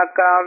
ആക്കാം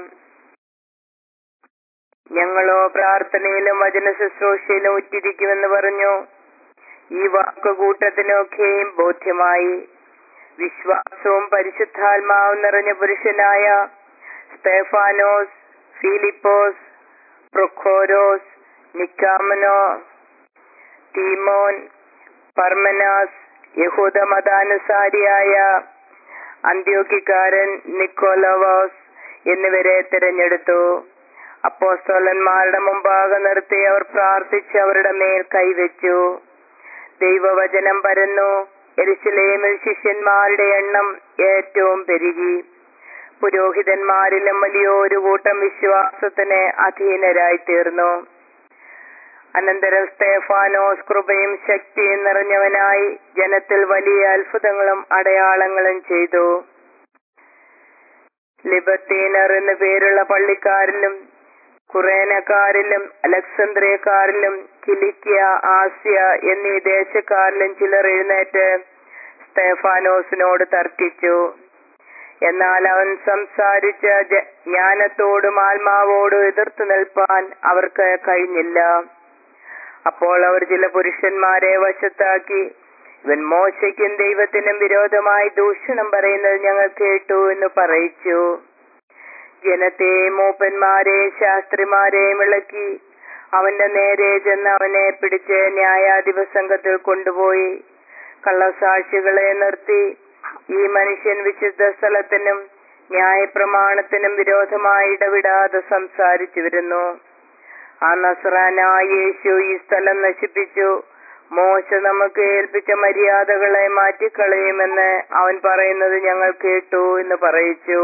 ഞങ്ങളോ പ്രാർത്ഥനയിലും വചന ശുശ്രൂഷയിലും ഉറ്റിരിക്കുമെന്ന് പറഞ്ഞു ഈ വാക്കുകൂട്ടത്തിനൊക്കെയും ബോധ്യമായി വിശ്വാസവും പരിശുദ്ധാത്മാവും നിറഞ്ഞ പുരുഷനായ സ്തേഫാനോസ് ഫിലിപ്പോസ് പ്രൊഖോരോസ് നിക്കാമനോ തീമോൻ പർമനാസ് യഹൂദ മതാനുസാരിയായ അന്ത്യോക്കിക്കാരൻ നിക്കോലവോസ് എന്നിവരെ തിരഞ്ഞെടുത്തു അപ്പോസ്തോലന്മാരുടെ മുമ്പാകെ നിർത്തി അവർ പ്രാർത്ഥിച്ച് അവരുടെ മേൽ കൈവച്ചു ദൈവവചനം പരന്നു എരിശിലേമിൽ ശിഷ്യന്മാരുടെ എണ്ണം ഏറ്റവും പെരുകി പുരോഹിതന്മാരിലും വലിയൊരു കൂട്ടം വിശ്വാസത്തിന് അധീനരായി തീർന്നു അനന്തരം സ്തേഫാനോസ് കൃപയും ശക്തിയും നിറഞ്ഞവനായി ജനത്തിൽ വലിയ അത്ഭുതങ്ങളും അടയാളങ്ങളും ചെയ്തു ലിബർട്ടീനർ എന്നു പേരുള്ള പള്ളിക്കാരിലും കുറേനക്കാരിലും അലക്സന്ദ്രിയക്കാരിലും കിലിക്കിയ ആസിയ എന്നീ ദേശക്കാരിലും ചിലർ എഴുന്നേറ്റ് സ്തേഫാനോസിനോട് തർക്കിച്ചു എന്നാൽ അവൻ സംസാരിച്ച ജ- ജ്ഞാനത്തോടും ആത്മാവോടും എതിർത്തു നിൽപ്പാൻ അവർക്ക് കഴിഞ്ഞില്ല അപ്പോൾ അവർ ചില പുരുഷന്മാരെ വശത്താക്കി ഇവൻ മോശയ്ക്കും ദൈവത്തിനും വിരോധമായി ദൂഷണം പറയുന്നത് ഞങ്ങൾ കേട്ടു എന്ന് പറയിച്ചു ജനത്തെയും മൂപ്പന്മാരെയും ശാസ്ത്രിമാരെയും ഇളക്കി അവന്റെ നേരെ ചെന്ന് അവനെ പിടിച്ച് ന്യായാധിപ സംഘത്തിൽ കൊണ്ടുപോയി കള്ളസാക്ഷികളെ നിർത്തി ഈ മനുഷ്യൻ വിശുദ്ധ സ്ഥലത്തിനും ന്യായപ്രമാണത്തിനും വിരോധമായി ഇടവിടാതെ സംസാരിച്ചു വരുന്നു ആ നസ്രാനായ യേശു ഈ സ്ഥലം നശിപ്പിച്ചു മോശ നമുക്ക് ഏൽപ്പിച്ച മര്യാദകളെ മാറ്റിക്കളയുമെന്ന് അവൻ പറയുന്നത് ഞങ്ങൾ കേട്ടു എന്ന് പറയിച്ചു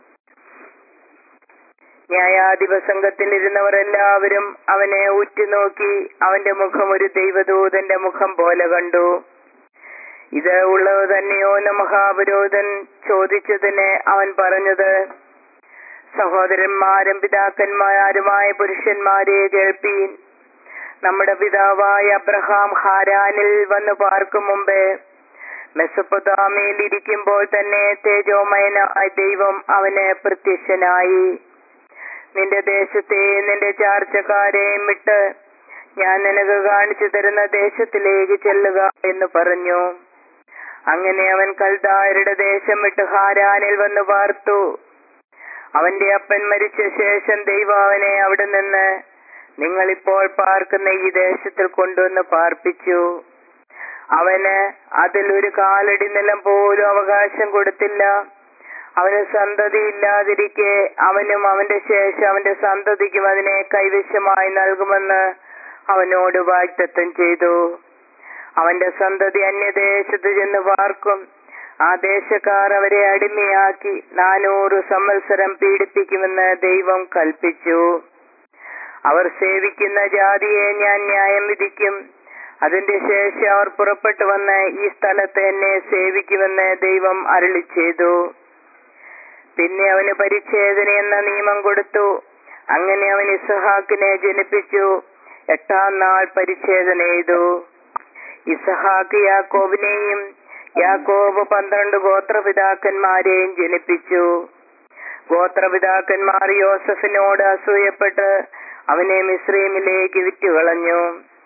ന്യായാധിപ സംഘത്തിൽ ഇരുന്നവർ എല്ലാവരും അവനെ ഉറ്റുനോക്കി അവന്റെ മുഖം ഒരു ദൈവദൂതന്റെ മുഖം പോലെ കണ്ടു ഇത് ഉള്ളത് തന്നെയോ എന്ന മഹാപുരോധൻ ചോദിച്ചതിന് അവൻ പറഞ്ഞത് സഹോദരന്മാരും പിതാക്കന്മാരുമായ പുരുഷന്മാരെ കേൾപ്പീൻ നമ്മുടെ പിതാവായ അബ്രഹാം ഹാരാനിൽ വന്നു പാർക്കും മുമ്പേ മെസ്സപ്പൊതാമയിൽ ഇരിക്കുമ്പോൾ തന്നെ തേജോമയനായ ദൈവം അവന് പ്രത്യക്ഷനായി നിന്റെ ദേശത്തെയും നിന്റെ ചാർച്ചക്കാരെയും വിട്ട് ഞാൻ നിനക്ക് കാണിച്ചു തരുന്ന ദേശത്തിലേക്ക് ചെല്ലുക എന്ന് പറഞ്ഞു അങ്ങനെ അവൻ കൽദായരുടെ ദേശം വിട്ട് ഹാരാനിൽ വന്നു പാർത്തു അവന്റെ അപ്പൻ മരിച്ച ശേഷം ദൈവം അവനെ അവിടെ നിന്ന് നിങ്ങളിപ്പോൾ പാർക്കുന്ന ഈ ദേശത്തിൽ കൊണ്ടുവന്ന് പാർപ്പിച്ചു അവന് അതിൽ ഒരു കാലടി നിലം പോലും അവകാശം കൊടുത്തില്ല അവന് സന്തതി ഇല്ലാതിരിക്കെ അവനും അവന്റെ ശേഷം അവന്റെ സന്തതിക്കും അതിനെ കൈവശമായി നൽകുമെന്ന് അവനോട് വാഗ്ദത്തം ചെയ്തു അവന്റെ സന്തതി അന്യദേശത്ത് ചെന്ന് പാർക്കും ആ ദേശക്കാർ അവരെ അടിമയാക്കി നാനൂറ് സംവത്സരം പീഡിപ്പിക്കുമെന്ന് ദൈവം കൽപ്പിച്ചു അവർ സേവിക്കുന്ന ജാതിയെ ഞാൻ ന്യായം വിധിക്കും അതിന്റെ ശേഷം അവർ പുറപ്പെട്ടു വന്ന് ഈ സ്ഥലത്ത് എന്നെ സേവിക്കുമെന്ന് ദൈവം അരുളി ചെയ്തു പിന്നെ അവന് പരിച്ഛേദന എന്ന നിയമം കൊടുത്തു അങ്ങനെ അവൻ ഇസഹാക്കിനെ ജനിപ്പിച്ചു എട്ടാം നാൾ പരിച്ഛേദന ചെയ്തു ഇസഹാക്ക് യാക്കോബിനെയും യാക്കോബ് പന്ത്രണ്ട് ഗോത്രപിതാക്കന്മാരെയും ജനിപ്പിച്ചു ഗോത്രപിതാക്കന്മാർ യോസഫിനോട് അസൂയപ്പെട്ട് അവനെ മിശ്രീമിലേക്ക് വിറ്റുകളഞ്ഞു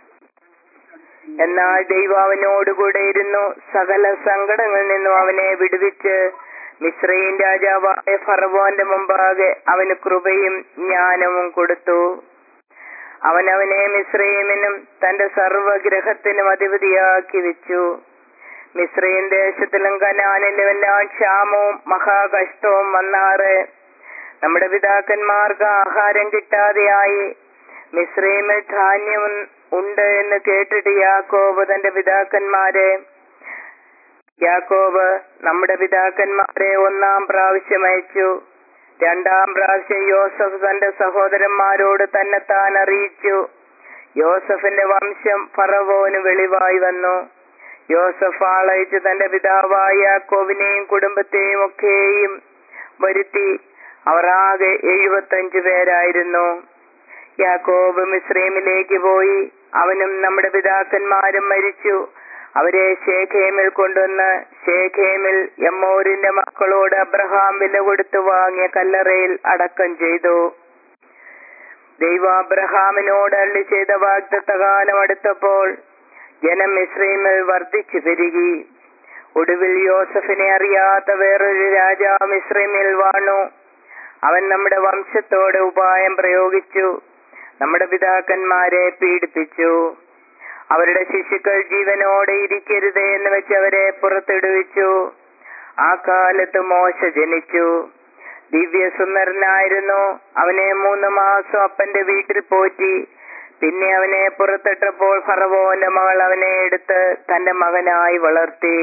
എന്നാൽ ദൈവം അവനോടുകൂടെ ഇരുന്നു സകല സങ്കടങ്ങളിൽ നിന്നും അവനെ വിടുവിച്ച് മിശ്രയും രാജാവായ ഫറവോന്റെ മുമ്പാകെ അവന് കൃപയും ജ്ഞാനവും കൊടുത്തു അവൻ അവനെ മിശ്രയിമിനും തന്റെ സർവഗ്രഹത്തിനും അധിപതിയാക്കി വെച്ചു മിശ്രയും ദേശത്തിലും കനാനിലും എല്ലാം ക്ഷാമവും മഹാകഷ്ടവും വന്നാറ് നമ്മുടെ പിതാക്കന്മാർക്ക് ആഹാരം കിട്ടാതെയായി മിശ്രയിമിൽ ധാന്യം ഉണ്ട് എന്ന് കേട്ടിട്ട് യാക്കോബ് തന്റെ പിതാക്കന്മാരെ യാക്കോബ് നമ്മുടെ പിതാക്കന്മാരെ ഒന്നാം പ്രാവശ്യം അയച്ചു രണ്ടാം പ്രാവശ്യം യോസഫ് തന്റെ സഹോദരന്മാരോട് തന്നെത്താൻ അറിയിച്ചു യോസഫിന്റെ വംശം ഫറവോന് വെളിവായി വന്നു യോസഫ് ആളയച്ച് തന്റെ പിതാവായ യാക്കോബിനെയും കുടുംബത്തെയും ഒക്കെയും വരുത്തി അവർ ആകെ എഴുപത്തഞ്ചു പേരായിരുന്നു യാക്കോബ് മിശ്രീമിലേക്ക് പോയി അവനും നമ്മുടെ പിതാക്കന്മാരും മരിച്ചു അവരെ ശേഖേമിൽ കൊണ്ടുവന്ന് ശേഖേമിൽ എമ്മോരിന്റെ മക്കളോട് അബ്രഹാം വില കൊടുത്തു വാങ്ങിയ കല്ലറയിൽ അടക്കം ചെയ്തു ദൈവ അബ്രഹാമിനോട് അള്ളി ചെയ്ത വാഗ്ദത്ത കാലം അടുത്തപ്പോൾ ജനം മിശ്രീമിൽ വർദ്ധിച്ചു പെരുകി ഒടുവിൽ യോസഫിനെ അറിയാത്ത വേറൊരു രാജാവ് മിശ്രീമിൽ വാണു അവൻ നമ്മുടെ വംശത്തോട് ഉപായം പ്രയോഗിച്ചു നമ്മുടെ പിതാക്കന്മാരെ പീഡിപ്പിച്ചു അവരുടെ ശിശുക്കൾ ജീവനോടെ ഇരിക്കരുത് എന്ന് വെച്ച് അവരെ പുറത്തിടുവിച്ചു ആ കാലത്ത് മോശ ജനിച്ചു ദിവ്യസുന്ദരനായിരുന്നു അവനെ മൂന്ന് മാസം അപ്പന്റെ വീട്ടിൽ പോറ്റി പിന്നെ അവനെ പുറത്തിട്ടപ്പോൾ ഫറവോന്റെ മകൾ അവനെ എടുത്ത് തന്റെ മകനായി വളർത്തി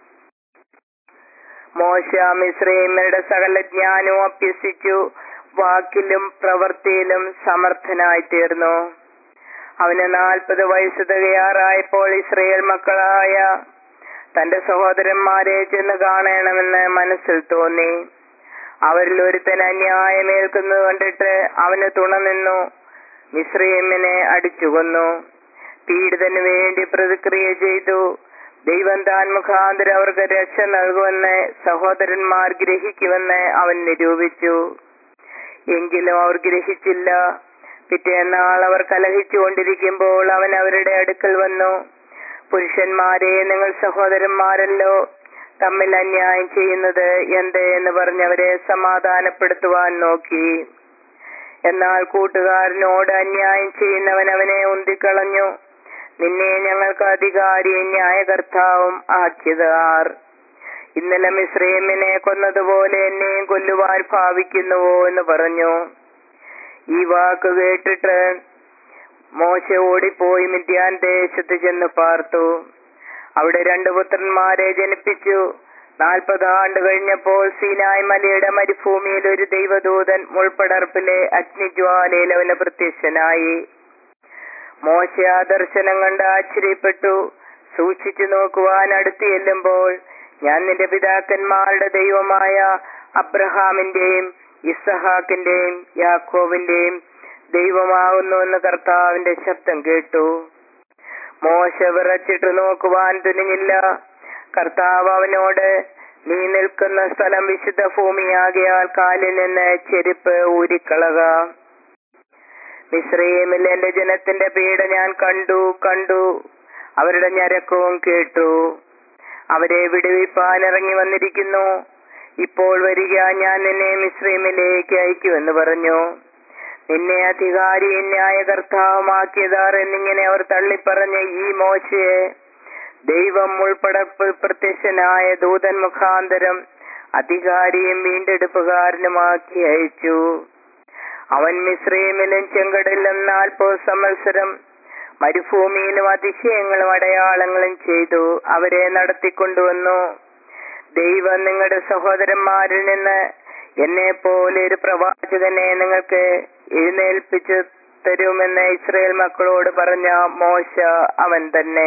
മോശ മിശ്രീമരുടെ സകല ജ്ഞാനവും അഭ്യസിച്ചു വാക്കിലും പ്രവൃത്തിയിലും സമർത്ഥനായി തീർന്നു അവന് നാൽപ്പത് വയസ്സ് തികയാറായപ്പോൾ ഇസ്രയേൽ മക്കളായ തന്റെ സഹോദരന്മാരെ ചെന്ന് കാണണമെന്ന് മനസ്സിൽ തോന്നി അവരിൽ ഒരുത്തൻ അന്യായമേൽക്കുന്നത് കണ്ടിട്ട് അവന് തുണ നിന്നു മിശ്രീമിനെ അടിച്ചു കൊന്നു പീഡിതന് വേണ്ടി പ്രതിക്രിയ ചെയ്തു ദൈവം താൻ മുഖാന്തരം അവർക്ക് രക്ഷ നൽകുമെന്ന് സഹോദരന്മാർ ഗ്രഹിക്കുമെന്ന് അവൻ നിരൂപിച്ചു എങ്കിലും അവർ ഗ്രഹിച്ചില്ല പിറ്റേന്നാൾ അവർ കലഹിച്ചുകൊണ്ടിരിക്കുമ്പോൾ അവൻ അവരുടെ അടുക്കൽ വന്നു പുരുഷന്മാരെ നിങ്ങൾ സഹോദരന്മാരല്ലോ തമ്മിൽ അന്യായം ചെയ്യുന്നത് എന്ത് എന്ന് പറഞ്ഞവരെ സമാധാനപ്പെടുത്തുവാൻ നോക്കി എന്നാൽ കൂട്ടുകാരനോട് അന്യായം ചെയ്യുന്നവൻ അവനെ ഉന്തിക്കളഞ്ഞു നിന്നെ ഞങ്ങൾക്ക് അധികാരിയും ന്യായകർത്താവും ആക്കിയത് ആർ ഇന്നലെ മിശ്രീമിനെ കൊന്നതുപോലെ എന്നെയും കൊല്ലുവാൻ ഭാവിക്കുന്നുവോ എന്ന് പറഞ്ഞു ഈ വാക്ക് കേട്ടിട്ട് മോശ ഓടിപ്പോയി മിഥ്യാൻ ദേശത്ത് ചെന്ന് പാർത്തു അവിടെ രണ്ടു പുത്രന്മാരെ ജനിപ്പിച്ചു നാൽപ്പത് ആണ്ട് കഴിഞ്ഞപ്പോൾ സീനായ് മലയുടെ മരുഭൂമിയിൽ ഒരു ദൈവദൂതൻ മുൾപ്പടർപ്പിലെ അഗ്നിജ്വാലയിൽ അവന് പ്രത്യക്ഷനായി മോശ ആ ദർശനം കണ്ട് ആശ്ചര്യപ്പെട്ടു സൂക്ഷിച്ചു നോക്കുവാൻ അടുത്ത് ചെല്ലുമ്പോൾ ഞാൻ നിന്റെ പിതാക്കന്മാരുടെ ദൈവമായ അബ്രഹാമിന്റെയും ഇസഹാക്കിന്റെയും യാക്കോവിന്റെയും ദൈവമാകുന്നു എന്ന് കർത്താവിന്റെ ശബ്ദം കേട്ടു മോശ വിറച്ചിട്ട് നോക്കുവാൻ തുനിഞ്ഞില്ല കർത്താവ് അവനോട് നീ നിൽക്കുന്ന സ്ഥലം വിശുദ്ധ ഭൂമിയാകിയാൽ കാലിൽ നിന്ന് ചെരുപ്പ് ഊരിക്കളക മിശ്രീമിൽ എന്റെ ജനത്തിന്റെ പീഡ ഞാൻ കണ്ടു കണ്ടു അവരുടെ ഞരക്കവും കേട്ടു അവരെ വിടുവിപ്പാൻ ഇറങ്ങി വന്നിരിക്കുന്നു ഇപ്പോൾ വരിക ഞാൻ നിന്നെ മിശ്രീമിലേക്ക് അയക്കുമെന്ന് പറഞ്ഞു നിന്നെ അധികാരിയും ന്യായകർത്താവുമാക്കിയതാർ എന്നിങ്ങനെ അവർ തള്ളിപ്പറഞ്ഞ ഈ മോശയെ ദൈവം ഉൾപ്പെടപ്പ് പ്രത്യക്ഷനായ ദൂതൻ മുഖാന്തരം അധികാരിയും വീണ്ടെടുപ്പുകാരനുമാക്കി അയച്ചു അവൻ മിശ്രീമിലും ചെങ്കടലിലും നാൽപ്പത് സംവത്സരം മരുഭൂമിയിലും അതിശയങ്ങളും അടയാളങ്ങളും ചെയ്തു അവരെ നടത്തിക്കൊണ്ടുവന്നു ദൈവം നിങ്ങളുടെ സഹോദരന്മാരിൽ നിന്ന് എന്നെ പോലെ ഒരു പ്രവാചകനെ നിങ്ങൾക്ക് എഴുന്നേൽപ്പിച്ചു തരുമെന്ന് ഇസ്രയേൽ മക്കളോട് പറഞ്ഞ മോശ അവൻ തന്നെ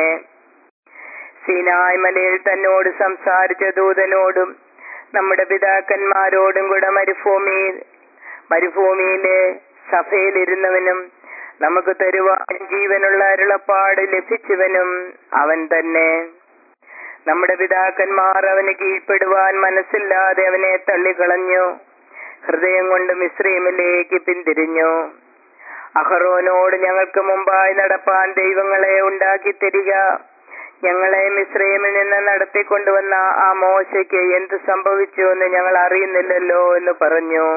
സീനായ് മലയിൽ തന്നോട് സംസാരിച്ച ദൂതനോടും നമ്മുടെ പിതാക്കന്മാരോടും കൂടെ മരുഭൂമിയിൽ മരുഭൂമിയിലെ സഭയിലിരുന്നവനും നമുക്ക് തരുവാൻ ജീവനുള്ള അരുളപ്പാട് ലഭിച്ചവനും അവൻ തന്നെ നമ്മുടെ പിതാക്കന്മാർ അവന് കീഴ്പ്പെടുവാൻ മനസ്സില്ലാതെ അവനെ തള്ളിക്കളഞ്ഞു ഹൃദയം കൊണ്ട് മിശ്രീമിലേക്ക് പിന്തിരിഞ്ഞു അഹറോനോട് ഞങ്ങൾക്ക് മുമ്പായി നടപ്പാൻ ദൈവങ്ങളെ ഉണ്ടാക്കി തരിക ഞങ്ങളെ മിശ്രീമിൽ നിന്ന് നടത്തിക്കൊണ്ടുവന്ന ആ മോശയ്ക്ക് എന്ത് സംഭവിച്ചു എന്ന് ഞങ്ങൾ അറിയുന്നില്ലല്ലോ എന്ന് പറഞ്ഞു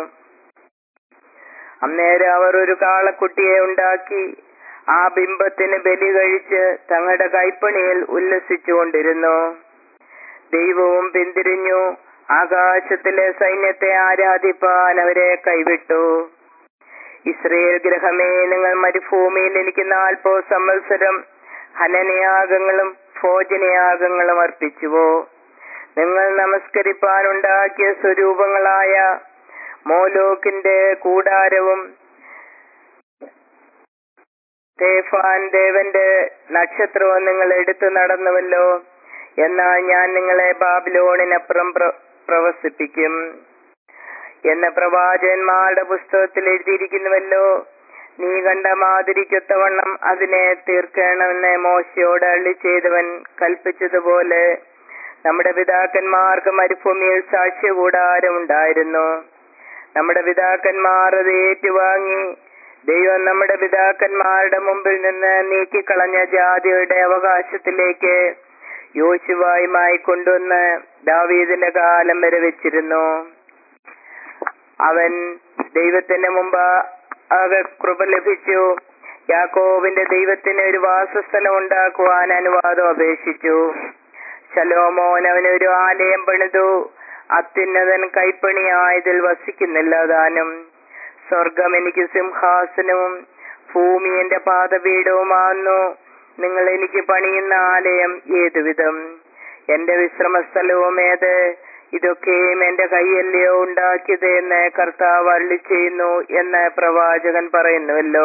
അന്നേരം അവർ ഒരു കാളക്കുട്ടിയെ ഉണ്ടാക്കി ആ ബിംബത്തിന് ബലി കഴിച്ച് തങ്ങളുടെ കൈപ്പണിയിൽ ഉല്ലസിച്ചുകൊണ്ടിരുന്നു ദൈവവും പിന്തിരിഞ്ഞു ആകാശത്തിലെ സൈന്യത്തെ ആരാധിപ്പാൻ അവരെ കൈവിട്ടു ഇസ്രയേൽ ഗ്രഹമേ നിങ്ങൾ മരുഭൂമിയിൽ എനിക്ക് നാൽപ്പത് സംവത്സരം ഹനനയാഗങ്ങളും ഭോജനയാഗങ്ങളും അർപ്പിച്ചുവോ നിങ്ങൾ നമസ്കരിപ്പാൻ ഉണ്ടാക്കിയ സ്വരൂപങ്ങളായ മോലോക്കിന്റെ കൂടാരവും തേഫാൻ ദേവന്റെ നക്ഷത്രവും നിങ്ങൾ എടുത്തു നടന്നുവല്ലോ എന്നാൽ ഞാൻ നിങ്ങളെ ബാബിലോണിനപ്പുറം പ്ര- പ്രവസിപ്പിക്കും എന്ന പ്രവാചകന്മാരുടെ പുസ്തകത്തിൽ എഴുതിയിരിക്കുന്നുവല്ലോ നീ കണ്ട മാതിരിക്കൊത്തവണ്ണം അതിനെ തീർക്കണമെന്ന് മോശയോട് അള്ളി ചെയ്തവൻ കൽപ്പിച്ചതുപോലെ നമ്മുടെ പിതാക്കന്മാർക്ക് മരുഭൂമിയിൽ സാക്ഷ്യകൂടാരം ഉണ്ടായിരുന്നു നമ്മുടെ പിതാക്കന്മാർ അത് ഏറ്റുവാങ്ങി ദൈവം നമ്മുടെ പിതാക്കന്മാരുടെ മുമ്പിൽ നിന്ന് നീക്കിക്കളഞ്ഞ ജാതിയുടെ അവകാശത്തിലേക്ക് യോശുവായുമായി കൊണ്ടുവന്ന് ദാവീദിന്റെ കാലം വരെ വെച്ചിരുന്നു അവൻ ദൈവത്തിന്റെ മുമ്പ് ആകെ കൃപ ലഭിച്ചു യാക്കോബിന്റെ ദൈവത്തിന് ഒരു വാസസ്ഥലം ഉണ്ടാക്കുവാൻ അനുവാദം അപേക്ഷിച്ചു ശലോമോൻ അവന് ഒരു ആലയം പണിതു അത്യുന്നതൻ കൈപ്പണിയായതിൽ വസിക്കുന്നില്ല താനും സ്വർഗം എനിക്ക് സിംഹാസനവും ഭൂമി എന്റെ പാദപീഠവുമാകുന്നു നിങ്ങൾ എനിക്ക് പണിയുന്ന ആലയം ഏതുവിധം എന്റെ വിശ്രമസ്ഥലവും ഏത് ഇതൊക്കെയും എന്റെ കൈയല്ലയോ ഉണ്ടാക്കിയത് എന്ന് കർത്താവ് അള്ളി ചെയ്യുന്നു എന്ന് പ്രവാചകൻ പറയുന്നുവല്ലോ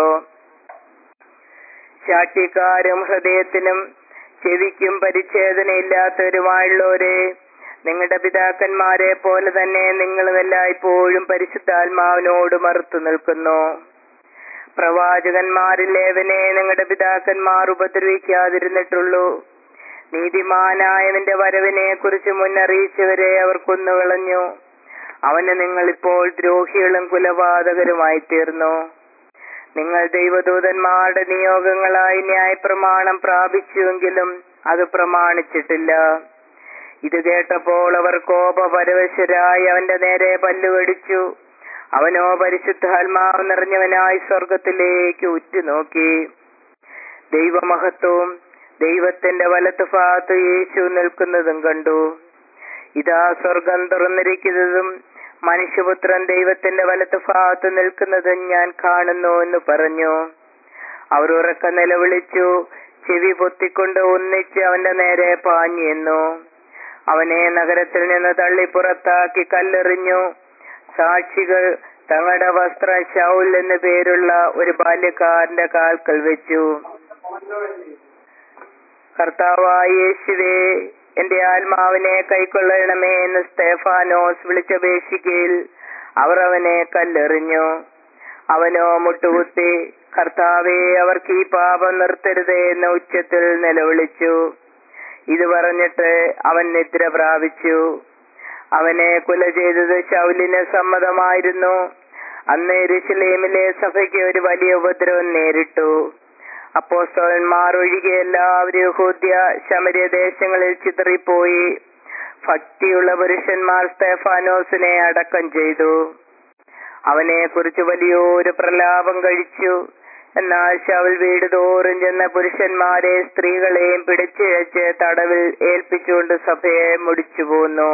ശാഠ്യക്കാരും ഹൃദയത്തിനും ചെവിക്കും പരിച്ഛേദനയില്ലാത്തവരുമായുള്ളവരെ നിങ്ങളുടെ പിതാക്കന്മാരെ പോലെ തന്നെ നിങ്ങളും എല്ലായ്പ്പോഴും പരിശുദ്ധാത്മാവിനോട് മറുത്തു നിൽക്കുന്നു പ്രവാചകന്മാരിലേവനെ നിങ്ങളുടെ പിതാക്കന്മാർ ഉപദ്രവിക്കാതിരുന്നിട്ടുള്ളൂ നീതിമാനായവന്റെ വരവിനെ കുറിച്ച് മുന്നറിയിച്ചവരെ അവർ കൊന്നുകളഞ്ഞു അവന് നിങ്ങൾ ഇപ്പോൾ ദ്രോഹികളും കുലപാതകരുമായി തീർന്നു നിങ്ങൾ ദൈവദൂതന്മാരുടെ നിയോഗങ്ങളായി ന്യായപ്രമാണം പ്രാപിച്ചുവെങ്കിലും അത് പ്രമാണിച്ചിട്ടില്ല ഇത് കേട്ടപ്പോൾ അവർ കോപപരവശരായി അവന്റെ നേരെ പല്ലുകടിച്ചു അവനോ പരിശുദ്ധാത്മാവ് നിറഞ്ഞവനായി സ്വർഗത്തിലേക്ക് ഉറ്റുനോക്കി ദൈവമഹത്വവും ദൈവത്തിന്റെ വലത്ത് ഭാഗത്ത് യേശു നിൽക്കുന്നതും കണ്ടു ഇതാ സ്വർഗം തുറന്നിരിക്കുന്നതും മനുഷ്യപുത്രൻ ദൈവത്തിന്റെ വലത്ത് ഭാഗത്ത് നിൽക്കുന്നതും ഞാൻ കാണുന്നു എന്ന് പറഞ്ഞു അവർ ഉറക്ക നിലവിളിച്ചു ചെവി പൊത്തിക്കൊണ്ട് ഒന്നിച്ച് അവന്റെ നേരെ പാഞ്ഞെന്നു അവനെ നഗരത്തിൽ നിന്ന് തള്ളി പുറത്താക്കി കല്ലെറിഞ്ഞു സാക്ഷികൾ തങ്ങളുടെ വസ്ത്രം ഷൗൽ എന്നു പേരുള്ള ഒരു ബാല്യക്കാരന്റെ കാൽക്കൽ വെച്ചു കർത്താവായ യേശുവേ എന്റെ ആത്മാവിനെ കൈക്കൊള്ളണമേ എന്ന് സ്തേഫാനോസ് വിളിച്ചപേക്ഷിക്കയിൽ അവർ അവനെ കല്ലെറിഞ്ഞു അവനോ മുട്ടുകുത്തി കർത്താവെ അവർക്ക് ഈ പാപം നിർത്തരുതേ എന്ന ഉച്ചത്തിൽ നിലവിളിച്ചു ഇത് പറഞ്ഞിട്ട് അവൻ നിദ്ര പ്രാപിച്ചു അവനെ കൊല ചെയ്തത് ശൗലിന് സമ്മതമായിരുന്നു അന്ന് എരുശലേമിലെ സഭയ്ക്ക് ഒരു വലിയ ഉപദ്രവം നേരിട്ടു അപ്പോസ്തലന്മാർ ഒഴികെ എല്ലാവരും യഹൂദ്യ ശമര്യ ദേശങ്ങളിൽ ചിതറിപ്പോയി ഭക്തിയുള്ള പുരുഷന്മാർ സ്തേഫാനോസിനെ അടക്കം ചെയ്തു അവനെ കുറിച്ച് വലിയൊരു പ്രലാപം കഴിച്ചു എന്നാൽ ശവൽ വീട് തോറും ചെന്ന പുരുഷന്മാരെ സ്ത്രീകളെയും പിടിച്ചിഴച്ച് തടവിൽ ഏൽപ്പിച്ചുകൊണ്ട് സഭയെ മുടിച്ചു പോന്നു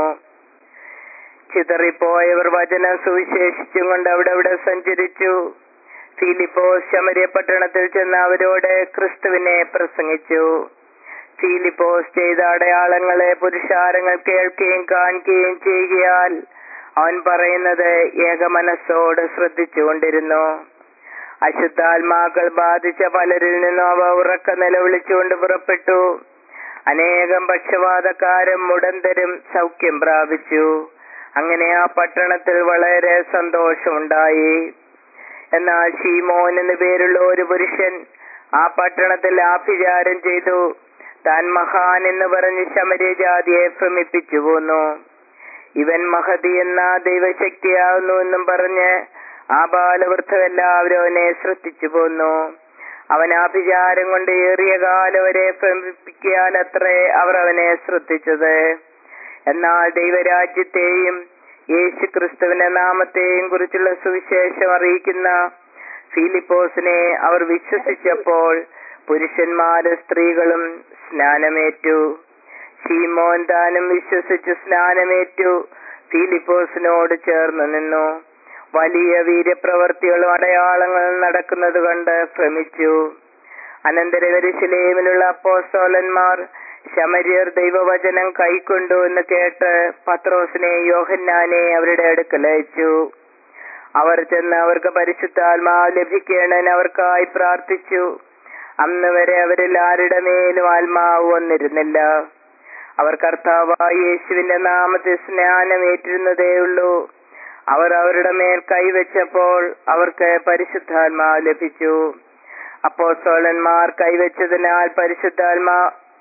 ചിതറിപ്പോയവർ വചനം സുവിശേഷിച്ചും കൊണ്ട് അവിടെ അവിടെ സഞ്ചരിച്ചു ഫിലിപ്പോസ് ശമര്യ പട്ടണത്തിൽ ചെന്ന് അവരോട് ക്രിസ്തുവിനെ പ്രസംഗിച്ചു ഫിലിപ്പോസ് ചെയ്ത അടയാളങ്ങളെ പുരുഷാരങ്ങൾ കേൾക്കുകയും കാണിക്കുകയും ചെയ്യുകയാൽ അവൻ പറയുന്നത് ഏകമനസ്സോട് ശ്രദ്ധിച്ചുകൊണ്ടിരുന്നു അശുദ്ധാത്മാക്കൾ ബാധിച്ച പലരിൽ നിന്നും അവ ഉറക്ക നിലവിളിച്ചുകൊണ്ട് പുറപ്പെട്ടു അനേകം പക്ഷപാതക്കാരും മുടന്തരും സൗഖ്യം പ്രാപിച്ചു അങ്ങനെ ആ പട്ടണത്തിൽ വളരെ സന്തോഷമുണ്ടായി എന്നാൽ ഷീമോൻ എന്നു പേരുള്ള ഒരു പുരുഷൻ ആ പട്ടണത്തിൽ ആഭിചാരം ചെയ്തു താൻ മഹാൻ എന്ന് പറഞ്ഞ് ശമര്യ ജാതിയെ ഭ്രമിപ്പിച്ചു പോന്നു ഇവൻ മഹതി എന്ന ദൈവശക്തിയാവുന്നു എന്നും പറഞ്ഞ് ആ ബാലവൃദ്ധം എല്ലാവരും അവനെ ശ്രദ്ധിച്ചു പോന്നു അവൻ ആഭിചാരം കൊണ്ട് ഏറിയ കാലം വരെ ഭ്രമിപ്പിക്കാൻ അത്രേ അവർ അവനെ ശ്രദ്ധിച്ചത് എന്നാൽ ദൈവരാജ്യത്തെയും യേശു ക്രിസ്തുവിന്റെ നാമത്തെയും കുറിച്ചുള്ള സുവിശേഷം അറിയിക്കുന്ന ഫിലിപ്പോസിനെ അവർ വിശ്വസിച്ചപ്പോൾ പുരുഷന്മാരും സ്ത്രീകളും സ്നാനമേറ്റു ഷീമോൻ താനും വിശ്വസിച്ച് സ്നാനമേറ്റു ഫിലിപ്പോസിനോട് ചേർന്ന് നിന്നു വലിയ വീര്യപ്രവർത്തികളും അടയാളങ്ങളും നടക്കുന്നത് കണ്ട് ഭ്രമിച്ചു അനന്തര യെരൂശലേമിലുള്ള അപ്പോസ്തോലന്മാർ ശമര്യർ ദൈവവചനം കൈക്കൊണ്ടു എന്ന് കേട്ട് പത്രോസിനെ യോഹന്നാനെ അവരുടെ അടുക്കൽ അയച്ചു അവർ ചെന്ന് അവർക്ക് പരിശുദ്ധാത്മാവ് ലഭിക്കേണ്ടതിന് അവർക്കായി പ്രാർത്ഥിച്ചു അന്ന് വരെ അവരിൽ ആരുടെ മേലും ആത്മാവ് വന്നിരുന്നില്ല അവർ കർത്താവായ യേശുവിന്റെ നാമത്തിൽ സ്നാനം ഏറ്റിരുന്നതേയുള്ളൂ അവർ അവരുടെ മേൽ കൈവച്ചപ്പോൾ അവർക്ക് പരിശുദ്ധാത്മാവ് ലഭിച്ചു അപ്പോസ്തോലന്മാർ കൈവച്ചതിനാൽ പരിശുദ്ധാത്മാ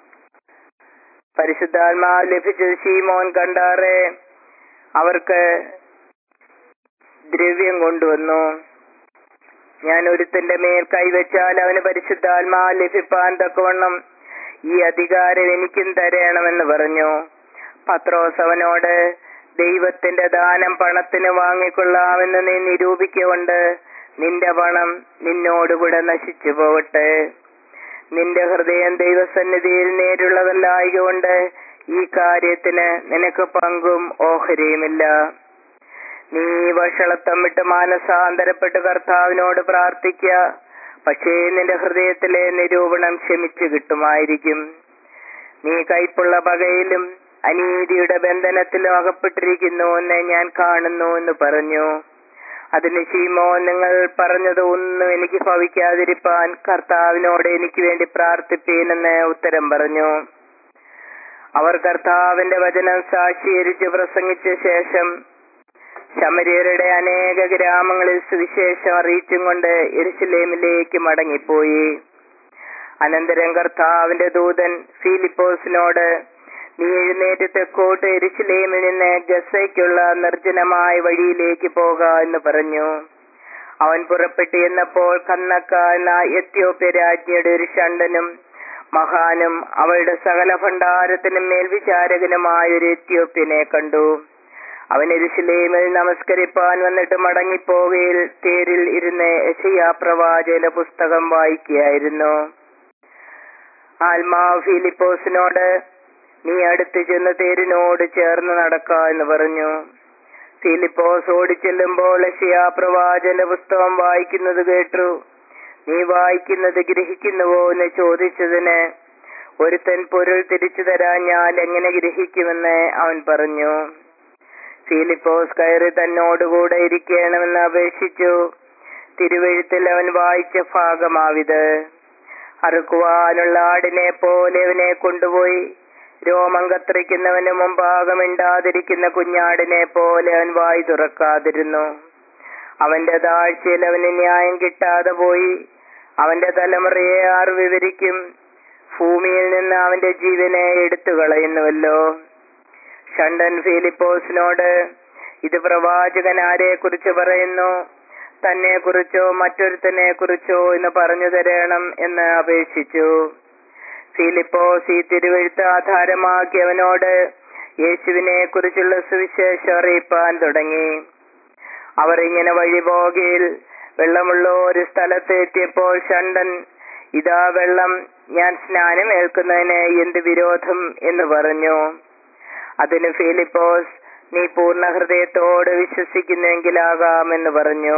പരിശുദ്ധാത്മാവ് ലഭിച്ചത് ശീമോൻ കണ്ടാറെ അവർക്ക് ദ്രവ്യം കൊണ്ടുവന്നു ഞാൻ ഒരുത്തന്റെ മേൽ കൈവച്ചാൽ അവന് പരിശുദ്ധാത്മാവ് ലഭിപ്പാൻ തക്കവണ്ണം ഈ അധികാരം എനിക്കും തരയണമെന്ന് പറഞ്ഞു പത്രോസ് അവനോട് ദൈവത്തിന്റെ ദാനം പണത്തിന് വാങ്ങിക്കൊള്ളാമെന്ന് നീ നിരൂപിക്കൊണ്ട് നിന്റെ പണം നിന്നോടുകൂടെ നശിച്ചു പോകട്ടെ നിന്റെ ഹൃദയം ദൈവസന്നിധിയിൽ നേരുള്ളതല്ലായകൊണ്ട് ഈ കാര്യത്തിന് നിനക്ക് പങ്കും ഓഹരിയുമില്ല നീ വഷളത്തം വിട്ട് മാനസാന്തരപ്പെട്ട് കർത്താവിനോട് പ്രാർത്ഥിക്കുക പക്ഷേ നിന്റെ ഹൃദയത്തിലെ നിരൂപണം ക്ഷമിച്ചു കിട്ടുമായിരിക്കും നീ കൈപ്പുള്ള പകയിലും അനീതിയുടെ ബന്ധനത്തിലും അകപ്പെട്ടിരിക്കുന്നു എന്ന് ഞാൻ കാണുന്നു എന്ന് പറഞ്ഞു അതിന് ശീമോ നിങ്ങൾ പറഞ്ഞത് ഒന്നും എനിക്ക് ഭവിക്കാതിരിപ്പാൻ കർത്താവിനോട് എനിക്ക് വേണ്ടി പ്രാർത്ഥിപ്പീനെന്ന് ഉത്തരം പറഞ്ഞു അവർ കർത്താവിന്റെ വചനം സാക്ഷീകരിച്ച് പ്രസംഗിച്ച ശേഷം ശമര്യരുടെ അനേക ഗ്രാമങ്ങളിൽ സുവിശേഷം അറിയിച്ചും കൊണ്ട് എരുസലേമിലേക്ക് മടങ്ങിപ്പോയി അനന്തരം കർത്താവിന്റെ ദൂതൻ ഫിലിപ്പോസിനോട് നീ എഴുന്നേറ്റ് തെക്കോട്ട് എരുസലേമിൽ നിന്ന് ഗസയ്ക്കുള്ള നിർജ്ജനമായ വഴിയിലേക്ക് പോക എന്ന് പറഞ്ഞു അവൻ പുറപ്പെട്ടു എന്നപ്പോൾ കന്നക്ക എന്ന എത്യോപ്യ രാജ്ഞിയുടെ ഒരു ഷണ്ടനും മഹാനും അവളുടെ സകല ഭണ്ഡാരത്തിനും മേൽവിചാരകനുമായ ഒരു എത്യോപ്യനെ കണ്ടു അവൻ എരുസലേമിൽ നമസ്കരിപ്പാൻ വന്നിട്ട് മടങ്ങിപ്പോകയിൽ തേരിൽ ഇരുന്ന് യശയാ പ്രവാചകന്റെ പുസ്തകം വായിക്കുകയായിരുന്നു ആത്മാവ് ഫിലിപ്പോസിനോട് നീ അടുത്ത് ചെന്ന് തേരിനോട് ചേർന്ന് നടക്ക എന്ന് പറഞ്ഞു ഫിലിപ്പോസ് ഓടിച്ചെല്ലുമ്പോൾ യശയാ പ്രവാചകന്റെ പുസ്തകം വായിക്കുന്നത് കേട്ടു നീ വായിക്കുന്നത് ഗ്രഹിക്കുന്നുവോ എന്ന് ചോദിച്ചതിന് ഒരുത്തൻ പൊരുൾ തിരിച്ചു തരാൻ ഞാൻ എങ്ങനെ ഗ്രഹിക്കുമെന്ന് അവൻ പറഞ്ഞു ഫിലിപ്പോസ് കയറി തന്നോടുകൂടെ ഇരിക്കണമെന്ന് അപേക്ഷിച്ചു തിരുവഴുത്തിൽ അവൻ വായിച്ച ഭാഗമാവിത് അറുക്കുവാനുള്ള ആടിനെ പോലെ അവനെ കൊണ്ടുപോയി രോമം കത്രിക്കുന്നവന് മുമ്പാകമിണ്ടാതിരിക്കുന്ന കുഞ്ഞാടിനെ പോലെ അവൻ വായി തുറക്കാതിരുന്നു അവന്റെ താഴ്ചയിൽ അവന് ന്യായം കിട്ടാതെ പോയി അവന്റെ തലമുറയെ ആർ വിവരിക്കും ഭൂമിയിൽ നിന്ന് അവന്റെ ജീവനെ എടുത്തു കളയുന്നുവല്ലോ ഷണ്ടൻ ഫിലിപ്പോസിനോട് ഇത് പ്രവാചകൻ ആരെ കുറിച്ച് പറയുന്നു തന്നെ കുറിച്ചോ മറ്റൊരുത്തനെ കുറിച്ചോ എന്ന് പറഞ്ഞു തരണം എന്ന് അപേക്ഷിച്ചു ഫിലിപ്പോസ് ഈ തിരുവഴുത്ത് ആധാരമാക്കി അവനോട് യേശുവിനെ കുറിച്ചുള്ള സുവിശേഷം അറിയിപ്പാൻ തുടങ്ങി അവർ ഇങ്ങനെ വഴിപോകയിൽ വെള്ളമുള്ള ഒരു സ്ഥലത്ത് എത്തിയപ്പോൾ ഷണ്ടൻ ഇതാ വെള്ളം ഞാൻ സ്നാനം ഏൽക്കുന്നതിന് എന്ത് വിരോധം എന്ന് പറഞ്ഞു അതിന് ഫിലിപ്പോസ് നീ പൂർണ്ണ ഹൃദയത്തോട് വിശ്വസിക്കുന്നെങ്കിലാകാമെന്ന് പറഞ്ഞു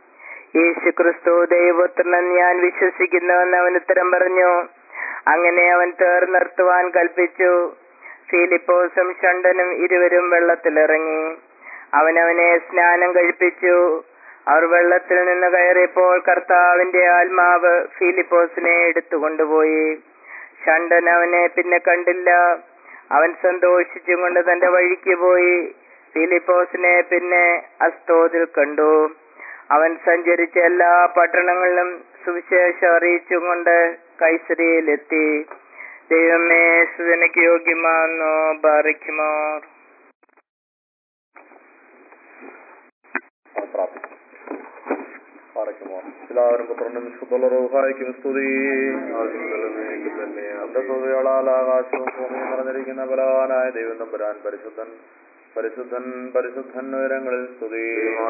യേശു ക്രിസ്തു ദൈവപുത്രൻ ഞാൻ വിശ്വസിക്കുന്നുവെന്ന് അവൻ ഉത്തരം പറഞ്ഞു അങ്ങനെ അവൻ തേർ നിർത്തുവാൻ കൽപ്പിച്ചു ഫിലിപ്പോസും ഷണ്ടനും ഇരുവരും വെള്ളത്തിലിറങ്ങി അവൻ അവനെ സ്നാനം കഴിപ്പിച്ചു അവർ വെള്ളത്തിൽ നിന്ന് കയറിയപ്പോൾ കർത്താവിന്റെ ആത്മാവ് ഫിലിപ്പോസിനെ എടുത്തുകൊണ്ടുപോയി ഷണ്ടൻ അവനെ പിന്നെ കണ്ടില്ല അവൻ സന്തോഷിച്ചും കൊണ്ട് തന്റെ വഴിക്ക് പോയി ഫിലിപ്പോസിനെ പിന്നെ അസ്തോതിൽ കണ്ടു അവൻ സഞ്ചരിച്ച എല്ലാ പട്ടണങ്ങളിലും സുവിശേഷം അറിയിച്ചും കൊണ്ട് കൈസരിയിലെത്തി ദൈവമേ സുതനക്ക് യോഗ്യമാണെന്നോ ബാറിക്കുമോ പ്രാർത്ഥിക്കും പാറയ്ക്കുമോ എല്ലാവരും പുത്രനും ശുദ്ധുറഹായിക്കും സ്തുതി അവന്റെ സ്തുതികളാൽ ആകാശവും ഭൂമിയും നിറഞ്ഞിരിക്കുന്ന ബലവാനായ ദൈവം തമ്പുരാൻ പരിശുദ്ധൻ പരിശുദ്ധൻ പരിശുദ്ധൻ ഉയരങ്ങളിൽ സ്തുതി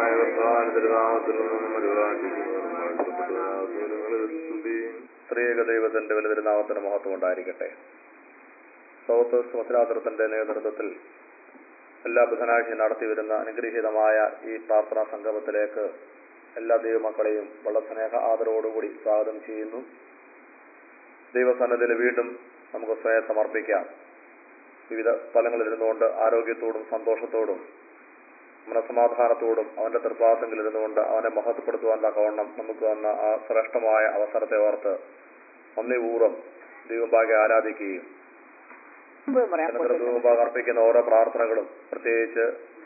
സ്ത്രീക ദൈവത്തിന്റെ വലുതിരുനാമത്തിന് മഹത്വം ഉണ്ടായിരിക്കട്ടെ സൗത്ത് സുമത്രാതൃത്തിന്റെ നേതൃത്വത്തിൽ എല്ലാ ബുധനാഴ്ചയും നടത്തിവരുന്ന അനുഗ്രഹീതമായ ഈ പ്രാർത്ഥനാ സംഗമത്തിലേക്ക് എല്ലാ ദൈവമക്കളെയും വളരെ സ്നേഹ ആദരവോടുകൂടി സ്വാഗതം ചെയ്യുന്നു ദൈവസന്നദ്ധയിൽ വീണ്ടും നമുക്ക് സ്വയം സമർപ്പിക്കാം വിവിധ സ്ഥലങ്ങളിൽ ഇരുന്നുകൊണ്ട് ആരോഗ്യത്തോടും സന്തോഷത്തോടും മനസമാധാനത്തോടും അവന്റെ തൃപ്പാസങ്ങളിൽ ഇരുന്നുകൊണ്ട് അവനെ മഹത്വപ്പെടുത്തുവാൻ തക്കവണ്ണം നമുക്ക് വന്ന ആ ശ്രേഷ്ഠമായ അവസരത്തെ ഓർത്ത് ഒന്നിപൂർവ്വം ദൈവഭാഗ്യ ആരാധിക്കുകയും ജനങ്ങൾക്ക് അർപ്പിക്കുന്ന ഓരോ പ്രാർത്ഥനകളും പ്രത്യേകിച്ച്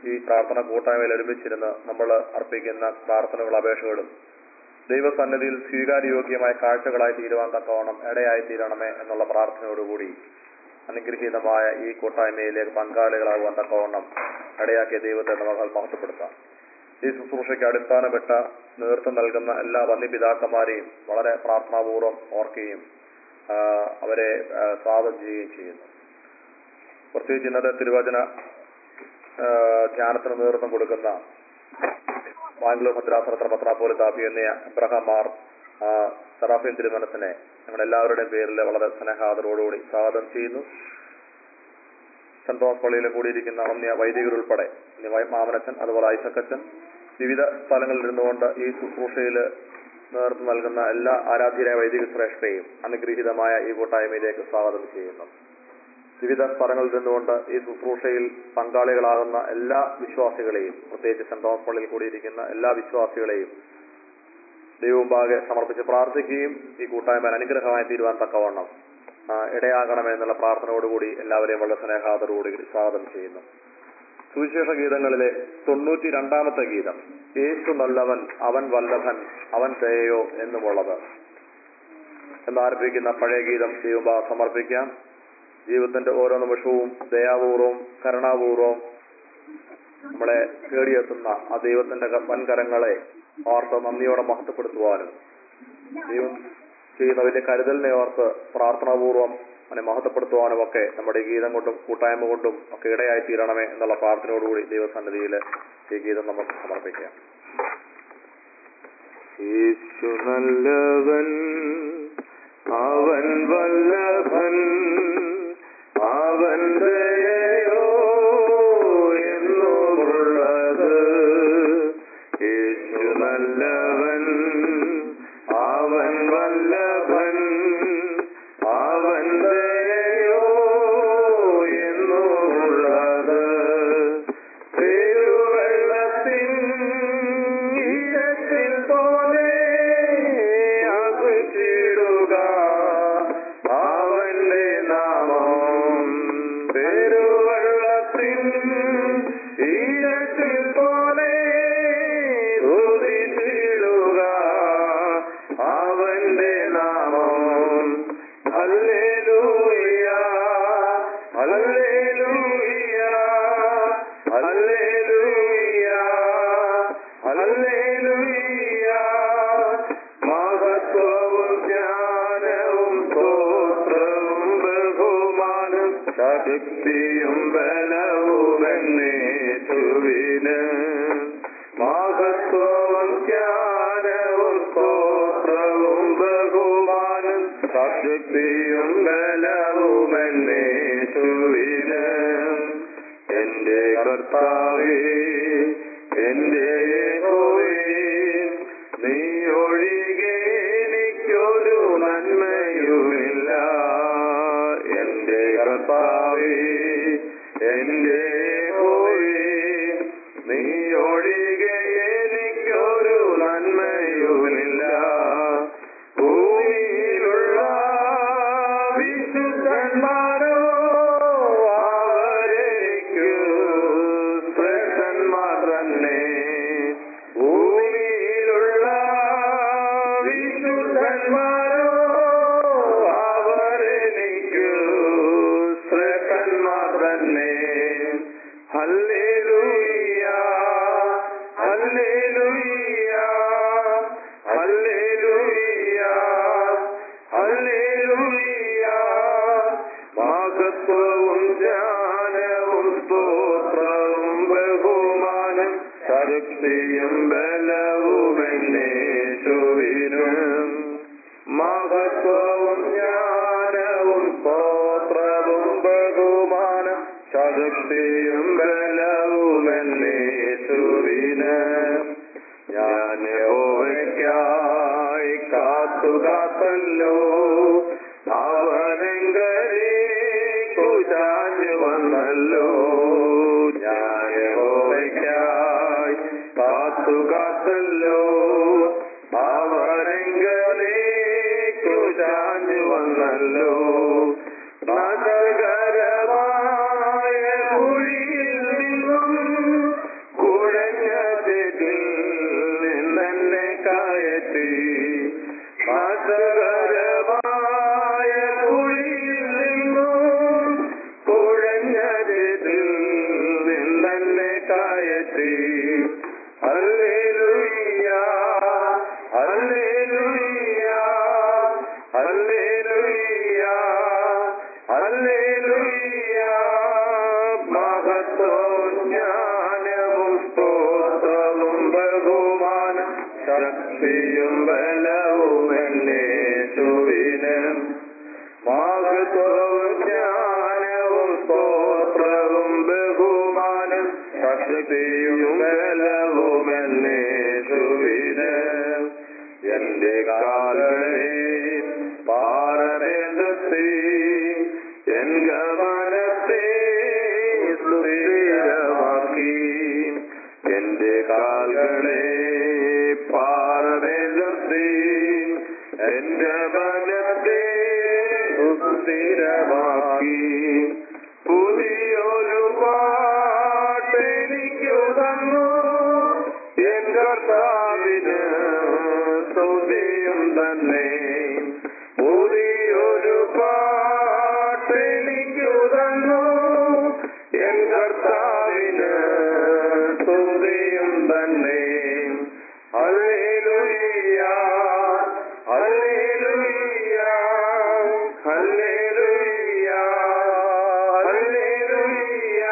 ഈ പ്രാർത്ഥന കൂട്ടായ്മയിൽ ഒരുമിച്ചിരുന്ന് നമ്മൾ അർപ്പിക്കുന്ന പ്രാർത്ഥനകളും അപേക്ഷകളും ദൈവസന്നിധിയിൽ സ്വീകാര്യോഗ്യമായ കാഴ്ചകളായി തീരുവാൻ തക്കവണ്ണം ഇടയായി തീരണമേ എന്നുള്ള പ്രാർത്ഥനയോടുകൂടി അനുഗ്രഹീതമായ ഈ കൂട്ടായ്മയിലേക്ക് പങ്കാളികളാകുവാൻ തക്കവണ്ണം ഇടയാക്കിയ ദൈവത്തെ നമ്മൾ മഹത്വപ്പെടുത്താം ഈ ശുശ്രൂഷയ്ക്ക് അടിസ്ഥാനപ്പെട്ട നേതൃത്വം നൽകുന്ന എല്ലാ വന്യപിതാക്കന്മാരെയും വളരെ പ്രാർത്ഥനാപൂർവ്വം ഓർക്കുകയും ആ, അവരെ ആ, സ്വാഗതം ചെയ്യുകയും ചെയ്യുന്നു പ്രത്യേകിച്ച് ഇന്നത്തെ തിരുവചന ആ, ധ്യാനത്തിന് നേതൃത്വം കൊടുക്കുന്ന ബാംഗ്ലൂർ ഭദ്രാസനത്ര പത്രാപോലെ താപി എന്ന എബ്രഹാം മാർ ആ, സറാഫിൻ തിരുമനസിനെ ഞങ്ങളുടെ എല്ലാവരുടെയും പേരിൽ വളരെ സ്നേഹാദരോടുകൂടി സ്വാഗതം ചെയ്യുന്നു സെന്റ് തോമസ് പള്ളിയിൽ കൂടിയിരിക്കുന്ന അന്യ വൈദികരുൾപ്പെടെ ഇനി വൈ- മാമനച്ചൻ അതുപോലെ ഐസക്കച്ചൻ വിവിധ സ്ഥലങ്ങളിൽ ഇരുന്നുകൊണ്ട് ഈ ശുശ്രൂഷയിൽ നേതൃത്വം നൽകുന്ന എല്ലാ ആരാധ്യരായ വൈദിക ശ്രേഷ്ഠയും അനുഗ്രഹീതമായ ഈ കൂട്ടായ്മയിലേക്ക് സ്വാഗതം ചെയ്യുന്നു വിവിധ സ്ഥലങ്ങളിൽ നിന്നുകൊണ്ട് ഈ ശുശ്രൂഷയിൽ പങ്കാളികളാകുന്ന എല്ലാ വിശ്വാസികളെയും പ്രത്യേകിച്ച് സെന്റ് തോമസ് പള്ളിയിൽ കൂടിയിരിക്കുന്ന എല്ലാ വിശ്വാസികളെയും ദൈവമുമ്പാകെ സമർപ്പിച്ച് പ്രാർത്ഥിക്കുകയും ഈ കൂട്ടായ്മ അനുഗ്രഹമായി തീരുവാൻ തക്കവണ്ണം ആ, ഇടയാകണമെന്നുള്ള പ്രാർത്ഥനയോടുകൂടി എല്ലാവരെയും വളരെ സ്നേഹാദരോടുകൂടി സ്വാഗതം ചെയ്യുന്നു സുവിശേഷ ഗീതങ്ങളിലെ തൊണ്ണൂറ്റി രണ്ടാമത്തെ ഗീതം യേശു നല്ലവൻ അവൻ വല്ലഭൻ അവൻ ദയയോ എന്നുമുള്ളത് എന്നാരംഭിക്കുന്ന പഴയ ഗീതം ദൈവം സമർപ്പിക്കാം ജീവിതത്തിന്റെ ഓരോ നിമിഷവും ദയാപൂർവവും കരുണാപൂർവവും നമ്മളെ തേടിയെത്തുന്ന ആ ദൈവത്തിന്റെ ക- വൻകരങ്ങളെ ഓർത്ത് നന്ദിയോടെ മഹത്വപ്പെടുത്തുവാനും ദൈവം ചെയ്യുന്ന വലിയ കരുതലിനെ ഓർത്ത് പ്രാർത്ഥനാപൂർവം അവനെ മഹത്വപ്പെടുത്തുവാനും ഒക്കെ നമ്മുടെ ഈ ഗീതം കൊണ്ടും കൂട്ടായ്മ കൊണ്ടും ഒക്കെ ഇടയായി തീരണമേ എന്നുള്ള പ്രാർത്ഥനയോടുകൂടി ദൈവസന്നിധിയിൽ ഈ ഗീതം നമുക്ക് സമർപ്പിക്കാം യേശു നല്ലവൻ അവൻ വല്ലഭൻ അവൻ ദയയോ എന്നുമുള്ളത് യേശു നല്ലവൻ അവൻ വല്ലഭൻ അവൻ ദയയോ എന്നുമുള്ളത് പെരുവെള്ളത്തിൻ ഈരത്തിൽ പോലെ അകുച്ചിടുക അവന്റെ നാമം പെരുവെള്ളത്തിൻ ഈരത്തിൽ പോലെ ഉദിച്ചിടുക അവന്റെ നാമം ഹല്ലേലൂയ ഹല്ലേലൂയ ഹല്ലേലൂയ ഹല്ലേലൂയ മഹത്വവും ജ്ഞാനവും സ്തോത്രവും ബഹുമാനം ശക്തിയും ബലവും എന്നേറ്റുവിന് മഹത്വവും ജ്ഞാനവും സ്തോത്രവും ബഹുമാനം ശക്തിയും ബലവും എന്നേറ്റുവിന് എന്റെ കർത്താവേ എന്റെ യഹോവേ, നീ ഒഴികെ എനിക്കൊരു നന്മയുമില്ല എന്റെ കർത്താവേ എന്റെ യഹോവേ, നീ ഒഴികെ എനിക്കൊരു നന്മയുമില്ല ഭൂമിയിലുള്ള വിശുദ്ധന്മാരോ അവരേക്കു ശ്രേഷ്ഠന്മാർ തന്നെ ഭൂമിയിലുള്ള വിശുദ്ധന്മാരോ അവരെനിക്കു ശ്രേഷ്ഠന്മാർ തന്നെ ഹല്ലേലൂയ ഹല്ലേലൂയ ഹല്ലേലൂയ ഹല്ലേലൂയ മഹത്വവും ജ്ഞാനവും സ്തോത്രവും ബഹുമാനം ശക്തിയും ബലവും എന്നേശുവിനും മഹത്വവും ജ്ഞാനവും സ്തോത്രവും ബഹുമാനം ശക്തിയും ബലവും എന്നേശുവിന് ഞാൻ യഹോവയ്ക്കായി കാത്തു കാത്തല്ലോ അവനെങ്കരേക്കു ചാഞ്ഞു വന്നല്ലോ ഞാൻ യഹോവയ്ക്കായി കാത്തു കാത്തല്ലോ അവനെങ്കരേക്കു ചാഞ്ഞു വന്നല്ലോ നാശകരമായ കുഴിയിൽ നിന്നും കയറ്റി നാശകരമായ കുഴിയിൽ നിന്നും കുഴഞ്ഞതിൽ നിന്നെ കയറ്റി ഹല്ലേലൂയ ഹല്ലേലൂയ ഹല്ലേലൂയ ഹല്ലേലൂയ മഹത്വം ജ്ഞാനവും സ്തോത്രവും ബഹുമാനം ശക്തിയും ബലവും എന്നെ ചുവിനും മഹത്വവും ജ്ഞാനവും സ്തോത്രവും ബഹുമാനം ശക്തിയും ബലവും എന്നെ ചുവിനും എന്റെ കാലുകളെ പാറവേദത്തെ എൻ ഗമനത്തെ സുസ്ഥിരമാക്കി എന്റെ കാലുകളെ പാറവേദത്തെ എന്റെ മനത്തെ സുസ്ഥിരമാക്കി പുതിയൊരു പാട്ടെനിക്കു തന്നു എൻ കർത്താവിന് സ്തുതിയും തന്നെ പുതിയൊരു പാട്ടെനിക്കു തന്നു എൻ കർത്താവിന് സ്തുതിയും തന്നെ ഹല്ലേലൂയ ഹല്ലേലൂയ ഹല്ലേലൂയ ഹല്ലേലൂയ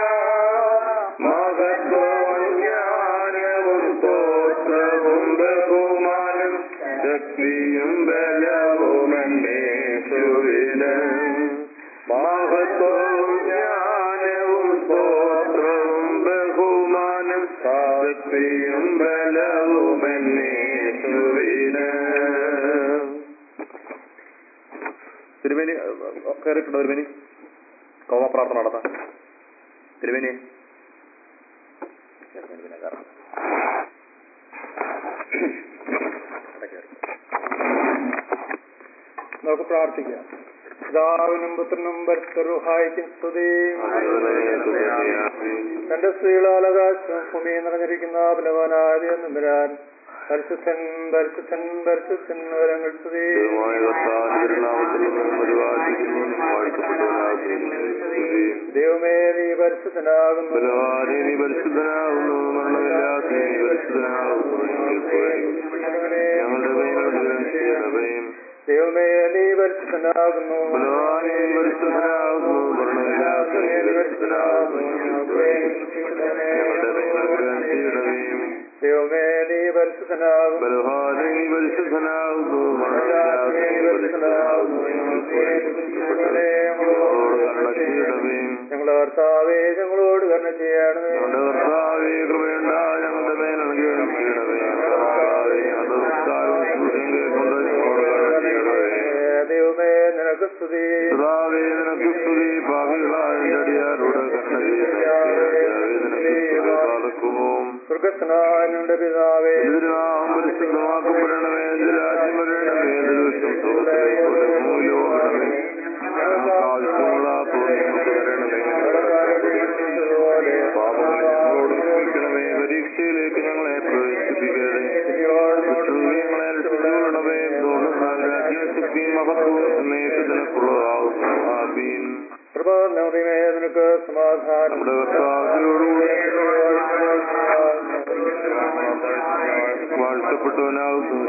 മഹത്വവും ജ്ഞാനവും സ്തോത്രവും ബഹുമാനം ശക്തിയും ബലവും എന്നേശുവിന് മഹത്വവും ജ്ഞാനവും സ്തോത്രവും ബഹുമാനം ശക്തിയും ബലവും എന്നേശുവിന് തിരുമേനി കയറിയിട്ടുണ്ടോ തിരുമേനി കോമ പ്രാർത്ഥന നടത്താം തിരുമേനി തിരുമേനി പിന്നെ കയറാം ഇടയ്ക്ക് കയറി. നമുക്ക് പ്രാർത്ഥിക്കാം പിതാവിനും പുത്രനും പരിസ്ഥറുഹായിക്കും സ്തുതി തന്റെ സ്ത്രീകളാൽ ആകാശം ഭൂമി നിറഞ്ഞിരിക്കുന്ന ബലവാനായ നമ്പരാൻ പരിശുദ്ധൻ പരിശുദ്ധൻ പരിശുദ്ധൻ വരങ്ങൾ സ്തുതി ദൈവമേ നീ പരിശുദ്ധനാകുന്നു ബലവാനെ പരിശുദ്ധനാകുന്നു മരണമില്ലാത്ത നീ പരിശുദ്ധനാകുന്നു ഞങ്ങളുടെ മേലും ദൈവമേ നീ പരിശുദ്ധനാകുന്നു ബലവാനെ പരിശുദ്ധനാകുന്നു മരണമില്ലാത്ത നീ പരിശുദ്ധനാകുന്നു ഞങ്ങളുടെ മേലും ദൈവമേ നീ പരിശുദ്ധനാകുന്നു ബലവാനെ നീ പരിശുദ്ധനാകുന്നു മരണമില്ലാത്ത നീ പരിശുദ്ധനാകുന്നു ഞങ്ങളോട് കരുണ ചെയ്യണമേ ഞങ്ങളുടെ കർത്താവേ ഞങ്ങളോട് കരുണ ചെയ്യണമേ ഞങ്ങളുടെ കർത്താവേ കൃപയുണ്ട ഞങ്ങളുടെ മേൽ അനുഗ്രഹം ചെയ്യണമേ കർത്താവേ ഞങ്ങളുടെ നമസ്കാരവും സ്തുതിയും കേൾക്കൊണ്ട് ഞങ്ങളോട് കരുണ ചെയ്യണമേ ദൈവമേ നിനക്ക് സ്തുതി കർത്താവേ നിനക്ക് സ്തുതി പാപികളായ എൻ്റെ അടിയാരോട് കരുണ ചെയ്യണമേ കർത്താവേ നിനക്ക് സ്തുതി പാലക്കുമോ സ്വർഗസ്നായ ഞങ്ങളുടെ പിതാവേ ഇതിനാം പരിശുദ്ധമാക്കപ്പെടണമേ എന്റെ രാജ്യം വരണമേ എന്റെ ദിവസം സുഖത്തിലേക്കൂടെ മൂല്യമാകണമേ ഞങ്ങൾക്ക് ആവശ്യമുള്ള തോന്നിക്ക് തരണമേ പാപങ്ങൾ ഞങ്ങളോട് ക്ഷമിക്കണമേ പരീക്ഷയിലേക്ക് ഞങ്ങളെ പ്രവേശിപ്പിക്കരുതേ ഞങ്ങളെ രക്ഷിച്ചുകൊള്ളണമേ തോന്നുന്നാൽ രാജ്യശക്തിയും മഹത്വവും എന്നേക്കത്തിനൊക്കെയുള്ളതാകുന്നു ആമീൻ കൃപ നിറമേ നിനക്ക് സമാധാനം നമ്മുടെ കർത്താവിനോടുകൂടെ വാഴ്ത്തപ്പെട്ടവനാകുന്നു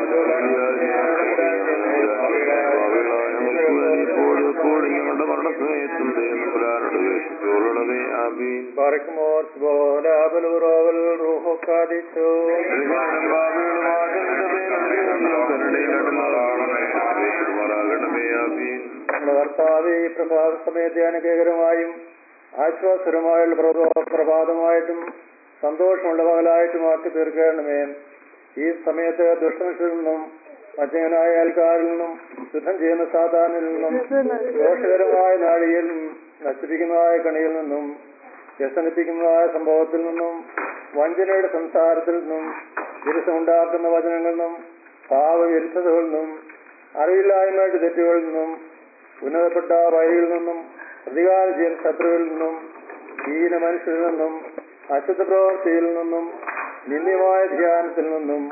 ഞങ്ങൾക്ക് വേണ്ടി ഇപ്പോഴും എപ്പോഴും ഞങ്ങളുടെ മരണസമയത്തും ദൈവനമ്പുരാനോട് വേഷിച്ചോളണമേ ആമീൻ ബാറക്കുമോ ബലോറാവൽ റൂഹോ കാദിച്ചോ പരിഹാരം പാപികളും ആചരണമേ കരുണയിലടമാകണമേ ആമീൻ ആമീൻ നമ്മുടെ കർത്താവ് ഈ പ്രഭാത സമയത്തെ അനുഗ്രഹകരമായും ആശ്വാസകരമായുള്ള പ്രഭ- പ്രഭാതമായിട്ടും സന്തോഷമുള്ള പകലായിട്ടും ആക്കി തീർക്കണമേ ഈ സമയത്ത് ദുഷ്ടനിൽ നിന്നും മദ്യനായ അയൽക്കാരിൽ നിന്നും യുദ്ധം ചെയ്യുന്ന സാധാനിൽ നിന്നും ദോഷകരമായ നാഴിയിൽ നിന്നും നശിപ്പിക്കുന്നതായ കണിയിൽ നിന്നും വ്യസനിപ്പിക്കുന്നതായ സംഭവത്തിൽ നിന്നും വഞ്ചനയുടെ സംസാരത്തിൽ നിന്നും വിരസമുണ്ടാക്കുന്ന വചനങ്ങളിൽ നിന്നും പാവവിരുദ്ധതകളിൽ നിന്നും അറിവില്ലായ്മയുടെ തെറ്റുകളിൽ നിന്നും ഉന്നതപ്പെട്ട വഴിയിൽ നിന്നും പ്രതികാര ചെയ്യുന്ന ശത്രുവിൽ നിന്നും ഹീന മനുഷ്യരിൽ നിന്നും അശുദ്ധ പ്രവൃത്തിയിൽ നിന്നും നിന്ദ്യമായ ധ്യാനത്തിൽ നിന്നും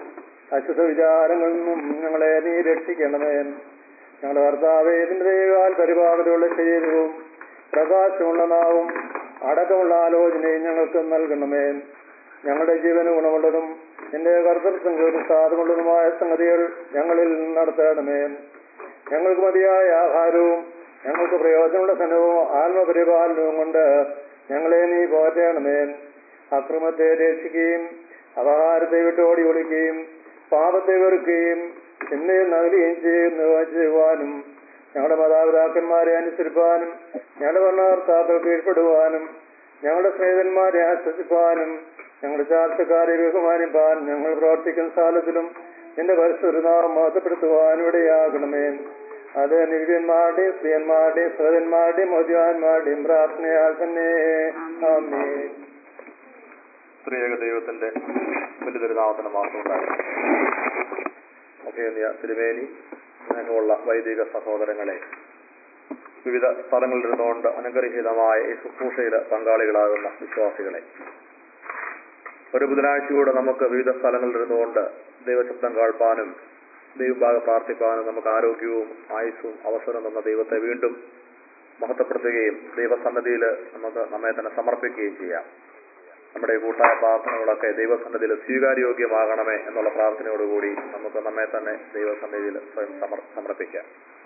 അശുദ്ധ വിചാരങ്ങളിൽ നിന്നും ഞങ്ങളെ നീ രക്ഷിക്കണമേ ഞങ്ങളുടെ കർത്താവേ ഇതിന്റെ ദൈവകാൽ പരിപാകതയുള്ള ശരീരവും പ്രകാശമുള്ള നാവും അടക്കമുള്ള ആലോചനയും ഞങ്ങൾക്ക് നൽകണമേ ഞങ്ങളുടെ ജീവന് ഗുണമുള്ളതും നിന്റെ കർത്തൃസംഘത്തിന് സാധമുള്ളതുമായ സംഗതികൾ ഞങ്ങളിൽ നടത്തണമേ ഞങ്ങൾക്ക് മതിയായ ആഹാരവും ഞങ്ങൾക്ക് പ്രയോജനമുള്ള ധനവും ആത്മപരിപാലനവും കൊണ്ട് ഞങ്ങളെ നീ പോറ്റണമേ അക്രമത്തെ രക്ഷിക്കുകയും അപഹാരത്തെ വിട്ടോടി ഒളിക്കുകയും പാപത്തെ വെറുക്കുകയും ചിന്തയിൽ നകലുകയും ചെയ്യുന്ന ചെയ്യുവാനും ഞങ്ങളുടെ മാതാപിതാക്കന്മാരെ അനുസരിപ്പാനും ഞങ്ങളുടെ ഭരണകർത്താക്കൾ കീഴ്പ്പെടുവാനും ഞങ്ങളുടെ സ്നേഹിതന്മാരെ ആശ്വസിപ്പാനും ഞങ്ങളുടെ ചാർച്ചക്കാരെ ബഹുമാനിപ്പാൻ ഞങ്ങൾ പ്രവർത്തിക്കുന്ന സ്ഥലത്തിലും നിന്റെ പരിസ്ഥിതിനാമം മഹത്വപ്പെടുത്തുവാൻ ഇവിടെയാകണമേ അത് നിവ്യന്മാരുടെയും സ്ത്രീയന്മാരുടെയും സഹോദരന്മാരുടെയും മോദ്യവാന്മാരുടെയും പ്രാർത്ഥനയാൽ തന്നെ ആമേ സ്ത്രീയക ദൈവത്തിന്റെ വലിയ തിരുനാമത്തിന് മാത്രം ഉണ്ടായിരുന്നു അഭിനന്ദിയ തിരുമേനി സ്നേഹമുള്ള വൈദിക സഹോദരങ്ങളെ വിവിധ സ്ഥലങ്ങളിൽ ഇരുന്നുകൊണ്ട് അനുഗ്രഹീതമായ ഈ ശുശ്രൂഷയിൽ പങ്കാളികളാകുന്ന വിശ്വാസികളെ ഒരു ബുധനാഴ്ചയൂടെ നമുക്ക് വിവിധ സ്ഥലങ്ങളിൽ ഇരുന്നുകൊണ്ട് ദൈവശബ്ദം കേൾപ്പാനും ദൈവഭാഗം പ്രാർത്ഥിപ്പാനും നമുക്ക് ആരോഗ്യവും ആയുസ്സും അവസരം തന്ന ദൈവത്തെ വീണ്ടും മഹത്വപ്പെടുത്തുകയും ദൈവസന്നദ്ധിയിൽ നമുക്ക് നമ്മെ തന്നെ സമർപ്പിക്കുകയും ചെയ്യാം നമ്മുടെ ഈ കൂട്ടായ പ്രാർത്ഥനകളൊക്കെ ദൈവസന്നിധിയിൽ സ്വീകാര്യോഗ്യമാകണമേ എന്നുള്ള പ്രാർത്ഥനയോടുകൂടി നമുക്ക് നമ്മെ തന്നെ ദൈവസന്നിധിയിൽ സ്വയം സമർ സമർപ്പിക്കാം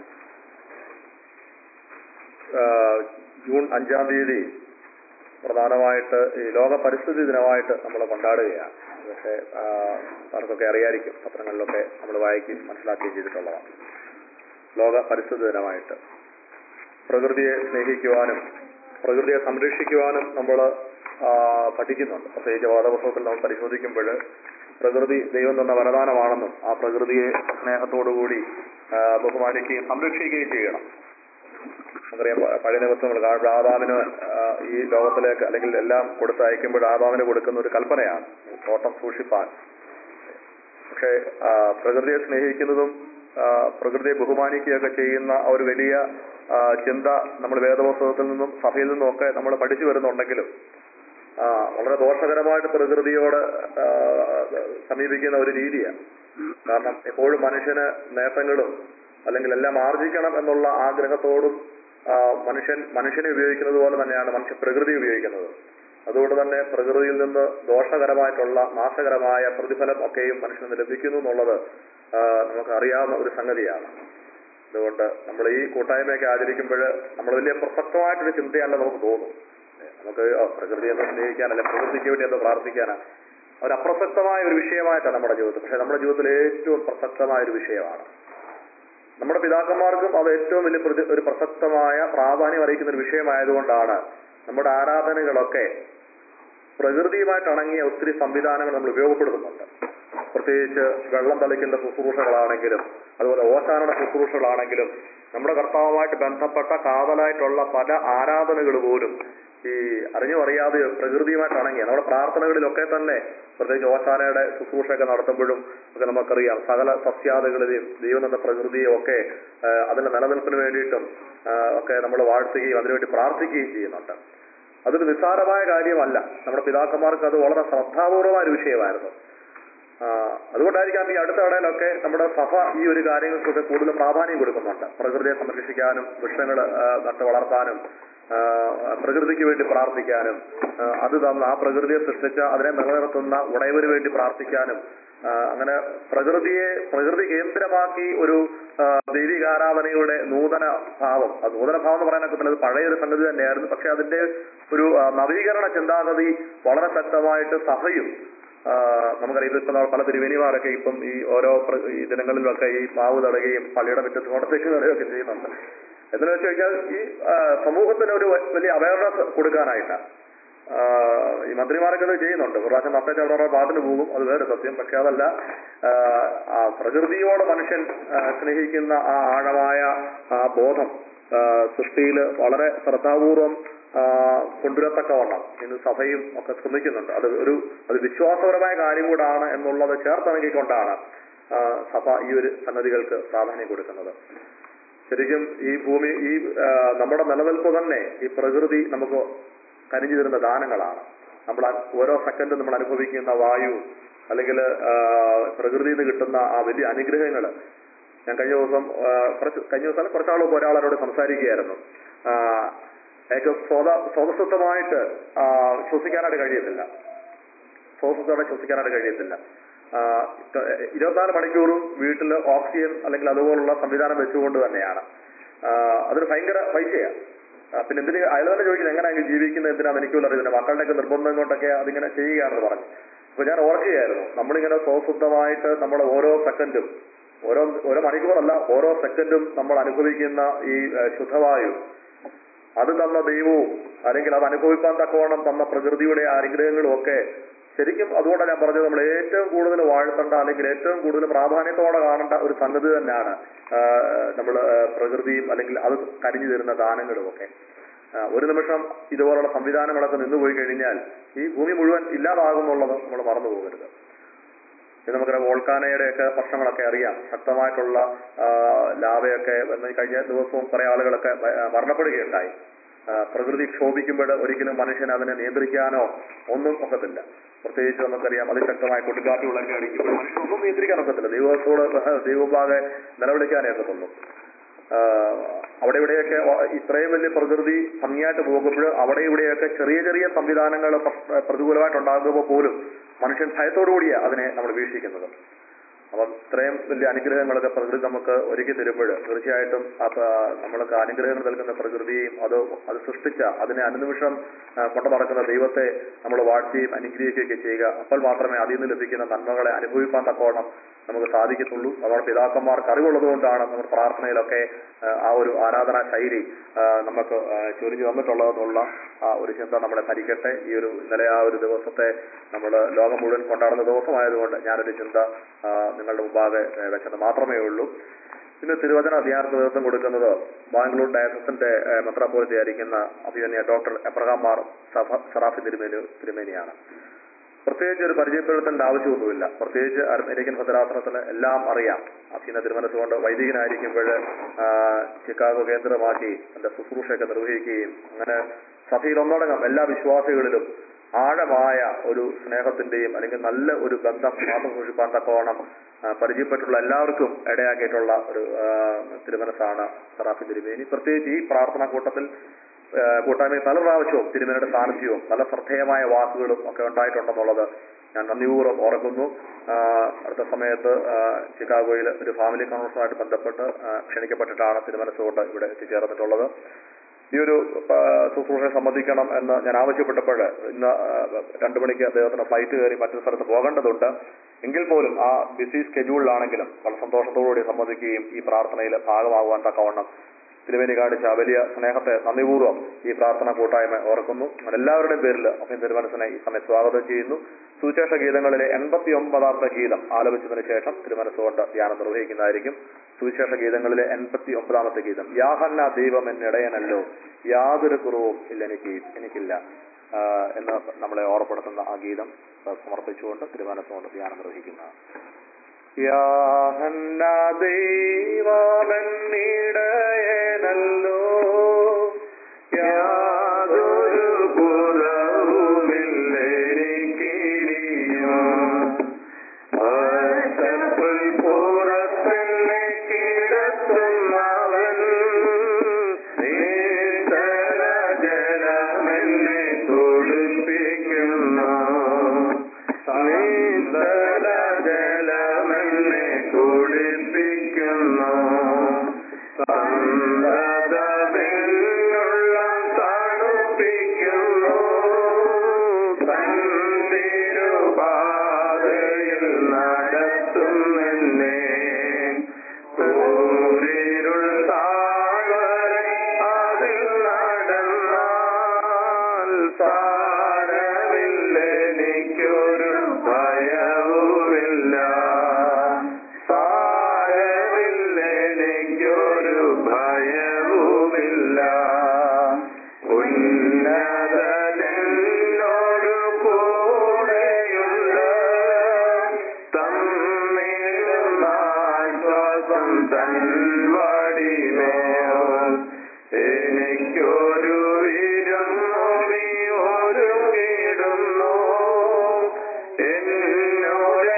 ആഹ് ജൂൺ അഞ്ചാം തീയതി പ്രധാനമായിട്ട് ഈ ലോക പരിസ്ഥിതി ദിനമായിട്ട് നമ്മൾ കൊണ്ടാടുകയാണ് പക്ഷേ ആഹ് ആർക്കൊക്കെ അറിയായിരിക്കും പത്രങ്ങളിലൊക്കെ നമ്മൾ വായിക്കുകയും മനസ്സിലാക്കുകയും ചെയ്തിട്ടുള്ളതാണ് ലോക പരിസ്ഥിതി ദിനമായിട്ട് പ്രകൃതിയെ സ്നേഹിക്കുവാനും പ്രകൃതിയെ സംരക്ഷിക്കുവാനും നമ്മൾ പഠിക്കുന്നുണ്ട് പ്രത്യേകിച്ച് വാദപുസ്തകത്തിൽ നമ്മൾ പരിശോധിക്കുമ്പോൾ പ്രകൃതി ദൈവം തന്ന വരദാനമാണെന്നും ആ പ്രകൃതിയെ സ്നേഹത്തോടുകൂടി ആ, ബഹുമാനിക്കുകയും സംരക്ഷിക്കുകയും ചെയ്യണം നമുക്കറിയാം പ- പഴയ നിമിത്തങ്ങൾ കാരണം ആദാമിന് ആ, ഈ ലോകത്തിലേക്ക് അല്ലെങ്കിൽ എല്ലാം കൊടുത്തയക്കുമ്പോൾ ആദാമിന് കൊടുക്കുന്ന ഒരു കൽപ്പനയാണ് തോട്ടം സൂക്ഷിപ്പാൻ പക്ഷേ ആ, പ്രകൃതിയെ സ്നേഹിക്കുന്നതും ആ, പ്രകൃതിയെ ബഹുമാനിക്കുകയൊക്കെ ചെയ്യുന്ന ആ ഒരു വലിയ ആ, ചിന്ത നമ്മൾ വേദപുസ്തകത്തിൽ നിന്നും സഭയിൽ നിന്നും ഒക്കെ നമ്മൾ പഠിച്ചു വരുന്നുണ്ടെങ്കിലും ആ, വളരെ ദോഷകരമായിട്ട് പ്രകൃതിയോട് ആ, സമീപിക്കുന്ന ഒരു രീതിയാണ് കാരണം എപ്പോഴും മനുഷ്യന് നേട്ടങ്ങളും അല്ലെങ്കിൽ എല്ലാം ആർജിക്കണം എന്നുള്ള ആഗ്രഹത്തോടും ആ, മനുഷ്യൻ മനുഷ്യനെ ഉപയോഗിക്കുന്നത് പോലെ തന്നെയാണ് മനുഷ്യ പ്രകൃതി ഉപയോഗിക്കുന്നത് അതുകൊണ്ട് തന്നെ പ്രകൃതിയിൽ നിന്ന് ദോഷകരമായിട്ടുള്ള നാശകരമായ പ്രതിഫലം ഒക്കെയും മനുഷ്യന് ലഭിക്കുന്നു എന്നുള്ളത് ആ, നമുക്ക് അറിയാവുന്ന ഒരു സംഗതിയാണ് അതുകൊണ്ട് നമ്മൾ ഈ കൂട്ടായ്മയൊക്കെ ആചരിക്കുമ്പോൾ നമ്മൾ വലിയ പ്രസക്തമായിട്ടൊരു ചിന്തയല്ല നമുക്ക് തോന്നും ഏ, നമുക്ക് ഓ, പ്രകൃതിയെ ഒന്ന് സ്നേഹിക്കാനല്ല പ്രകൃതിക്ക് വേണ്ടി ഒന്ന് പ്രാർത്ഥിക്കാനാ ഒരു അപ്രസക്തമായ ഒരു വിഷയമായിട്ടാണ് നമ്മുടെ ജീവിതത്തിൽ പക്ഷെ നമ്മുടെ ജീവിതത്തിൽ ഏറ്റവും പ്രസക്തമായ ഒരു വിഷയമാണ് നമ്മുടെ പിതാക്കന്മാർക്കും അത് ഏറ്റവും വലിയ പ്രതി- ഒരു പ്രസക്തമായ പ്രാധാന്യം അറിയിക്കുന്ന ഒരു വിഷയമായതുകൊണ്ടാണ് നമ്മുടെ ആരാധനകളൊക്കെ പ്രകൃതിയുമായിട്ട് ഇണങ്ങിയ ഒത്തിരി സംവിധാനങ്ങൾ നമ്മൾ ഉപയോഗപ്പെടുത്തുന്നുണ്ട് പ്രത്യേകിച്ച് വെള്ളം തളിക്കുന്ന ശുശ്രൂഷകളാണെങ്കിലും അതുപോലെ ഓശാനയുടെ ശുശ്രൂഷകളാണെങ്കിലും നമ്മുടെ കർത്താവുമായിട്ട് ബന്ധപ്പെട്ട കാതലായിട്ടുള്ള പല ആരാധനകൾ പോലും ഈ അറിഞ്ഞോ അറിയാതെയോ പ്രകൃതിയുമായിട്ട് ഇണങ്ങിയ നമ്മുടെ പ്രാർത്ഥനകളിലൊക്കെ തന്നെ പ്രത്യേകിച്ച് ഓശാനയുടെ ശുശ്രൂഷയൊക്കെ നടത്തുമ്പോഴും ഒക്കെ നമുക്കറിയാം സകല സസ്യാദികളെയും ദൈവം എന്ന പ്രകൃതിയും ഒക്കെ ആ, അതിന്റെ നിലനിൽപ്പിന് വേണ്ടിയിട്ടും ആ, ഒക്കെ നമ്മൾ വാഴ്ത്തുകയും അതിനുവേണ്ടി പ്രാർത്ഥിക്കുകയും ചെയ്യുന്നുണ്ട് അതൊരു നിസ്സാരമായ കാര്യമല്ല നമ്മുടെ പിതാക്കന്മാർക്ക് അത് വളരെ ശ്രദ്ധാപൂർവമായ ഒരു വിഷയമായിരുന്നു ആ, അതുകൊണ്ടായിരിക്കാം ഈ അടുത്ത ഇടയിലൊക്കെ നമ്മുടെ സഭ ഈ ഒരു കാര്യങ്ങൾക്കൊക്കെ കൂടുതൽ പ്രാധാന്യം കൊടുക്കുന്നുണ്ട് പ്രകൃതിയെ സംരക്ഷിക്കാനും വൃക്ഷങ്ങൾ നട്ട് വളർത്താനും ആ, പ്രകൃതിക്ക് വേണ്ടി പ്രാർത്ഥിക്കാനും ആ, അത് തന്ന ആ പ്രകൃതിയെ സൃഷ്ടിച്ച അതിനെ നിലനിർത്തുന്ന ഉടയവന് വേണ്ടി പ്രാർത്ഥിക്കാനും ആ, അങ്ങനെ പ്രകൃതിയെ പ്രകൃതി കേന്ദ്രമാക്കി ഒരു ആ, ദൈവികാരാധനയുടെ നൂതന ഭാവം അത് നൂതന ഭാവം എന്ന് പറയാനൊക്കെ പറ്റുന്നത് പഴയൊരു സംഗതി തന്നെയായിരുന്നു പക്ഷെ അതിന്റെ ഒരു ആ, നവീകരണ ചിന്താഗതി വളരെ ശക്തമായിട്ട് സഭയും ആ, നമുക്കറിയാം ഇതിപ്പോ നമ്മൾ പല തിരുവേനിമാരൊക്കെ ഇപ്പം ഈ ഓരോ പ്ര- ഈ ദിനങ്ങളിലൊക്കെ ഈ മാവ് തടയുകയും പള്ളിയുടെ മുറ്റത്ത് കൊണ്ടത്തേക്ക് തടയുകയൊക്കെ ചെയ്യുന്നുണ്ട് എന്ന് വെച്ച് കഴിഞ്ഞാൽ ഈ ആ, സമൂഹത്തിന് ഒരു വ- വലിയ അവയർനെസ് കൊടുക്കാനായിട്ട് ആ, ഈ മന്ത്രിമാരൊക്കെ ഇത് ചെയ്യുന്നുണ്ട് ഒരു പ്രാവശ്യം നട്ടേച്ച് അവരുടെ പാട്ടിന് പോകും അത് വേറെ സത്യം പക്ഷെ അതല്ല ആ, ആ പ്രകൃതിയോട് മനുഷ്യൻ ആ, സ്നേഹിക്കുന്ന ആ ആഴമായ ആ ബോധം സൃഷ്ടിയിൽ വളരെ ശ്രദ്ധാപൂർവം ആ, കൊണ്ടുവരത്തക്കവണ്ണം ഇന്ന് സഭയും ഒക്കെ ശ്രമിക്കുന്നുണ്ട് അത് ഒരു അത് വിശ്വാസപരമായ കാര്യം കൂടാണ് എന്നുള്ളത് ചേർത്തിണങ്ങിക്കൊണ്ടാണ് ആ, സഭ ഈ ഒരു സംഗതികൾക്ക് പ്രാധാന്യം കൊടുക്കുന്നത് ശരിക്കും ഈ ഭൂമി ഈ ആ, നമ്മുടെ നിലനിൽപ്പ് തന്നെ ഈ പ്രകൃതി നമുക്ക് കനിഞ്ഞു തരുന്ന ദാനങ്ങളാണ് നമ്മൾ അ- ഓരോ സെക്കൻഡും നമ്മൾ അനുഭവിക്കുന്ന വായു അല്ലെങ്കിൽ പ്രകൃതിയിൽ നിന്ന് കിട്ടുന്ന ആ വലിയ അനുഗ്രഹങ്ങൾ ഞാൻ കഴിഞ്ഞ ദിവസം ആ, കുറച്ച് കഴിഞ്ഞ ദിവസം കുറച്ചാൾ മുമ്പ് ഒരാളോട് സംസാരിക്കുകയായിരുന്നു ആ, അയാൾക്ക് സ്വത സ്വതസിദ്ധമായിട്ട് ആ, ശ്വസിക്കാനായിട്ട് കഴിയത്തില്ല സ്വതസിദ്ധമായിട്ട് ശ്വസിക്കാനായിട്ട് കഴിയത്തില്ല ആ, ക- ഇരുപത്തിനാല് മണിക്കൂറും വീട്ടിൽ ഓക്സിജൻ അല്ലെങ്കിൽ അതുപോലുള്ള സംവിധാനം വെച്ചുകൊണ്ട് തന്നെയാണ് ആ, അതൊരു ഭയങ്കര പൈസയാണ് ആ, പിന്നെ എന്തിന് അയാൾ തന്നെ ചോദിക്കുന്നത് എങ്ങനെയാണ് ജീവിക്കുന്നത് എന്തിനാണ് എനിക്കും അറിയുന്നത് മക്കളുടെയൊക്കെ നിർബന്ധം കൊണ്ടൊക്കെ അതിങ്ങനെ ചെയ്യുകയാണെന്ന് പറഞ്ഞു അപ്പൊ ഞാൻ ഓർക്കുകയായിരുന്നു നമ്മളിങ്ങനെ സ്വശുദ്ധമായിട്ട് നമ്മൾ ഓരോ സെക്കൻഡും ഓരോ ഓരോ മണിക്കൂറല്ല ഓരോ സെക്കൻഡും നമ്മൾ അനുഭവിക്കുന്ന ഈ ഏഹ്, ശുദ്ധവായു അത് തന്ന ദൈവവും അല്ലെങ്കിൽ അത് അനുഭവിക്കാൻ തക്കവണ്ണം തന്ന പ്രകൃതിയുടെ അനുഗ്രഹങ്ങളും ഒക്കെ ശരിക്കും അതുകൊണ്ടാണ് ഞാൻ പറഞ്ഞത് നമ്മൾ ഏറ്റവും കൂടുതൽ വാഴ്ത്തേണ്ട അല്ലെങ്കിൽ ഏറ്റവും കൂടുതൽ പ്രാധാന്യത്തോടെ കാണേണ്ട ഒരു സംഗതി തന്നെയാണ് നമ്മൾ പ്രകൃതിയും അല്ലെങ്കിൽ അത് കരിഞ്ഞു തരുന്ന ദാനങ്ങളും ഒക്കെ ആ, ഒരു നിമിഷം ഇതുപോലുള്ള സംവിധാനങ്ങളൊക്കെ നിന്നുപോയി കഴിഞ്ഞാൽ ഈ ഭൂമി മുഴുവൻ ഇല്ലാതാകുന്നുള്ളത് നമ്മൾ മറന്നു പോകരുത് ഇത് നമുക്കറിയാം വോൾക്കാനയുടെ ഒക്കെ പ്രശ്നങ്ങളൊക്കെ അറിയാം ശക്തമായിട്ടുള്ള ആ, ലാവയൊക്കെ വന്ന് കഴിഞ്ഞ ദിവസവും കുറെ ആളുകളൊക്കെ മ- ആ, മരണപ്പെടുകയുണ്ടായി ആ, പ്രകൃതി ക്ഷോഭിക്കുമ്പോൾ ഒരിക്കലും മനുഷ്യൻ അതിനെ നിയന്ത്രിക്കാനോ ഒന്നും ഒക്കത്തില്ല പ്രത്യേകിച്ച് നമുക്കറിയാം അതിശക്തമായ കൊടുങ്കാറ്റുകളൊക്കെ അടിക്കുമ്പോൾ മനുഷ്യനൊന്നും നിയന്ത്രിക്കാൻ ഒക്കത്തില്ല ദൈവത്തോട് ദൈവഭാഗെ നിലവിളിക്കാനേ ഒക്കത്തുള്ളൂ ആഹ് അവിടെ ഇവിടെയൊക്കെ വ- ഇത്രയും വലിയ പ്രകൃതി ഭംഗിയായിട്ട് പോകുമ്പോൾ അവിടെ ഇവിടെയൊക്കെ ചെറിയ ചെറിയ സംവിധാനങ്ങൾ പ്ര- പ്രതികൂലമായിട്ടുണ്ടാകുമ്പോൾ പോലും മനുഷ്യൻ ഭയത്തോടു കൂടിയാണ് അതിനെ നമ്മൾ വീക്ഷിക്കുന്നത് അപ്പം ഇത്രയും വലിയ അനുഗ്രഹങ്ങളൊക്കെ പ്രകൃതി നമുക്ക് ഒരുക്കി തരുമ്പോൾ തീർച്ചയായിട്ടും അപ്പൊ നമ്മൾക്ക് അനുഗ്രഹങ്ങൾ നൽകുന്ന പ്രകൃതിയെയും അത് അത് സൃഷ്ടിച്ച അതിനെ അനുനിമിഷം ആ, കൊണ്ടു നടക്കുന്ന ദൈവത്തെ നമ്മൾ വാഴ്ത്തുകയും അനുഗ്രഹിക്കുകയൊക്കെ ചെയ്യുക അപ്പോൾ മാത്രമേ അതിൽ നിന്ന് ലഭിക്കുന്ന നന്മകളെ അനുഭവിക്കാൻ തക്കോണം നമുക്ക് സാധിക്കത്തുള്ളൂ നമ്മുടെ പിതാക്കന്മാർക്ക് അറിവുള്ളത് കൊണ്ടാണ് നമ്മൾ പ്രാർത്ഥനയിലൊക്കെ ആ, ആ ഒരു ആരാധനാ ശൈലി ആ, നമുക്ക് ആ, ചൊരിഞ്ഞു തന്നിട്ടുള്ളതെന്നുള്ള ആ ഒരു ചിന്ത നമ്മളെ ഭരിക്കട്ടെ ഈ ഒരു ഇന്നലെ ആ ഒരു ദിവസത്തെ നമ്മൾ ലോകം മുഴുവൻ കൊണ്ടാടുന്ന ദിവസമായതുകൊണ്ട് ഞാനൊരു ചിന്ത ആ, നിങ്ങളുടെ മുമ്പാകെ ഏ, വെച്ചത് മാത്രമേ ഉള്ളൂ ഇന്ന് തിരുവചന ധ്യാനത്തിന് നേതൃത്വം കൊടുക്കുന്നത് ബാംഗ്ലൂർ ഡയസസിന്റെ മെത്രാപോലിറ്റി ആയിരിക്കുന്ന അഭിമന്യ ഡോക്ടർ എബ്രഹാം മാർ സഫ- സറാഫി തിരുമേനി തിരുമേനിയാണ് പ്രത്യേകിച്ച് ഒരു പരിചയപ്പെടുത്തേണ്ട ആവശ്യമൊന്നുമില്ല പ്രത്യേകിച്ച് അമേരിക്കൻ ഭദ്രാസനത്തിന് എല്ലാം അറിയാം അധീന തിരുമനസ്സുകൊണ്ട് വൈദികനായിരിക്കുമ്പോൾ ചിക്കാഗോ കേന്ദ്രമാക്കി തന്റെ ശുശ്രൂഷയൊക്കെ നിർവഹിക്കുകയും അങ്ങനെ സഭയിൽ ഒന്നടങ്കം എല്ലാ വിശ്വാസികളിലും ആഴമായ ഒരു സ്നേഹത്തിന്റെയും അല്ലെങ്കിൽ നല്ല ഒരു ബന്ധം മാത്രം സൂക്ഷിപ്പാൻ തക്കവണ്ണം ആ, പരിചയപ്പെട്ടുള്ള എല്ലാവർക്കും ഇടയാക്കിയിട്ടുള്ള ഒരു ആ, തിരുമനസ്സാണ് സറാഫി തിരുമേനി പ്രത്യേകിച്ച് ഈ പ്രാർത്ഥനാ കൂട്ടത്തിൽ ആ, കൂട്ടായ്മയിൽ പല പ്രാവശ്യവും തിരുമേനിയുടെ സാന്നിധ്യവും നല്ല ശ്രദ്ധേയമായ വാക്കുകളും ഒക്കെ ഉണ്ടായിട്ടുണ്ടെന്നുള്ളത് ഞാൻ നന്ദിപൂർവ്വം ഓർക്കുന്നു ആ, അടുത്ത സമയത്ത് ആ, ചിക്കാഗോയിൽ ഒരു ഫാമിലി കൺവെൻഷനുമായിട്ട് ബന്ധപ്പെട്ട് ആ, ക്ഷണിക്കപ്പെട്ടിട്ടാണ് തിരുമനസ്സുകൊണ്ട് ഇവിടെ എത്തിച്ചേർന്നിട്ടുള്ളത് ഈ ഒരു ആ, ശുശ്രൂഷയെ സംബന്ധിക്കണം എന്ന് ഞാൻ ആവശ്യപ്പെട്ടപ്പോൾ ഇന്ന് ആ, രണ്ടു മണിക്ക് അദ്ദേഹത്തിന് ഫ്ലൈറ്റ് കയറി മറ്റൊരു സ്ഥലത്ത് പോകേണ്ടതുണ്ട് എങ്കിൽ പോലും ആ ബിസി സ്കെഡ്യൂളിലാണെങ്കിലും വളരെ സന്തോഷത്തോടുകൂടി സംബന്ധിക്കുകയും ഈ പ്രാർത്ഥനയിൽ ഭാഗമാകുവാൻ തക്കവണ്ണം തിരുവേലി കാണിച്ച ആ വലിയ സ്നേഹത്തെ നന്ദിപൂർവ്വം ഈ പ്രാർത്ഥന കൂട്ടായ്മ ഓർക്കുന്നു അങ്ങനെ എല്ലാവരുടെയും പേരിൽ അഭ്യം തിരുമനസിനെ ഈ സമയത്ത് സ്വാഗതം ചെയ്യുന്നു സുവിശേഷ ഗീതങ്ങളിലെ എൺപത്തി ഒമ്പതാമത്തെ ഗീതം ആലപിച്ചതിന് ശേഷം തിരുമനസ്സുകൊണ്ട് ധ്യാനം നിർവഹിക്കുന്നതായിരിക്കും സുവിശേഷ ഗീതങ്ങളിലെ എൺപത്തി ഒമ്പതാമത്തെ ഗീതം യാഹന്ന ദൈവം എന്നിടയനല്ലോ യാതൊരു കുറവും ഇല്ല എനിക്ക് എനിക്കില്ല ആ, എന്ന് നമ്മളെ ഓർപ്പെടുത്തുന്ന ആ ഗീതം സമർപ്പിച്ചുകൊണ്ട് തിരുമനസ്സുകൊണ്ട് ധ്യാനം നിർവഹിക്കുന്നതാണ് യാഹന്ന ദൈവമെന്നിടയനല്ലോ യാതൊരു കുറവുമില്ലെനിക്കിനിയും ആശപ്പുൽ പുറത്തെന്നെ കിടത്തുന്നവൻ നീന്തല ജലമെന്നെ തുടിപ്പിക്കുന്നു നീന്തല ജലമെന്നെ കുടിപ്പിക്കുന്നു സന്തതമെന്നുള്ള തണുപ്പിക്കുന്നു തന്തിരുപാതയിൽ നടത്തുന്നെന്നെ കൂരിരുൾ താഴ്വരെ അതിൽ നടന്നാൽ സാരമില്ലെനിക്കൊരു ഭയവുമില്ല സാരമില്ലെനിക്കൊരു ഭയവുമില്ല ഉന്നതനോട് കൂടെയുണ്ട് തന്നിരുന്നാശ്വാസം തൻ വടിമേൽ എനിക്കൊരു വിരുന്നോടി ഒരുങ്ങിടുന്നു എന്നോട്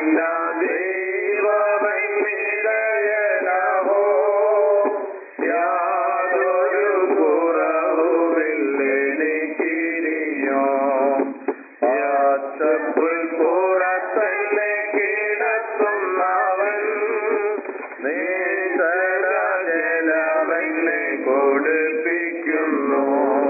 നല്ല ദൈവമെന്നിടയനഹോ യാതൊരു കുറവുമില്ലെനിക്കിനിയോ യാച്ചപ്പുൽ പുറത്തന്നെ കിടത്തുന്നവൻ നീസരജലമെന്നെ കൊടുപ്പിക്കുന്നു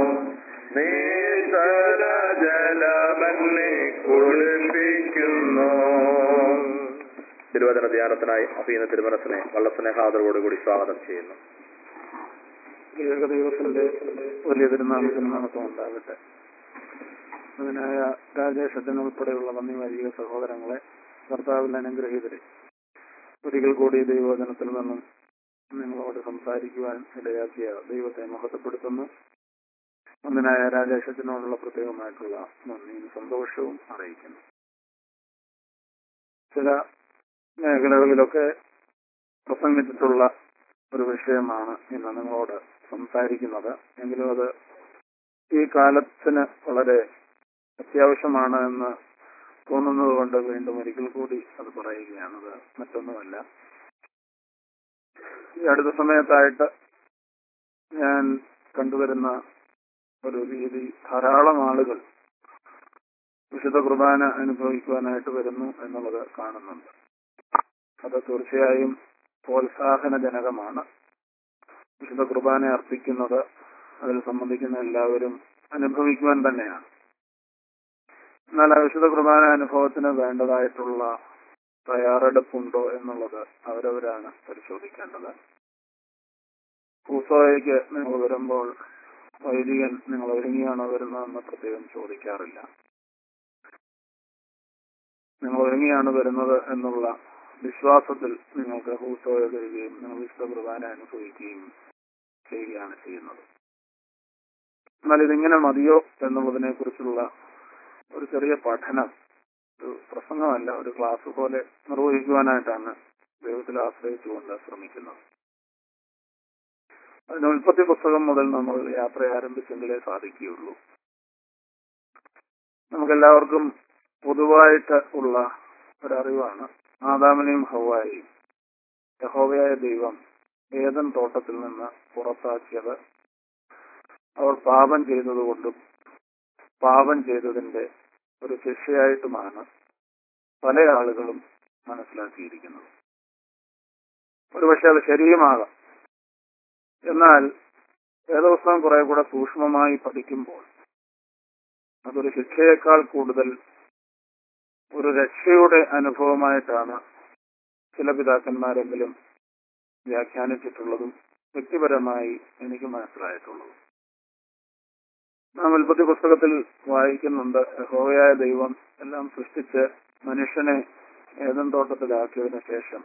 നീസരജലമെന്നെ കുളിപ്പിക്കുന്നു തിരുവചന ധ്യാനത്തിനായി അഭീന തിരുമനസിനെ വള്ളസ്നേഹാദരോടുകൂടി സ്വാഗതം ചെയ്യുന്നു ഏകദൈവത്തിന്റെ വലിയ തിരുനാമത്തിന് മഹത്വം ഉണ്ടാകട്ടെ അതിനായ രാജേഷത്തിന് ഉൾപ്പെടെയുള്ള നന്ദി വൈദിക സഹോദരങ്ങളെ കർത്താവിൽ അനുഗ്രഹീതരെ ഒരിക്കൽ കൂടി ദൈവവചനത്തിൽ നിന്നും നിങ്ങളോട് സംസാരിക്കുവാൻ ഇടയാക്കിയ ദൈവത്തെ മഹത്വപ്പെടുത്തുന്നു അതിനായ രാജേഷത്തിനോടുള്ള പ്രത്യേകമായിട്ടുള്ള നന്ദിയും സന്തോഷവും അറിയിക്കുന്നു ചില മേഖലകളിലൊക്കെ പ്രസംഗിച്ചിട്ടുള്ള ഒരു വിഷയമാണ് ഇന്ന് നിങ്ങളോട് സംസാരിക്കുന്നത് എങ്കിലും അത് ഈ കാലത്തിന് വളരെ അത്യാവശ്യമാണ് എന്ന് തോന്നുന്നത് കൊണ്ട് വീണ്ടും ഒരിക്കൽ കൂടി അത് പറയുകയാണത് മറ്റൊന്നുമല്ല ഈ അടുത്ത സമയത്തായിട്ട് ഞാൻ കണ്ടുവരുന്ന ഒരു രീതി ധാരാളം ആളുകൾ വിശുദ്ധ കുർബാന അനുഭവിക്കുവാനായിട്ട് വരുന്നു എന്നുള്ളത് കാണുന്നുണ്ട് അത് തീർച്ചയായും പ്രോത്സാഹനജനകമാണ് വിശുദ്ധ കുർബാന അർപ്പിക്കുന്നത് അതിൽ സംബന്ധിക്കുന്ന എല്ലാവരും അനുഭവിക്കുവാൻ തന്നെയാണ് എന്നാൽ ആ വിശുദ്ധ കുർബാന അനുഭവത്തിന് വേണ്ടതായിട്ടുള്ള തയ്യാറെടുപ്പുണ്ടോ എന്നുള്ളത് അവരവരാണ് പരിശോധിക്കേണ്ടത് പൂസോയ്ക്ക് നിങ്ങൾ വരുമ്പോൾ വൈദികൻ നിങ്ങൾ ഒരുങ്ങിയാണോ വരുന്നതെന്ന് പ്രത്യേകം ചോദിക്കാറില്ല നിങ്ങൾ ഒരുങ്ങിയാണ് വരുന്നത് എന്നുള്ള വിശ്വാസത്തിൽ നിങ്ങൾക്ക് ഹൂസോയ തരികയും നിങ്ങൾ വിശുദ്ധ കുർബാന അനുഭവിക്കുകയും ചെയ്യുകയാണ് ചെയ്യുന്നത് എന്നാൽ ഇതിങ്ങനെ മതിയോ എന്നുള്ളതിനെ കുറിച്ചുള്ള ഒരു ചെറിയ പഠനം ഒരു പ്രസംഗമല്ല ഒരു ക്ലാസ് പോലെ നിർവഹിക്കുവാനായിട്ടാണ് ദൈവത്തിൽ ആശ്രയിച്ചുകൊണ്ട് ശ്രമിക്കുന്നത് അതിന് ഉൽപ്പത്തി പുസ്തകം മുതൽ നമ്മൾ യാത്ര ആരംഭിച്ചെങ്കിലേ സാധിക്കുകയുള്ളൂ നമുക്കെല്ലാവർക്കും പൊതുവായിട്ട് ഉള്ള ഒരറിവാണ് ആദാമിനെയും ഹവായെയും യഹോവയായ ദൈവം ഏതൻ തോട്ടത്തിൽ നിന്ന് പുറത്താക്കിയത് അവർ പാപം ചെയ്തതുകൊണ്ടും പാപം ചെയ്തതിന്റെ ഒരു ശിക്ഷയായിട്ടുമാണ് പല ആളുകളും മനസ്സിലാക്കിയിരിക്കുന്നത് ഒരുപക്ഷെ അത് ശരിയുമാകാം എന്നാൽ വേദപുസ്തകം കുറെ കൂടെ സൂക്ഷ്മമായി പഠിക്കുമ്പോൾ അതൊരു ശിക്ഷയേക്കാൾ കൂടുതൽ ഒരു രക്ഷയുടെ അനുഭവമായിട്ടാണ് ചില പിതാക്കന്മാരെങ്കിലും വ്യാഖ്യാനിച്ചിട്ടുള്ളതും വ്യക്തിപരമായി എനിക്ക് മനസ്സിലായിട്ടുള്ളതും നാം ഉൽപ്പത്തി പുസ്തകത്തിൽ വായിക്കുന്നുണ്ട് യഹോവയായ ദൈവം എല്ലാം സൃഷ്ടിച്ച് മനുഷ്യനെ ഏതൻ തോട്ടത്തിലാക്കിയതിനു ശേഷം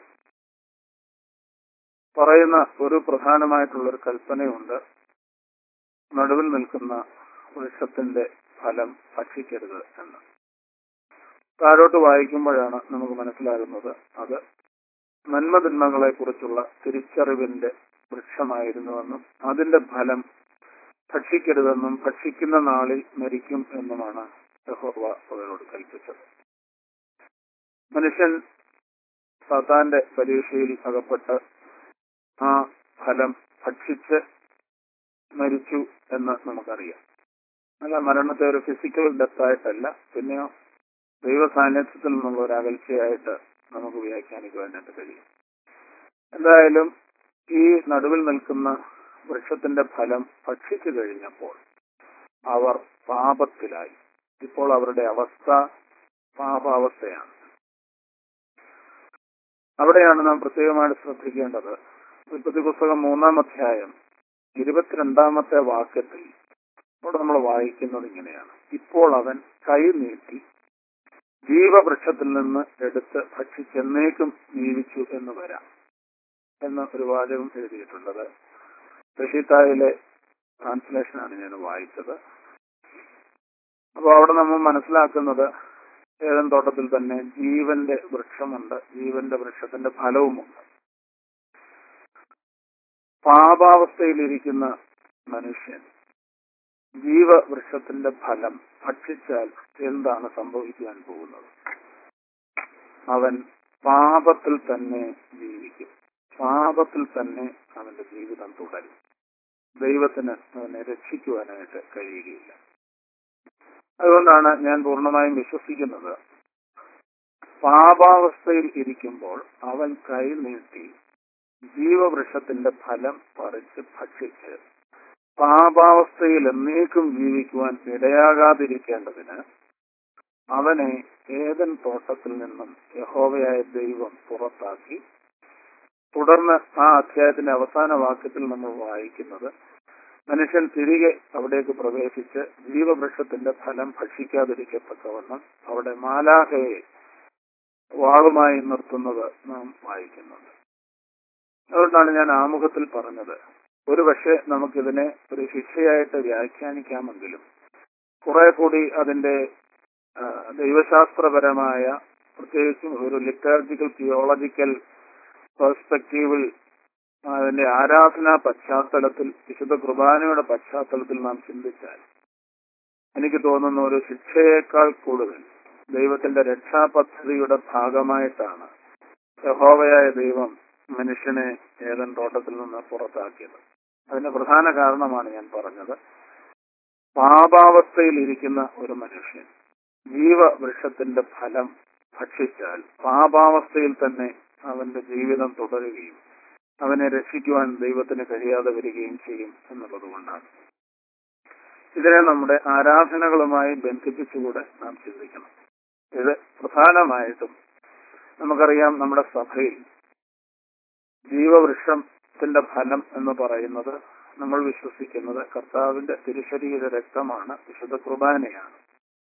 പറയുന്ന ഒരു പ്രധാനമായിട്ടുള്ള ഒരു കൽപ്പനയുണ്ട് നടുവിൽ നിൽക്കുന്ന വൃക്ഷത്തിന്റെ ഫലം ഭക്ഷിക്കരുത് എന്ന് താഴോട്ട് വായിക്കുമ്പോഴാണ് നമുക്ക് മനസ്സിലാകുന്നത് അത് നന്മതിന്മകളെ കുറിച്ചുള്ള തിരിച്ചറിവിന്റെ വൃക്ഷമായിരുന്നുവെന്നും അതിന്റെ ഫലം ഭക്ഷിക്കരുതെന്നും ഭക്ഷിക്കുന്ന നാളിൽ മരിക്കും എന്നുമാണ് യഹോവ അവരോട് കൽപ്പിച്ചത് മനുഷ്യൻ സാത്താന്റെ പരീക്ഷയിൽ അകപ്പെട്ട് ആ ഫലം ഭക്ഷിച്ച് മരിച്ചു എന്ന് നമുക്കറിയാം അല്ല മരണത്തെ ഒരു ഫിസിക്കൽ ഡെത്തായിട്ടല്ല പിന്നെയോ ദൈവ സാന്നിധ്യത്തിൽ നിന്നുള്ള ഒരു അകൽച്ചയായിട്ട് നമുക്ക് വ്യാഖ്യാനിക്കുവാനായിട്ട് കഴിയും എന്തായാലും ഈ നടുവിൽ നിൽക്കുന്ന വൃക്ഷത്തിന്റെ ഫലം ഭക്ഷിച്ചു കഴിഞ്ഞപ്പോൾ അവർ പാപത്തിലായി ഇപ്പോൾ അവരുടെ അവസ്ഥ പാപാവസ്ഥയാണ് അവിടെയാണ് നാം പ്രത്യേകമായിട്ട് ശ്രദ്ധിക്കേണ്ടത് ഉൽപ്പത്തി പുസ്തകം മൂന്നാം അധ്യായം ഇരുപത്തിരണ്ടാമത്തെ വാക്യത്തിൽ ഇവിടെ നമ്മൾ വായിക്കുന്നത് ഇങ്ങനെയാണ് ഇപ്പോൾ അവൻ കൈ നീട്ടി ജീവവൃക്ഷത്തിൽ നിന്ന് എടുത്ത് ഭക്ഷിച്ചെന്നേക്കും ജീവിച്ചു എന്ന് വരാം എന്ന ഒരു വാചകം എഴുതിയിട്ടുള്ളത് റഷീത്തായിലെ ട്രാൻസ്ലേഷനാണ് ഞാൻ വായിച്ചത് അപ്പോൾ അവിടെ നമ്മൾ മനസ്സിലാക്കുന്നത് ഏതൻ തോട്ടത്തിൽ തന്നെ ജീവന്റെ വൃക്ഷമുണ്ട് ജീവന്റെ വൃക്ഷത്തിന്റെ ഫലവുമുണ്ട് പാപാവസ്ഥയിലിരിക്കുന്ന മനുഷ്യൻ ജീവവൃക്ഷത്തിന്റെ ഫലം ഭക്ഷിച്ചാൽ എന്താണ് സംഭവിക്കുവാൻ പോകുന്നത് അവൻ പാപത്തിൽ തന്നെ ജീവിക്കും പാപത്തിൽ തന്നെ അവന്റെ ജീവിതം തുടരും ദൈവത്തിന് അവനെ രക്ഷിക്കുവാനായിട്ട് കഴിയുകയില്ല അതുകൊണ്ടാണ് ഞാൻ പൂർണ്ണമായും വിശ്വസിക്കുന്നത് പാപാവസ്ഥയിൽ ഇരിക്കുമ്പോൾ അവൻ കൈ നീട്ടി ജീവവൃക്ഷത്തിന്റെ ഫലം പറിച്ച് ഭക്ഷിച്ച് പാപാവസ്ഥയിൽ എന്നേക്കും ജീവിക്കുവാൻ ഇടയാകാതിരിക്കേണ്ടതിന് അവനെ ഏതൻ തോട്ടത്തിൽ നിന്നും യഹോവയായ ദൈവം പുറത്താക്കി തുടർന്ന് ആ അധ്യായത്തിന്റെ അവസാന വാക്യത്തിൽ നമ്മൾ വായിക്കുന്നത് മനുഷ്യൻ തിരികെ അവിടേക്ക് പ്രവേശിച്ച് ജീവവൃക്ഷത്തിന്റെ ഫലം ഭക്ഷിക്കാതിരിക്കത്തക്കവണ്ണം അവിടെ മാലാഹയെ വാളുമായി നിർത്തുന്നത് നാം വായിക്കുന്നുണ്ട് അതുകൊണ്ടാണ് ഞാൻ ആമുഖത്തിൽ പറഞ്ഞത് ഒരു പക്ഷേ നമുക്കിതിനെ ഒരു ശിക്ഷയായിട്ട് വ്യാഖ്യാനിക്കാമെങ്കിലും കുറെ കൂടി അതിന്റെ ആ, ദൈവശാസ്ത്രപരമായ പ്രത്യേകിച്ചും ഒരു ലിറ്റർജിക്കൽ തിയോളജിക്കൽ പെർസ്പെക്റ്റീവിൽ അതിന്റെ ആരാധനാ പശ്ചാത്തലത്തിൽ വിശുദ്ധ കുർബാനയുടെ പശ്ചാത്തലത്തിൽ നാം ചിന്തിച്ചാൽ എനിക്ക് തോന്നുന്ന ഒരു ശിക്ഷയേക്കാൾ കൂടുതൽ ദൈവത്തിന്റെ രക്ഷാപദ്ധതിയുടെ ഭാഗമായിട്ടാണ് യഹോവയായ ദൈവം മനുഷ്യനെ ഏതൻ തോട്ടത്തിൽ നിന്ന് പുറത്താക്കിയത് അതിന്റെ പ്രധാന കാരണമാണ് ഞാൻ പറഞ്ഞത് പാപാവസ്ഥയിൽ ഇരിക്കുന്ന ഒരു മനുഷ്യൻ ജീവവൃക്ഷത്തിന്റെ ഫലം ഭക്ഷിച്ചാൽ പാപാവസ്ഥയിൽ തന്നെ അവന്റെ ജീവിതം തുടരുകയും അവനെ രക്ഷിക്കുവാൻ ദൈവത്തിന് കഴിയാതെ വരികയും ചെയ്യും എന്നുള്ളത് കൊണ്ടാണ് ഇതിനെ നമ്മുടെ ആരാധനകളുമായി ബന്ധിപ്പിച്ചുകൂടെ നാം ചിന്തിക്കണം ഇത് പ്രധാനമായിട്ടും നമുക്കറിയാം നമ്മുടെ സഭയിൽ ജീവവൃക്ഷത്തിന്റെ ഫലം എന്ന് പറയുന്നത് നമ്മൾ വിശ്വസിക്കുന്നത് കർത്താവിന്റെ തിരുശരീര രക്തമാണ് വിശുദ്ധ കുർബാനയാണ്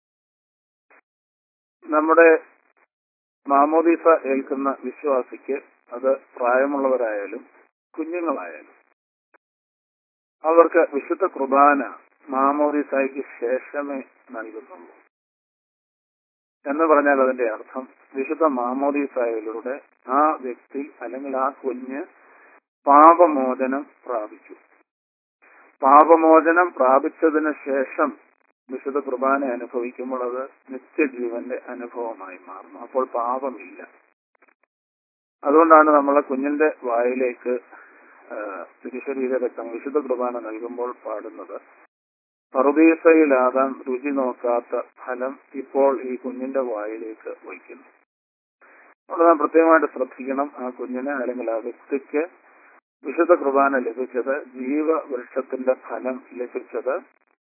നമ്മുടെ മാമോദീസ ഏൽക്കുന്ന വിശ്വാസിക്ക് അത് പ്രായമുള്ളവരായാലും കുഞ്ഞുങ്ങളായാലും അവർക്ക് വിശുദ്ധ കുർബാന മാമോദീസായ്ക്ക് ശേഷമേ നൽകുന്നുള്ളൂ എന്ന് പറഞ്ഞാൽ അതിന്റെ അർത്ഥം വിശുദ്ധ മാമോദീസായയിലൂടെ ആ വ്യക്തി അല്ലെങ്കിൽ ആ കുഞ്ഞ് പാപമോചനം പ്രാപിച്ചു പാപമോചനം പ്രാപിച്ചതിന് ശേഷം വിശുദ്ധ കുർബാന അനുഭവിക്കുമ്പോൾ അത് നിത്യജീവന്റെ അനുഭവമായി മാറുന്നു അപ്പോൾ പാപമില്ല അതുകൊണ്ടാണ് നമ്മളെ കുഞ്ഞിന്റെ വായിലേക്ക് ആ, തിരുശരീര രക്തം വിശുദ്ധ കുർബാന നൽകുമ്പോൾ പാടുന്നത് പറുദീസയിലാകാൻ രുചി നോക്കാത്ത ഫലം ഇപ്പോൾ ഈ കുഞ്ഞിന്റെ വായിലേക്ക് വയ്ക്കുന്നു അവിടെ നാം പ്രത്യേകമായിട്ട് ശ്രദ്ധിക്കണം ആ കുഞ്ഞിന് അല്ലെങ്കിൽ ആ വ്യക്തിക്ക് വിശുദ്ധ കുർബാന ലഭിച്ചത് ജീവവൃക്ഷത്തിന്റെ ഫലം ലഭിച്ചത്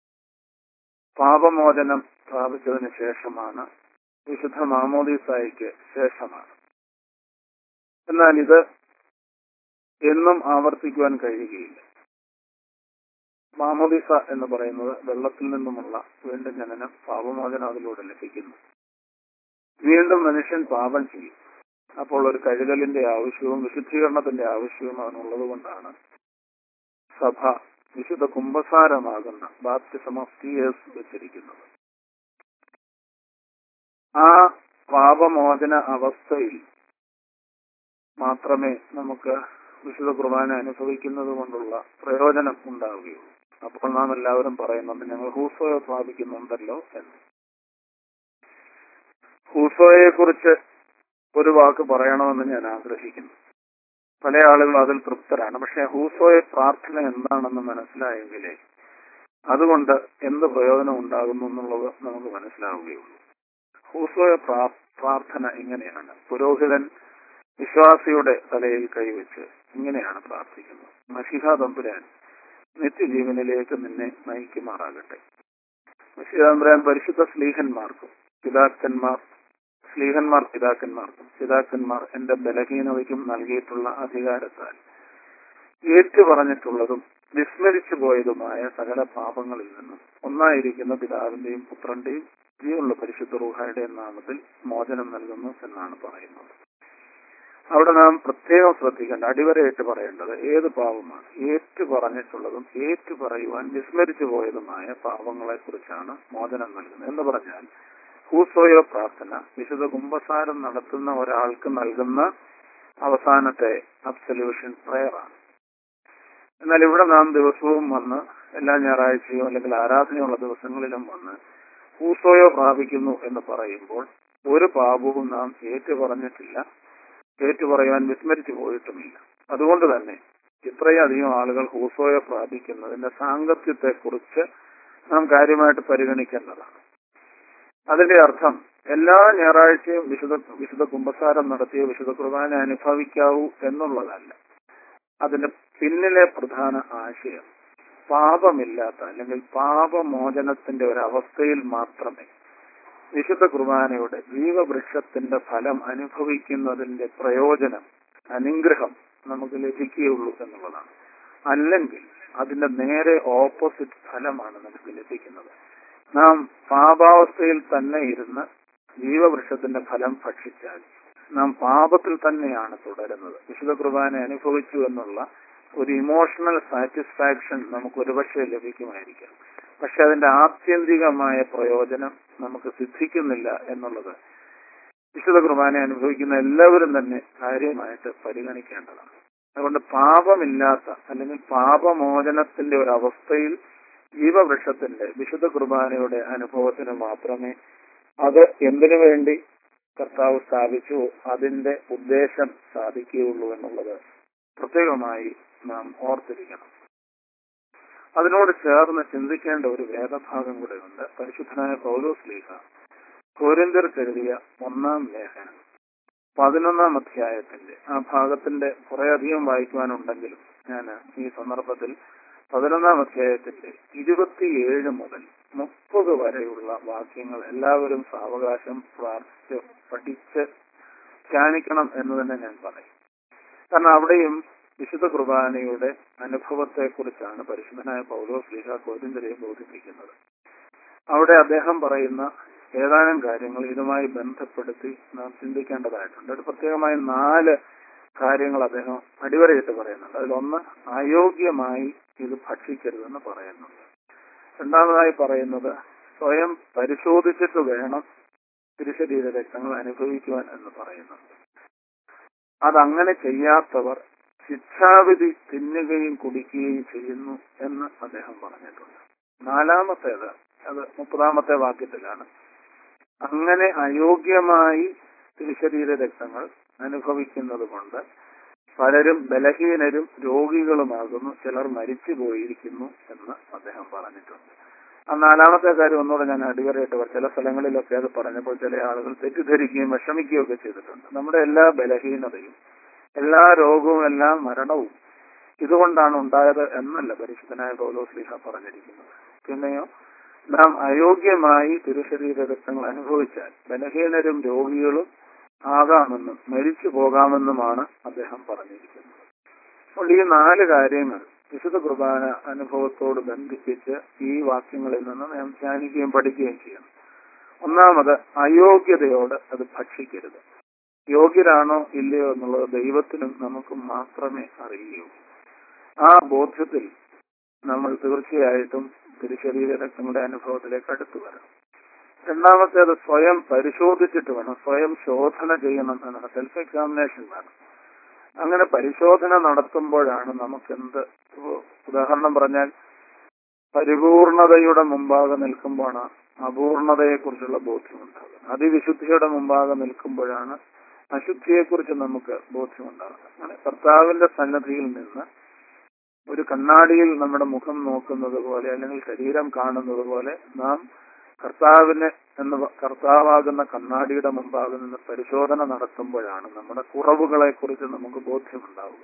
പാപമോചനം പ്രാപിച്ചതിന് ശേഷമാണ് വിശുദ്ധ മാമോദീസായിക്ക് ശേഷമാണ് എന്നാൽ ഇത് എന്നും ആവർത്തിക്കുവാൻ കഴിയുകയില്ല മാമോദിസ എന്ന് പറയുന്നത് വെള്ളത്തിൽ നിന്നുമുള്ള വീണ്ടും ജനനം പാപമോചനം അതിലൂടെ ലഭിക്കുന്നു വീണ്ടും മനുഷ്യൻ പാപം ചെയ്യും അപ്പോൾ ഒരു കഴുകലിന്റെ ആവശ്യവും വിശുദ്ധീകരണത്തിന്റെ ആവശ്യവും അവനുള്ളത് കൊണ്ടാണ് സഭ വിശുദ്ധ കുംഭസാരമാകുന്ന ബാപ്റ്റിസം ഓഫ് ടീയേഴ്സ് വെച്ചിരിക്കുന്നത് ആ പാപമോചന അവസ്ഥയിൽ മാത്രമേ നമുക്ക് വിശുദ്ധ കുർബാന അനുഭവിക്കുന്നത് കൊണ്ടുള്ള പ്രയോജനം ഉണ്ടാവുകയുള്ളൂ അപ്പോൾ നാം എല്ലാവരും പറയുന്നുണ്ട് ഞങ്ങൾ ഹൂസോയെ പ്രാപിക്കുന്നുണ്ടല്ലോ എന്ന് ഹൂസോയെ കുറിച്ച് ഒരു വാക്ക് പറയണമെന്ന് ഞാൻ ആഗ്രഹിക്കുന്നു പല ആളുകളും അതിൽ തൃപ്തരാണ് പക്ഷെ ഹൂസോയെ പ്രാർത്ഥന എന്താണെന്ന് മനസ്സിലായെങ്കിലേ അതുകൊണ്ട് എന്ത് പ്രയോജനം ഉണ്ടാകുന്നു എന്നുള്ളത് നമുക്ക് മനസ്സിലാവുകയുള്ളൂ ഹൂസോയെ പ്രാ- പ്രാർത്ഥന ഇങ്ങനെയാണ് പുരോഹിതൻ വിശ്വാസിയുടെ തലയിൽ കൈവച്ച് ഇങ്ങനെയാണ് പ്രാർത്ഥിക്കുന്നത് മഷിഹ തമ്പുരാൻ നിത്യജീവനിലേക്ക് നിന്നെ നയിക്കുമാറാകട്ടെ മഷിഹ തമ്പുരാൻ പരിശുദ്ധ സ്ലീഹന്മാർക്കും പിതാക്കന്മാർ സ്ലീഹന്മാർ പിതാക്കന്മാർക്കും പിതാക്കന്മാർ എന്റെ ബലഹീനതയ്ക്കും നൽകിയിട്ടുള്ള അധികാരത്താൽ ഏറ്റു പറഞ്ഞിട്ടുള്ളതും വിസ്മരിച്ചു പോയതുമായ സകല പാപങ്ങളിൽ നിന്നും ഒന്നായിരിക്കുന്ന പിതാവിന്റെയും പുത്രന്റെയും ജീവനുള്ള പരിശുദ്ധ റൂഹായുടെയും നാമത്തിൽ മോചനം നൽകുന്നു എന്നാണ് പറയുന്നത് അവിടെ നാം പ്രത്യേകം ശ്രദ്ധിക്കേണ്ട അടിവരയിട്ട് പറയേണ്ടത് ഏത് പാപമാണ് ഏറ്റു പറഞ്ഞിട്ടുള്ളതും ഏറ്റു പറയുവാൻ വിസ്മരിച്ചു പോയതുമായ പാപങ്ങളെ കുറിച്ചാണ് മോചനം നൽകുന്നത് എന്ന് പറഞ്ഞാൽ ഹൂസോയോ പ്രാർത്ഥന വിശുദ്ധ കുംഭസാരം നടത്തുന്ന ഒരാൾക്ക് നൽകുന്ന അവസാനത്തെ അബ്സല്യൂഷൻ പ്രയറാണ് എന്നാൽ ഇവിടെ നാം ദിവസവും വന്ന് എല്ലാ ഞായറാഴ്ചയോ അല്ലെങ്കിൽ ആരാധനയുള്ള ദിവസങ്ങളിലും വന്ന് ഹൂസോയോ പ്രാപിക്കുന്നു എന്ന് പറയുമ്പോൾ ഒരു പാപവും നാം ഏറ്റു പറഞ്ഞിട്ടില്ല ഏറ്റു പറയുവാൻ വിസ്മരിച്ചു പോയിട്ടുമില്ല അതുകൊണ്ട് തന്നെ ഇത്രയധികം ആളുകൾ ഹൂസോയെ പ്രാപിക്കുന്നതിന്റെ സാങ്കത്യത്തെ കുറിച്ച് നാം കാര്യമായിട്ട് പരിഗണിക്കേണ്ടതാണ് അതിന്റെ അർത്ഥം എല്ലാ ഞായറാഴ്ചയും വിശുദ്ധ വിശുദ്ധ കുംഭസാരം നടത്തിയ വിശുദ്ധ കുർബാന അനുഭവിക്കാവൂ എന്നുള്ളതല്ല അതിന്റെ പിന്നിലെ പ്രധാന ആശയം പാപമില്ലാത്ത അല്ലെങ്കിൽ പാപമോചനത്തിന്റെ ഒരു അവസ്ഥയിൽ മാത്രമേ വിശുദ്ധ കുർബാനയുടെ ജീവവൃക്ഷത്തിന്റെ ഫലം അനുഭവിക്കുന്നതിന്റെ പ്രയോജനം അനുഗ്രഹം നമുക്ക് ലഭിക്കുകയുള്ളൂ എന്നുള്ളതാണ് അല്ലെങ്കിൽ അതിന്റെ നേരെ ഓപ്പോസിറ്റ് ഫലമാണ് നമുക്ക് ലഭിക്കുന്നത് നാം പാപാവസ്ഥയിൽ തന്നെ ഇരുന്ന് ജീവവൃക്ഷത്തിന്റെ ഫലം ഭക്ഷിച്ചാൽ നാം പാപത്തിൽ തന്നെയാണ് തുടരുന്നത് വിശുദ്ധ കുർബാന അനുഭവിച്ചു എന്നുള്ള ഒരു ഇമോഷണൽ സാറ്റിസ്ഫാക്ഷൻ നമുക്ക് ഒരുപക്ഷെ ലഭിക്കുമായിരിക്കാം പക്ഷെ അതിന്റെ ആത്യന്തികമായ പ്രയോജനം നമുക്ക് സിദ്ധിക്കുന്നില്ല എന്നുള്ളത് വിശുദ്ധ കുർബാന അനുഭവിക്കുന്ന എല്ലാവരും തന്നെ കാര്യമായിട്ട് പരിഗണിക്കേണ്ടതാണ് അതുകൊണ്ട് പാപമില്ലാത്ത അല്ലെങ്കിൽ പാപമോചനത്തിന്റെ ഒരു അവസ്ഥയിൽ ജീവവൃക്ഷത്തിന്റെ വിശുദ്ധ കുർബാനയുടെ അനുഭവത്തിന് മാത്രമേ അത് എന്തിനു വേണ്ടി കർത്താവ് സ്ഥാപിച്ചു അതിന്റെ ഉദ്ദേശം സാധിക്കുകയുള്ളൂ എന്നുള്ളത് പ്രത്യേകമായി നാം ഓർത്തിരിക്കണം അതിനോട് ചേർന്ന് ചിന്തിക്കേണ്ട ഒരു വേദഭാഗം കൂടെ ഉണ്ട് പരിശുദ്ധനായ പൗലോസ് ലീഹ കോരിന്തർക്കെഴുതിയ ഒന്നാം ലേഖനം പതിനൊന്നാം അധ്യായത്തിന്റെ ആ ഭാഗത്തിന്റെ കുറേയധികം വായിക്കുവാനുണ്ടെങ്കിലും ഞാൻ ഈ സന്ദർഭത്തിൽ പതിനൊന്നാം അധ്യായത്തിന്റെ ഇരുപത്തിയേഴ് മുതൽ മുപ്പത് വരെയുള്ള വാക്യങ്ങൾ എല്ലാവരും സാവകാശം പ്രാർത്ഥിച്ച് പഠിച്ച് ധ്യാനിക്കണം എന്ന് തന്നെ ഞാൻ പറയും കാരണം അവിടെയും വിശുദ്ധ കുർബാനയുടെ അനുഭവത്തെ കുറിച്ചാണ് പരിശുദ്ധനായ പൗലോസ് ലീഹ കോരിന്തരെ ബോധിപ്പിക്കുന്നത് അവിടെ അദ്ദേഹം പറയുന്ന ഏതാനും കാര്യങ്ങൾ ഇതുമായി ബന്ധപ്പെടുത്തി നാം ചിന്തിക്കേണ്ടതായിട്ടുണ്ട് ഒരു പ്രത്യേകമായി നാല് കാര്യങ്ങൾ അദ്ദേഹം അടിവരയിട്ട് പറയുന്നുണ്ട് അതിലൊന്ന് അയോഗ്യമായി ഇത് ഭക്ഷിക്കരുതെന്ന് പറയുന്നുണ്ട് രണ്ടാമതായി പറയുന്നത് സ്വയം പരിശോധിച്ചിട്ട് വേണം തിരുശരീര രക്തങ്ങൾ അനുഭവിക്കുവാൻ എന്ന് പറയുന്നുണ്ട് അതങ്ങനെ ചെയ്യാത്തവർ ശിക്ഷാവിധി തിന്നുകയും കുടിക്കുകയും ചെയ്യുന്നു എന്ന് അദ്ദേഹം പറഞ്ഞിട്ടുണ്ട് നാലാമത്തേത് അത് മുപ്പതാമത്തെ വാക്യത്തിലാണ് അങ്ങനെ അയോഗ്യമായി തിരുശരീര രക്തങ്ങൾ അനുഭവിക്കുന്നത് കൊണ്ട് പലരും ബലഹീനരും രോഗികളുമാകുന്നു ചിലർ മരിച്ചു പോയിരിക്കുന്നു എന്ന് അദ്ദേഹം പറഞ്ഞിട്ടുണ്ട് ആ നാലാമത്തെ കാര്യം ഒന്നുകൂടെ ഞാൻ അടിവരയിട്ട് പറ- ചില സ്ഥലങ്ങളിലൊക്കെ അത് പറഞ്ഞപ്പോൾ ചില ആളുകൾ തെറ്റിദ്ധരിക്കുകയും വിഷമിക്കുകയും ഒക്കെ ചെയ്തിട്ടുണ്ട് നമ്മുടെ എല്ലാ ബലഹീനതയും എല്ലാ രോഗവും എല്ലാ മരണവും ഇതുകൊണ്ടാണ് ഉണ്ടായത് എന്നല്ല പരിശുദ്ധനായ പൗലോസ് ലീഹ പറഞ്ഞിരിക്കുന്നത് പിന്നെയോ നാം അയോഗ്യമായി തിരുശരീര രക്തങ്ങൾ അനുഭവിച്ചാൽ ബലഹീനരും രോഗികളും ആകാമെന്നും മരിച്ചു പോകാമെന്നുമാണ് അദ്ദേഹം പറഞ്ഞിരിക്കുന്നത് അപ്പോൾ ഈ നാല് കാര്യങ്ങൾ വിശുദ്ധ കുർബാന അനുഭവത്തോട് ബന്ധിപ്പിച്ച് ഈ വാക്യങ്ങളിൽ നിന്ന് നാം ധ്യാനിക്കുകയും പഠിക്കുകയും ചെയ്യണം ഒന്നാമത് അയോഗ്യതയോട് അത് ഭക്ഷിക്കരുത് യോഗ്യരാണോ ഇല്ലയോ എന്നുള്ളത് ദൈവത്തിനും നമുക്കും മാത്രമേ അറിയൂ ആ ബോധ്യത്തിൽ നമ്മൾ തീർച്ചയായിട്ടും തിരുശരീര രക്തങ്ങളുടെ അനുഭവത്തിലേക്ക് അടുത്തു വരണം രണ്ടാമത്തേത് സ്വയം പരിശോധിച്ചിട്ട് വേണം സ്വയം ശോധന ചെയ്യണം എന്നാണ് സെൽഫ് എക്സാമിനേഷൻ വേണം അങ്ങനെ പരിശോധന നടത്തുമ്പോഴാണ് നമുക്ക് എന്ത് ഇപ്പോ ഉദാഹരണം പറഞ്ഞാൽ പരിപൂർണതയുടെ മുമ്പാകെ നിൽക്കുമ്പോഴാണ് അപൂർണതയെക്കുറിച്ചുള്ള ബോധ്യമുണ്ടാകുന്നത് അതിവിശുദ്ധിയുടെ മുമ്പാകെ നിൽക്കുമ്പോഴാണ് അശുദ്ധിയെക്കുറിച്ച് നമുക്ക് ബോധ്യമുണ്ടാകുന്നത് അങ്ങനെ കർത്താവിന്റെ സന്നദ്ധിയിൽ നിന്ന് ഒരു കണ്ണാടിയിൽ നമ്മുടെ മുഖം നോക്കുന്നത് പോലെ അല്ലെങ്കിൽ ശരീരം കാണുന്നത് പോലെ നാം കർത്താവിന് എന്ന് പ- കർത്താവാകുന്ന കണ്ണാടിയുടെ മുമ്പാകെ നിന്ന് പരിശോധന നടത്തുമ്പോഴാണ് നമ്മുടെ കുറവുകളെ കുറിച്ച് നമുക്ക് ബോധ്യമുണ്ടാവുക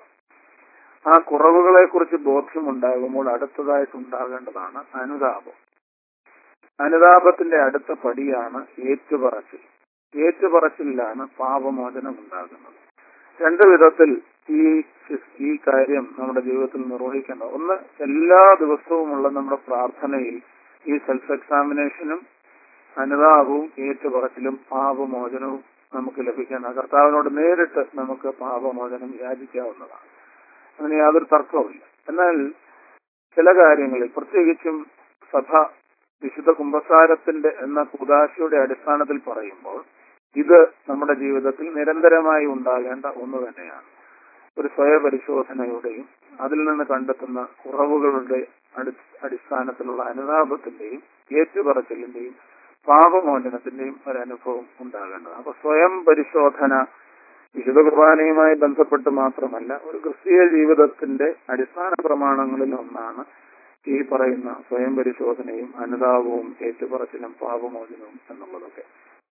ആ കുറവുകളെ കുറിച്ച് ബോധ്യമുണ്ടാകുമ്പോൾ അടുത്തതായിട്ട് ഉണ്ടാകേണ്ടതാണ് അനുതാപം അനുതാപത്തിന്റെ അടുത്ത പടിയാണ് ഏറ്റുപറച്ചിൽ ഏറ്റുപറച്ചിലാണ് പാപമോചനം ഉണ്ടാകുന്നത് രണ്ടു വിധത്തിൽ ഈ ഈ കാര്യം നമ്മുടെ ജീവിതത്തിൽ നിർവഹിക്കേണ്ട ഒന്ന് എല്ലാ ദിവസവുമുള്ള നമ്മുടെ പ്രാർത്ഥനയിൽ ഈ സെൽഫ് എക്സാമിനേഷനും അനുതാപവും ഏറ്റുപറച്ചിലും പാപമോചനവും നമുക്ക് ലഭിക്കണം കർത്താവിനോട് നേരിട്ട് നമുക്ക് പാപമോചനം യാചിക്കാവുന്നതാണ് അതിന് യാതൊരു തർക്കവുമില്ല എന്നാൽ ചില കാര്യങ്ങളിൽ പ്രത്യേകിച്ചും സഭ വിശുദ്ധ കുംഭസാരത്തിന്റെ എന്ന കുദാശയുടെ അടിസ്ഥാനത്തിൽ പറയുമ്പോൾ ഇത് നമ്മുടെ ജീവിതത്തിൽ നിരന്തരമായി ഉണ്ടാകേണ്ട ഒന്ന് തന്നെയാണ് ഒരു സ്വയപരിശോധനയുടെയും അതിൽ നിന്ന് കണ്ടെത്തുന്ന കുറവുകളുടെ അടി അടിസ്ഥാനത്തിലുള്ള അനുതാപത്തിന്റെയും ഏറ്റുപറച്ചിലിന്റെയും പാപമോചനത്തിന്റെയും ഒരനുഭവം ഉണ്ടാകേണ്ടത് അപ്പൊ സ്വയം പരിശോധന വിശുദ്ധ കുർബാനയുമായി ബന്ധപ്പെട്ട് മാത്രമല്ല ഒരു ക്രിസ്തീയ ജീവിതത്തിന്റെ അടിസ്ഥാന പ്രമാണങ്ങളിൽ ഒന്നാണ് ഈ പറയുന്ന സ്വയം പരിശോധനയും അനുതാപവും ഏറ്റുപറച്ചിലും പാപമോചനവും എന്നുള്ളതൊക്കെ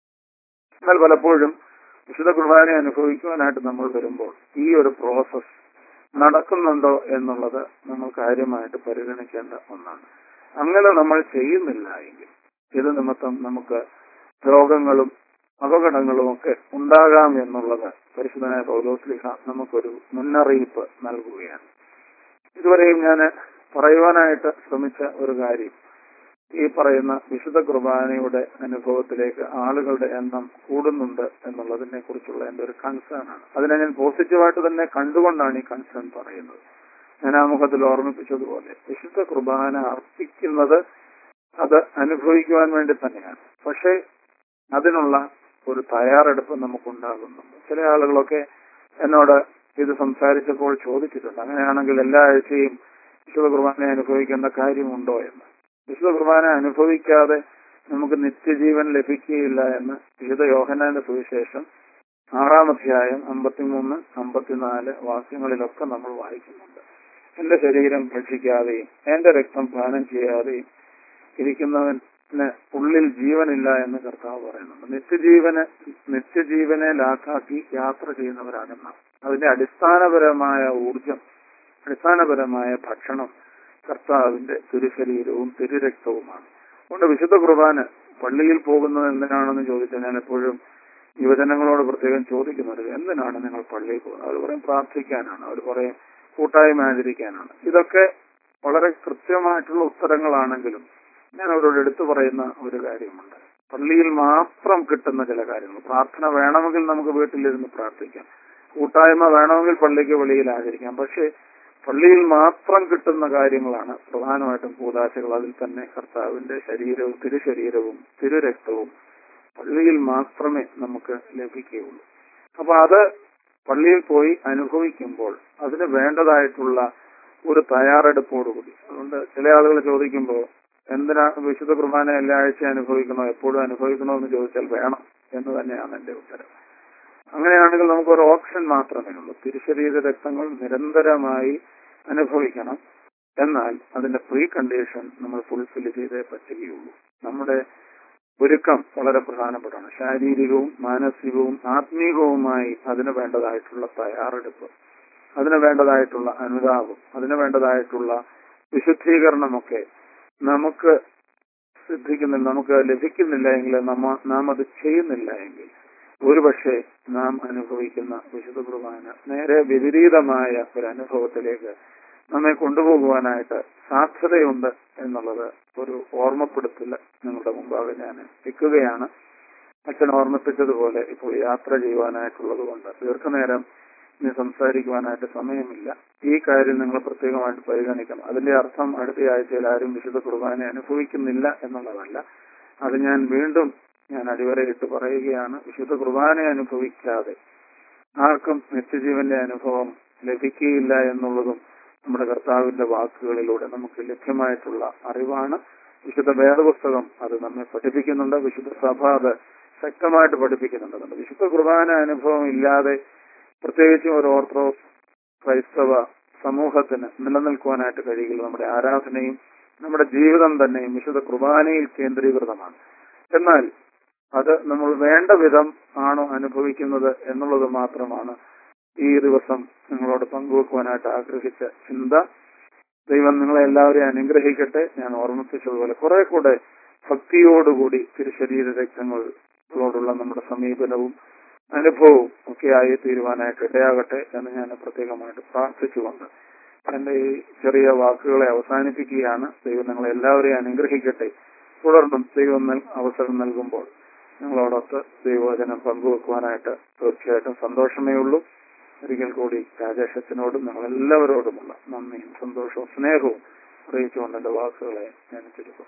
എന്നാൽ പലപ്പോഴും വിശുദ്ധ കുർബാന അനുഭവിക്കുവാനായിട്ട് നമ്മൾ വരുമ്പോൾ ഈ ഒരു പ്രോസസ് നടക്കുന്നുണ്ടോ എന്നുള്ളത് നമ്മൾ കാര്യമായിട്ട് പരിഗണിക്കേണ്ട ഒന്നാണ് അങ്ങനെ നമ്മൾ ചെയ്യുന്നില്ല എങ്കിൽ ഇത് നിമിത്തം നമുക്ക് രോഗങ്ങളും അപകടങ്ങളും ഒക്കെ ഉണ്ടാകാം എന്നുള്ളത് പരിശുദ്ധനായ പൗലോസ്ലിഹ നമുക്കൊരു മുന്നറിയിപ്പ് നൽകുകയാണ് ഇതുവരെയും ഞാൻ പറയുവാനായിട്ട് ശ്രമിച്ച ഒരു കാര്യം ഈ പറയുന്ന വിശുദ്ധ കുർബാനയുടെ അനുഭവത്തിലേക്ക് ആളുകളുടെ എണ്ണം കൂടുന്നുണ്ട് എന്നുള്ളതിനെ കുറിച്ചുള്ള എന്റെ ഒരു കൺസേൺ ആണ് അതിനെ ഞാൻ പോസിറ്റീവായിട്ട് തന്നെ കണ്ടുകൊണ്ടാണ് ഈ കൺസേൺ പറയുന്നത് ഞാൻ ആമുഖത്തിൽ ഓർമ്മിപ്പിച്ചതുപോലെ വിശുദ്ധ കുർബാന അർപ്പിക്കുന്നത് അത് അനുഭവിക്കുവാൻ വേണ്ടി തന്നെയാണ് പക്ഷേ അതിനുള്ള ഒരു തയ്യാറെടുപ്പ് നമുക്കുണ്ടാകുന്നുണ്ട് ചില ആളുകളൊക്കെ എന്നോട് ഇത് സംസാരിച്ചപ്പോൾ ചോദിച്ചിട്ടുണ്ട് അങ്ങനെയാണെങ്കിൽ എല്ലാ ആഴ്ചയും വിശുദ്ധ കുർബാന അനുഭവിക്കേണ്ട കാര്യമുണ്ടോ എന്ന് വിശുദ്ധ കുർബാന അനുഭവിക്കാതെ നമുക്ക് നിത്യജീവൻ ലഭിക്കുകയില്ല എന്ന് വിശുദ്ധ യോഹനാന്റെ സുവിശേഷം ആറാം അധ്യായം അമ്പത്തിമൂന്ന് അമ്പത്തിനാല് വാക്യങ്ങളിലൊക്കെ നമ്മൾ വായിക്കുന്നുണ്ട് എന്റെ ശരീരം ഭക്ഷിക്കാതെയും എന്റെ രക്തം പാനം ചെയ്യാതെയും ഇരിക്കുന്നവന് ഉള്ളിൽ ജീവനില്ല എന്ന് കർത്താവ് പറയുന്നുണ്ട് നിത്യജീവന് നിത്യജീവനെ ലാക്കാക്കി യാത്ര ചെയ്യുന്നവരാണ് നാം അതിന്റെ അടിസ്ഥാനപരമായ ഊർജം അടിസ്ഥാനപരമായ ഭക്ഷണം കർത്താവിന്റെ തിരുശരീരവും തിരുരക്തവുമാണ് അതുകൊണ്ട് വിശുദ്ധ കുർബാന പള്ളിയിൽ പോകുന്നത് എന്തിനാണെന്ന് ചോദിച്ചാൽ ഞാൻ എപ്പോഴും യുവജനങ്ങളോട് പ്രത്യേകം ചോദിക്കുന്നത് എന്തിനാണ് നിങ്ങൾ പള്ളിയിൽ പോകുന്നത് അവർ പറയും പ്രാർത്ഥിക്കാനാണ് അവർ പറയും കൂട്ടായ്മ ആചരിക്കാനാണ് ഇതൊക്കെ വളരെ കൃത്യമായിട്ടുള്ള ഉത്തരങ്ങളാണെങ്കിലും ഞാൻ അവരോട് എടുത്തു പറയുന്ന ഒരു കാര്യമുണ്ട് പള്ളിയിൽ മാത്രം കിട്ടുന്ന ചില കാര്യങ്ങൾ പ്രാർത്ഥന വേണമെങ്കിൽ നമുക്ക് വീട്ടിലിരുന്ന് പ്രാർത്ഥിക്കാം കൂട്ടായ്മ വേണമെങ്കിൽ പള്ളിക്ക് വെളിയിൽ ആചരിക്കാം പക്ഷേ പള്ളിയിൽ മാത്രം കിട്ടുന്ന കാര്യങ്ങളാണ് പ്രധാനമായിട്ടും കൂതാശകൾ അതിൽ തന്നെ കർത്താവിന്റെ ശരീരവും തിരുശരീരവും തിരുരക്തവും പള്ളിയിൽ മാത്രമേ നമുക്ക് ലഭിക്കുകയുള്ളൂ അപ്പൊ അത് പള്ളിയിൽ പോയി അനുഭവിക്കുമ്പോൾ അതിന് വേണ്ടതായിട്ടുള്ള ഒരു തയ്യാറെടുപ്പോടുകൂടി അതുകൊണ്ട് ചില ആളുകൾ ചോദിക്കുമ്പോൾ എന്തിനാണ് വിശുദ്ധ കുർബാന എല്ലാ ആഴ്ചയും അനുഭവിക്കണോ എപ്പോഴും അനുഭവിക്കണോ എന്ന് ചോദിച്ചാൽ വേണം എന്ന് തന്നെയാണ് എന്റെ ഉത്തരം അങ്ങനെയാണെങ്കിൽ നമുക്കൊരു ഓപ്ഷൻ മാത്രമേ ഉള്ളൂ തിരുശരീര രക്തങ്ങൾ നിരന്തരമായി അനുഭവിക്കണം എന്നാൽ അതിന്റെ പ്രീ കണ്ടീഷൻ നമ്മൾ ഫുൾഫിൽ ചെയ്തേ പറ്റുകയുള്ളൂ നമ്മുടെ ഒരുക്കം വളരെ പ്രധാനപ്പെട്ടാണ് ശാരീരികവും മാനസികവും ആത്മീകവുമായി അതിന് വേണ്ടതായിട്ടുള്ള തയ്യാറെടുപ്പ് അതിന് വേണ്ടതായിട്ടുള്ള അനുതാപം അതിന് വേണ്ടതായിട്ടുള്ള വിശുദ്ധീകരണമൊക്കെ നമുക്ക് സിദ്ധിക്കുന്നില്ല നമുക്ക് ലഭിക്കുന്നില്ല എങ്കിൽ നമ്മ നാം അത് ചെയ്യുന്നില്ല എങ്കിൽ ഒരുപക്ഷെ നാം അനുഭവിക്കുന്ന വിശുദ്ധ കുർബാന നേരെ വിപരീതമായ ഒരു അനുഭവത്തിലേക്ക് നമ്മെ കൊണ്ടുപോകുവാനായിട്ട് സാധ്യതയുണ്ട് എന്നുള്ളത് ഒരു ഓർമ്മപ്പെടുത്തൽ നിങ്ങളുടെ മുമ്പാകെ ഞാൻ വെക്കുകയാണ് അച്ഛൻ ഓർമ്മിപ്പിച്ചതുപോലെ ഇപ്പോൾ യാത്ര ചെയ്യുവാനായിട്ടുള്ളത് കൊണ്ട് ദീർഘനേരം ഇനി സംസാരിക്കുവാനായിട്ട് സമയമില്ല ഈ കാര്യം നിങ്ങൾ പ്രത്യേകമായിട്ട് പരിഗണിക്കണം അതിന്റെ അർത്ഥം അടുത്ത ആഴ്ചയിൽ ആരും വിശുദ്ധ കുർബാന അനുഭവിക്കുന്നില്ല എന്നുള്ളതല്ല അത് ഞാൻ വീണ്ടും ഞാൻ അടിവരയിട്ട് പറയുകയാണ് വിശുദ്ധ കുർബാന അനുഭവിക്കാതെ ആർക്കും നിത്യജീവന്റെ അനുഭവം ലഭിക്കുകയില്ല എന്നുള്ളതും നമ്മുടെ കർത്താവിന്റെ വാക്കുകളിലൂടെ നമുക്ക് ലഭ്യമായിട്ടുള്ള അറിവാണ് വിശുദ്ധ വേദപുസ്തകം അത് നമ്മെ പഠിപ്പിക്കുന്നുണ്ട് വിശുദ്ധ സഭ അത് ശക്തമായിട്ട് പഠിപ്പിക്കുന്നുണ്ട് വിശുദ്ധ കുർബാന അനുഭവം ഇല്ലാതെ പ്രത്യേകിച്ചും ഒരു ഓർത്തഡോക്സ് ക്രൈസ്തവ സമൂഹത്തിന് നിലനിൽക്കുവാനായിട്ട് കഴിയില്ല നമ്മുടെ ആരാധനയും നമ്മുടെ ജീവിതം തന്നെയും വിശുദ്ധ കുർബാനയിൽ കേന്ദ്രീകൃതമാണ് എന്നാൽ അത് നമ്മൾ വേണ്ട വിധം ആണോ അനുഭവിക്കുന്നത് എന്നുള്ളത് മാത്രമാണ് ഈ ദിവസം നിങ്ങളോട് പങ്കുവെക്കുവാനായിട്ട് ആഗ്രഹിച്ച ചിന്ത ദൈവം നിങ്ങളെ എല്ലാവരെയും അനുഗ്രഹിക്കട്ടെ ഞാൻ ഓർമ്മിപ്പിച്ചതുപോലെ കുറെ കൂടെ ഭക്തിയോടുകൂടി തിരുശരീര രക്തങ്ങളോടുള്ള നമ്മുടെ സമീപനവും അനുഭവവും ഒക്കെയായി തീരുവാനായിട്ട് ഇടയാകട്ടെ എന്ന് ഞാൻ പ്രത്യേകമായിട്ട് പ്രാർത്ഥിച്ചുകൊണ്ട് എന്റെ ഈ ചെറിയ വാക്കുകളെ അവസാനിപ്പിക്കുകയാണ് ദൈവം നിങ്ങളെ എല്ലാവരെയും അനുഗ്രഹിക്കട്ടെ തുടർന്നും ദൈവം നൽ- അവസരം നൽകുമ്പോൾ നിങ്ങളോടൊത്ത് ദൈവവചനം പങ്കുവെക്കുവാനായിട്ട് തീർച്ചയായിട്ടും സന്തോഷമേ ഉള്ളൂ ഒരിക്കൽ കൂടി രാജേഷ് അച്ഛനോടും നിങ്ങളെല്ലാവരോടുമുള്ള നന്ദിയും സന്തോഷവും സ്നേഹവും അറിയിച്ചുകൊണ്ട് എന്റെ വാക്കുകളെ ഞാൻ ചുരുക്കും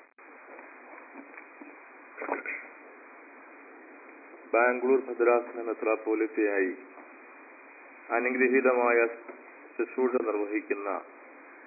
ബാംഗ്ലൂർ ഭദ്രാസന മെത്രാപ്പോലിത്തയായി അനുഗ്രഹീതമായ ശുശ്രൂഷ നിർവഹിക്കുന്ന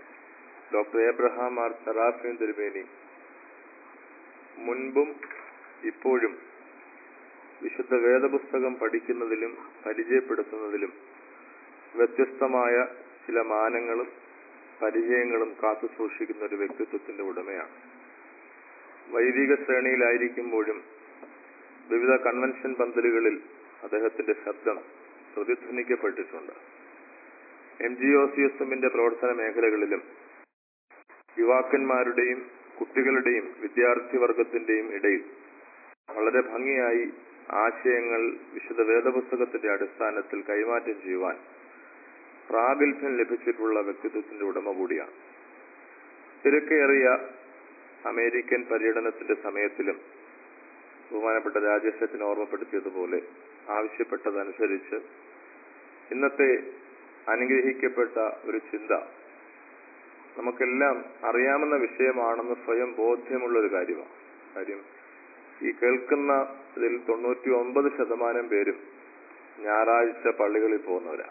ഡോക്ടർ എബ്രഹാം ആർ സറാഫിൻ തിരുമേനി മുൻപും ഇപ്പോഴും വിശുദ്ധ വേദപുസ്തകം പഠിക്കുന്നതിലും പരിചയപ്പെടുത്തുന്നതിലും വ്യത്യസ്തമായ ചില മാനങ്ങളും പരിചയങ്ങളും കാത്തു സൂക്ഷിക്കുന്ന ഒരു വ്യക്തിത്വത്തിന്റെ ഉടമയാണ് വൈദിക ശ്രേണിയിലായിരിക്കുമ്പോഴും വിവിധ കൺവെൻഷൻ പന്തലുകളിൽ അദ്ദേഹത്തിന്റെ ശബ്ദം പ്രതിധ്വനിക്കപ്പെട്ടിട്ടുണ്ട് M G O C S എമ്മിന്റെ പ്രവർത്തന മേഖലകളിലും യുവാക്കന്മാരുടെയും കുട്ടികളുടെയും വിദ്യാർത്ഥി വർഗത്തിന്റെയും ഇടയിൽ വളരെ ഭംഗിയായി ആശയങ്ങൾ വിശുദ്ധ വേദപുസ്തകത്തിന്റെ അടിസ്ഥാനത്തിൽ കൈമാറ്റം ചെയ്യുവാൻ പ്രാഗൽഭ്യം ലഭിച്ചിട്ടുള്ള വ്യക്തിത്വത്തിന്റെ ഉടമ കൂടിയാണ് തിരക്കേറിയ അമേരിക്കൻ പര്യടനത്തിന്റെ സമയത്തിലും ബഹുമാനപ്പെട്ട രാജേഷത്തിന് ഓർമ്മപ്പെടുത്തിയതുപോലെ ആവശ്യപ്പെട്ടതനുസരിച്ച് ഇന്നത്തെ അനുഗ്രഹിക്കപ്പെട്ട ഒരു ചിന്ത നമുക്കെല്ലാം അറിയാവുന്ന വിഷയമാണെന്ന് സ്വയം ബോധ്യമുള്ള ഒരു കാര്യമാണ് കാര്യം ഈ കേൾക്കുന്ന ഇതിൽ തൊണ്ണൂറ്റി ഒമ്പത് ശതമാനം പേരും ഞായറാഴ്ച പള്ളികളിൽ പോകുന്നവരാണ്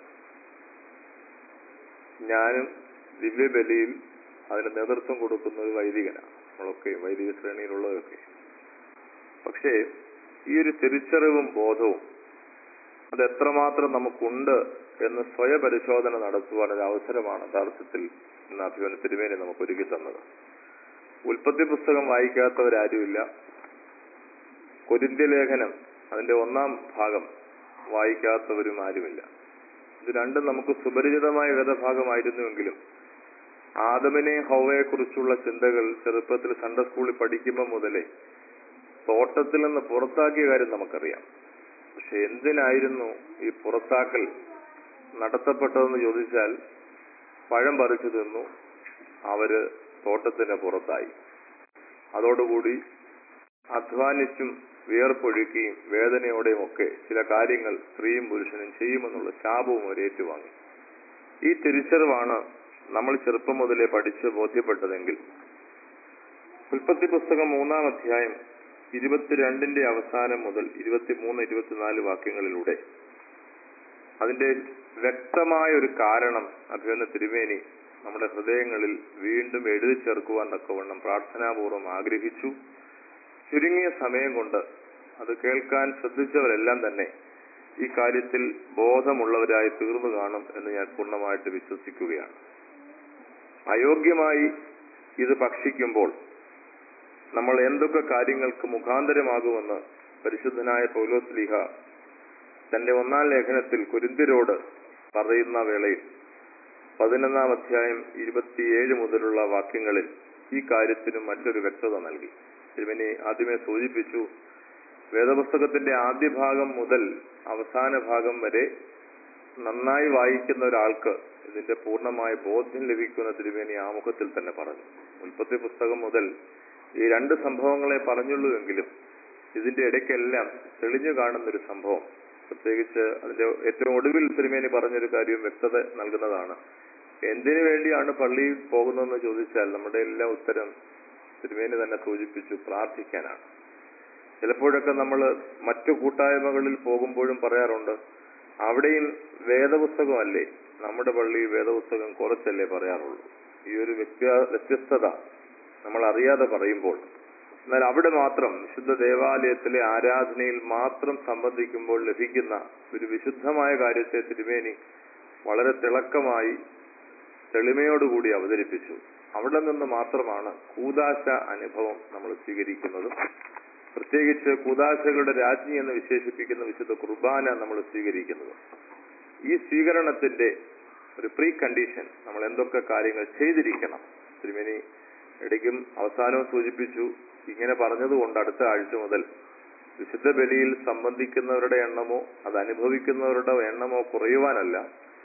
ഞാനും ദിവ്യബലിയിൽ അതിന് നേതൃത്വം കൊടുക്കുന്ന ഒരു വൈദികനാണ് നമ്മളൊക്കെ വൈദിക ശ്രേണിയിലുള്ളതൊക്കെ പക്ഷേ ഈ ഒരു തിരിച്ചറിവും ബോധവും അത് എത്രമാത്രം നമുക്കുണ്ട് എന്ന് സ്വയപരിശോധന നടത്തുവാൻ ഒരു അവസരമാണ് യഥാർത്ഥത്തിൽ ഇന്ന് അഭിമന തിരുമേനി നമുക്ക് ഒരുക്കി തന്നത് ഉൽപ്പത്തി പുസ്തകം വായിക്കാത്തവരാരുമില്ല കൊരിന്ത്യ ലേഖനം അതിന്റെ ഒന്നാം ഭാഗം വായിക്കാത്തവരും ആരുമില്ല ഇത് രണ്ടും നമുക്ക് സുപരിചിതമായ വേദഭാഗമായിരുന്നുവെങ്കിലും ആദമിനെ ഹൗവയെ കുറിച്ചുള്ള ചിന്തകൾ ചെറുപ്പത്തിൽ സൺഡേ സ്കൂളിൽ പഠിക്കുമ്പോൾ മുതലേ തോട്ടത്തിൽ നിന്ന് പുറത്താക്കിയ കാര്യം നമുക്കറിയാം പക്ഷെ എന്തിനായിരുന്നു ഈ പുറത്താക്കൽ നടത്തപ്പെട്ടതെന്ന് ചോദിച്ചാൽ പഴം പറിച്ചു തിന്നു അവര് തോട്ടത്തിന് പുറത്തായി അതോടുകൂടി അധ്വാനിച്ചും വിയർപ്പൊഴുക്കിയും വേദനയോടെയും ഒക്കെ ചില കാര്യങ്ങൾ സ്ത്രീയും പുരുഷനും ചെയ്യുമെന്നുള്ള ശാപവും അവർ ഏറ്റുവാങ്ങി ഈ തിരിച്ചറിവാണ് നമ്മൾ ചെറുപ്പം മുതലേ പഠിച്ച് ബോധ്യപ്പെട്ടതെങ്കിൽ ഉൽപ്പത്തി പുസ്തകം മൂന്നാം അധ്യായം ഇരുപത്തിരണ്ടിന്റെ അവസാനം മുതൽ ഇരുപത്തിമൂന്ന് ഇരുപത്തിനാല് വാക്യങ്ങളിലൂടെ അതിന്റെ വ്യക്തമായ ഒരു കാരണം അഭിമന്യ തിരുമേനി നമ്മുടെ ഹൃദയങ്ങളിൽ വീണ്ടും എഴുതി ചേർക്കുവാൻ തക്കവണ്ണം പ്രാർത്ഥനാപൂർവ്വം ആഗ്രഹിച്ചു ചുരുങ്ങിയ സമയം കൊണ്ട് അത് കേൾക്കാൻ ശ്രദ്ധിച്ചവരെല്ലാം തന്നെ ഈ കാര്യത്തിൽ ബോധമുള്ളവരായി തീർന്നു കാണും എന്ന് ഞാൻ പൂർണ്ണമായിട്ട് വിശ്വസിക്കുകയാണ് അയോഗ്യമായി ഇത് ഭക്ഷിക്കുമ്പോൾ നമ്മൾ എന്തൊക്കെ കാര്യങ്ങൾക്ക് മുഖാന്തരമാകുമെന്ന് പരിശുദ്ധനായ പൗലോസ് ലീഹ തന്റെ ഒന്നാം ലേഖനത്തിൽ കുരിന്തിരോട് പറയുന്ന വേളയിൽ പതിനൊന്നാം അധ്യായം ഇരുപത്തിയേഴ് മുതലുള്ള വാക്യങ്ങളിൽ ഈ കാര്യത്തിനും മറ്റൊരു വ്യക്തത നൽകി തിരുമനി ആദ്യമേ സൂചിപ്പിച്ചു വേദപുസ്തകത്തിന്റെ ആദ്യ ഭാഗം മുതൽ അവസാന ഭാഗം വരെ നന്നായി വായിക്കുന്ന ഒരാൾക്ക് ഇതിന്റെ പൂർണ്ണമായ ബോധ്യം ലഭിക്കുന്ന തിരുമേനി ആമുഖത്തിൽ തന്നെ പറഞ്ഞു ഉൽപ്പത്തി പുസ്തകം മുതൽ ഈ രണ്ട് സംഭവങ്ങളെ പറഞ്ഞുള്ളൂവെങ്കിലും ഇതിന്റെ ഇടയ്ക്കെല്ലാം തെളിഞ്ഞു കാണുന്ന ഒരു സംഭവം പ്രത്യേകിച്ച് അതിന്റെ ഏറ്റവും ഒടുവിൽ തിരുമേനി പറഞ്ഞൊരു കാര്യം വ്യക്തത നൽകുന്നതാണ് എന്തിനു വേണ്ടിയാണ് പള്ളിയിൽ പോകുന്നതെന്ന് ചോദിച്ചാൽ നമ്മുടെ എല്ലാ ഉത്തരം തിരുമേനി തന്നെ സൂചിപ്പിച്ചു പ്രാർത്ഥിക്കാനാണ് ചിലപ്പോഴൊക്കെ നമ്മൾ മറ്റു കൂട്ടായ്മകളിൽ പോകുമ്പോഴും പറയാറുണ്ട് അവിടെയും വേദപുസ്തകമല്ലേ നമ്മുടെ പള്ളിയിൽ വേദപുസ്തകം കുറച്ചല്ലേ പറയാറുള്ളൂ ഈ ഒരു വ്യത്യാ വ്യത്യസ്തത നമ്മൾ അറിയാതെ പറയുമ്പോൾ എന്നാൽ അവിടെ മാത്രം വിശുദ്ധ ദേവാലയത്തിലെ ആരാധനയിൽ മാത്രം സംബന്ധിക്കുമ്പോൾ ലഭിക്കുന്ന ഒരു വിശുദ്ധമായ കാര്യത്തെ തിരുമേനി വളരെ തിളക്കമായി തെളിമയോടുകൂടി അവതരിപ്പിച്ചു അവിടെ നിന്ന് മാത്രമാണ് കൂതാശ അനുഭവം നമ്മൾ സ്വീകരിക്കുന്നത് പ്രത്യേകിച്ച് കൂതാശകളുടെ രാജ്ഞി എന്ന് വിശേഷിപ്പിക്കുന്ന വിശുദ്ധ കുർബാന നമ്മൾ സ്വീകരിക്കുന്നത് ഈ സ്വീകരണത്തിന്റെ ഒരു പ്രീ കണ്ടീഷൻ നമ്മൾ എന്തൊക്കെ കാര്യങ്ങൾ ചെയ്തിരിക്കണം തിരുമേനി ഇടയ്ക്കും അവസാനവും സൂചിപ്പിച്ചു ഇങ്ങനെ പറഞ്ഞതുകൊണ്ട് അടുത്ത ആഴ്ച മുതൽ വിശുദ്ധ ബലിയിൽ സംബന്ധിക്കുന്നവരുടെ എണ്ണമോ അത് അനുഭവിക്കുന്നവരുടെ എണ്ണമോ കുറയുവാനല്ല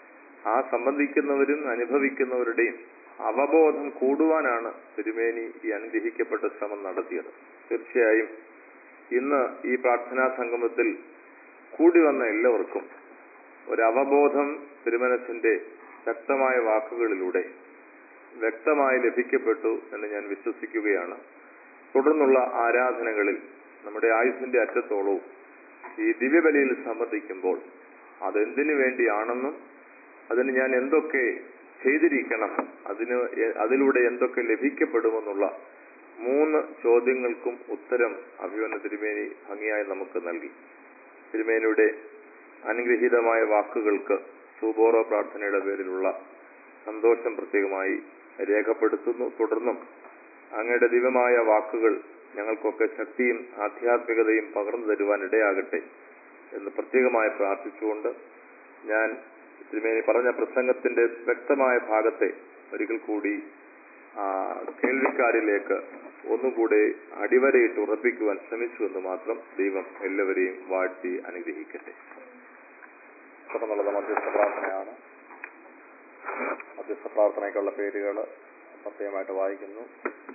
ആ സംബന്ധിക്കുന്നവരും അനുഭവിക്കുന്നവരുടെയും അവബോധം കൂടുവാനാണ് തിരുമേനി ഈ അനുഗ്രഹിക്കപ്പെട്ട ശ്രമം നടത്തിയത് തീർച്ചയായും ഇന്ന് ഈ പ്രാർത്ഥനാ സംഗമത്തിൽ കൂടി വന്ന എല്ലാവർക്കും ഒരു അവബോധം തിരുമനസിന്റെ ശക്തമായ വാക്കുകളിലൂടെ വ്യക്തമായി ലഭിക്കപ്പെട്ടു എന്ന് ഞാൻ വിശ്വസിക്കുകയാണ് തുടർന്നുള്ള ആരാധനകളിൽ നമ്മുടെ ആയുസിന്റെ അറ്റത്തോളവും ഈ ദിവ്യബലിയിൽ സംബന്ധിക്കുമ്പോൾ അതെന്തിനു വേണ്ടിയാണെന്നും അതിന് ഞാൻ എന്തൊക്കെ ചെയ്തിരിക്കണം അതിന് എ- അതിലൂടെ എന്തൊക്കെ ലഭിക്കപ്പെടുമെന്നുള്ള മൂന്ന് ചോദ്യങ്ങൾക്കും ഉത്തരം അഭിമന്യ തിരുമേനി ഭംഗിയായി നമുക്ക് നൽകി തിരുമേനിയുടെ അനുഗ്രഹീതമായ വാക്കുകൾക്ക് സൂബോറോ പ്രാർത്ഥനയുടെ പേരിലുള്ള സന്തോഷം പ്രത്യേകമായി രേഖപ്പെടുത്തുന്നു തുടർന്നും അങ്ങയുടെ ദിവ്യമായ വാക്കുകൾ ഞങ്ങൾക്കൊക്കെ ശക്തിയും ആധ്യാത്മികതയും പകർന്നു തരുവാൻ ഇടയാകട്ടെ എന്ന് പ്രത്യേകമായി പ്രാർത്ഥിച്ചുകൊണ്ട് ഞാൻ തിരുമേനി പറഞ്ഞ പ്രസംഗത്തിന്റെ വ്യക്തമായ ഭാഗത്തെ ഒരിക്കൽ കൂടി ആ, കേൾവിക്കാരിലേക്ക് ഒന്നുകൂടെ അടിവരയിട്ട് ഉറപ്പിക്കുവാൻ ശ്രമിച്ചു എന്ന് മാത്രം ദൈവം എല്ലാവരെയും വാഴ്ത്തി അനുഗ്രഹിക്കട്ടെ തുടർന്നുള്ളത് മധ്യസ്ഥ പ്രാർത്ഥനയാണ് മധ്യസ്ഥ പ്രാർത്ഥനയ്ക്കുള്ള പേരുകൾ പ്രത്യേകമായിട്ട് വായിക്കുന്നു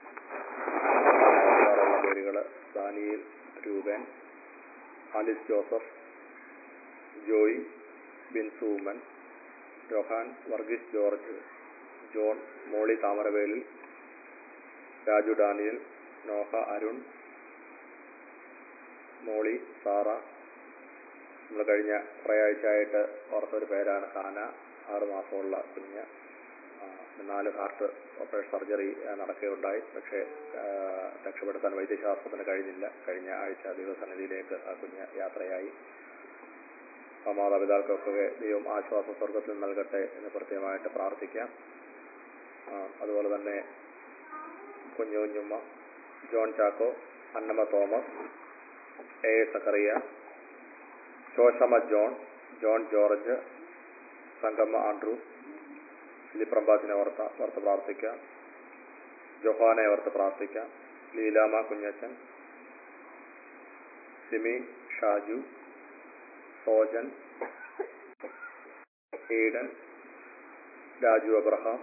ഉള്ള പേരുകൾ Daniel Rupan Alice Joseph Joy Binsu Oommen Johan Varghese George John Molly Thamaravelil Raju Daniel Noah Arun Molly Sara നമ്മൾ കഴിഞ്ഞ കുറേ ആഴ്ചയായിട്ട് ഓർത്തൊരു പേരാണ് ഹാന ആറ് മാസമുള്ള കുഞ്ഞ് ആ, നാല് ഹാർട്ട് ഓപ്പറേഷൻ സർജറി ആ, നടക്കുകയുണ്ടായി പക്ഷേ ആ, രക്ഷപ്പെടുത്താൻ വൈദ്യശാസ്ത്രത്തിന് കഴിഞ്ഞില്ല കഴിഞ്ഞ ആഴ്ച ദൈവസന്നിധിയിലേക്ക് ആ കുഞ്ഞ് യാത്രയായി ആ മാതാപിതാക്കൾക്കൊക്കെ ദൈവം ആശ്വാസം സ്വർഗത്തിൽ നൽകട്ടെ എന്ന് പ്രത്യേകമായിട്ട് പ്രാർത്ഥിക്കാം ആ, അതുപോലെ തന്നെ കുഞ്ഞു Kunjumma John Chacko Annamma Thomas A A Zachariah Sosamma John John George Sangamma Andrews ഫിലിപ്രംബാസിനെ ഓർത്ത ഓർത്ത് പ്രാർത്ഥിക്കാം ജൊഹാനെ ഓർത്ത് പ്രാർത്ഥിക്കാം Leelamma Kunjachan Simi Shaju Sojan Eden Raju Abraham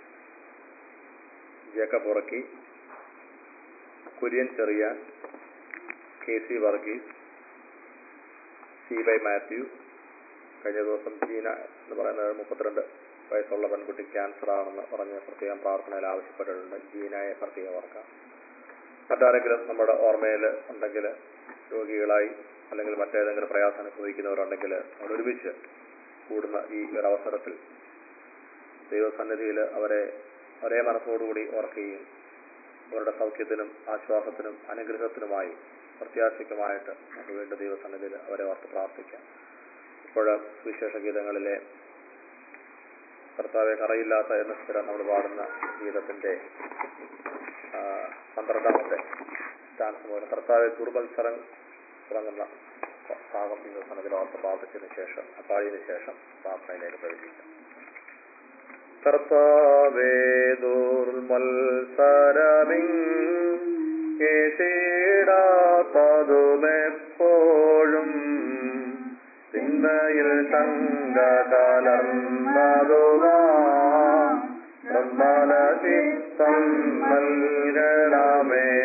Jacob ഉറക്കി Kurian Cherian K C Varghese C Y Mathew കഴിഞ്ഞ ദിവസം ജീന എന്ന് പറയുന്നത് മുപ്പത്തിരണ്ട് വയസ്സുള്ള പെൺകുട്ടി ക്യാൻസർ ആണെന്ന് പറഞ്ഞ് പ്രത്യേകം പ്രാർത്ഥനയിൽ ആവശ്യപ്പെട്ടിട്ടുണ്ട് ജീനയെ പ്രത്യേകം ഓർക്കാം മറ്റാരെങ്കിലും നമ്മുടെ ഓർമ്മയിൽ ഉണ്ടെങ്കിൽ രോഗികളായി അല്ലെങ്കിൽ മറ്റേതെങ്കിലും പ്രയാസം അനുഭവിക്കുന്നവരുണ്ടെങ്കിൽ നമ്മൾ ഒരുമിച്ച് കൂടുന്ന ഈ ഒരു അവസരത്തിൽ ദൈവസന്നിധിയിൽ അവരെ ഒരേ മനസ്സോടുകൂടി ഓർക്കുകയും അവരുടെ സൗഖ്യത്തിനും ആശ്വാസത്തിനും അനുഗ്രഹത്തിനുമായി പ്രത്യാശയ്ക്കുമായിട്ട് നമുക്ക് വീണ്ടും ദൈവസന്നിധിയിൽ അവരെ ഓർത്ത് പ്രാർത്ഥിക്കാം ഇപ്പോൾ സുവിശേഷ ഗീതങ്ങളിലെ കർത്താവെ കറയില്ലാത്ത എന്ന സ്ഥിരം നമ്മൾ പാടുന്ന ഗീതത്തിന്റെ ആ, പന്ത്രണ്ടാമത്തെ സ്റ്റാൻസ് മുതൽ കർത്താവെ ദുർബത്സരം തുടങ്ങുന്ന ഭാഗം ദൈവസന്നിധിയിൽ ഓർത്ത് പ്രാർത്ഥിച്ചതിന് ശേഷം പാടിയതിനു ശേഷം പ്രാർത്ഥനയിലേക്ക് പ്രവേശിക്കാം കർത്താവേ ദുർമത്സരമിടാത്തതുമെപ്പോഴും ചിന്തയിൽ ശങ്ക കലർന്നതുമാ നിർമ്മലചിത്തം നൽകണമേ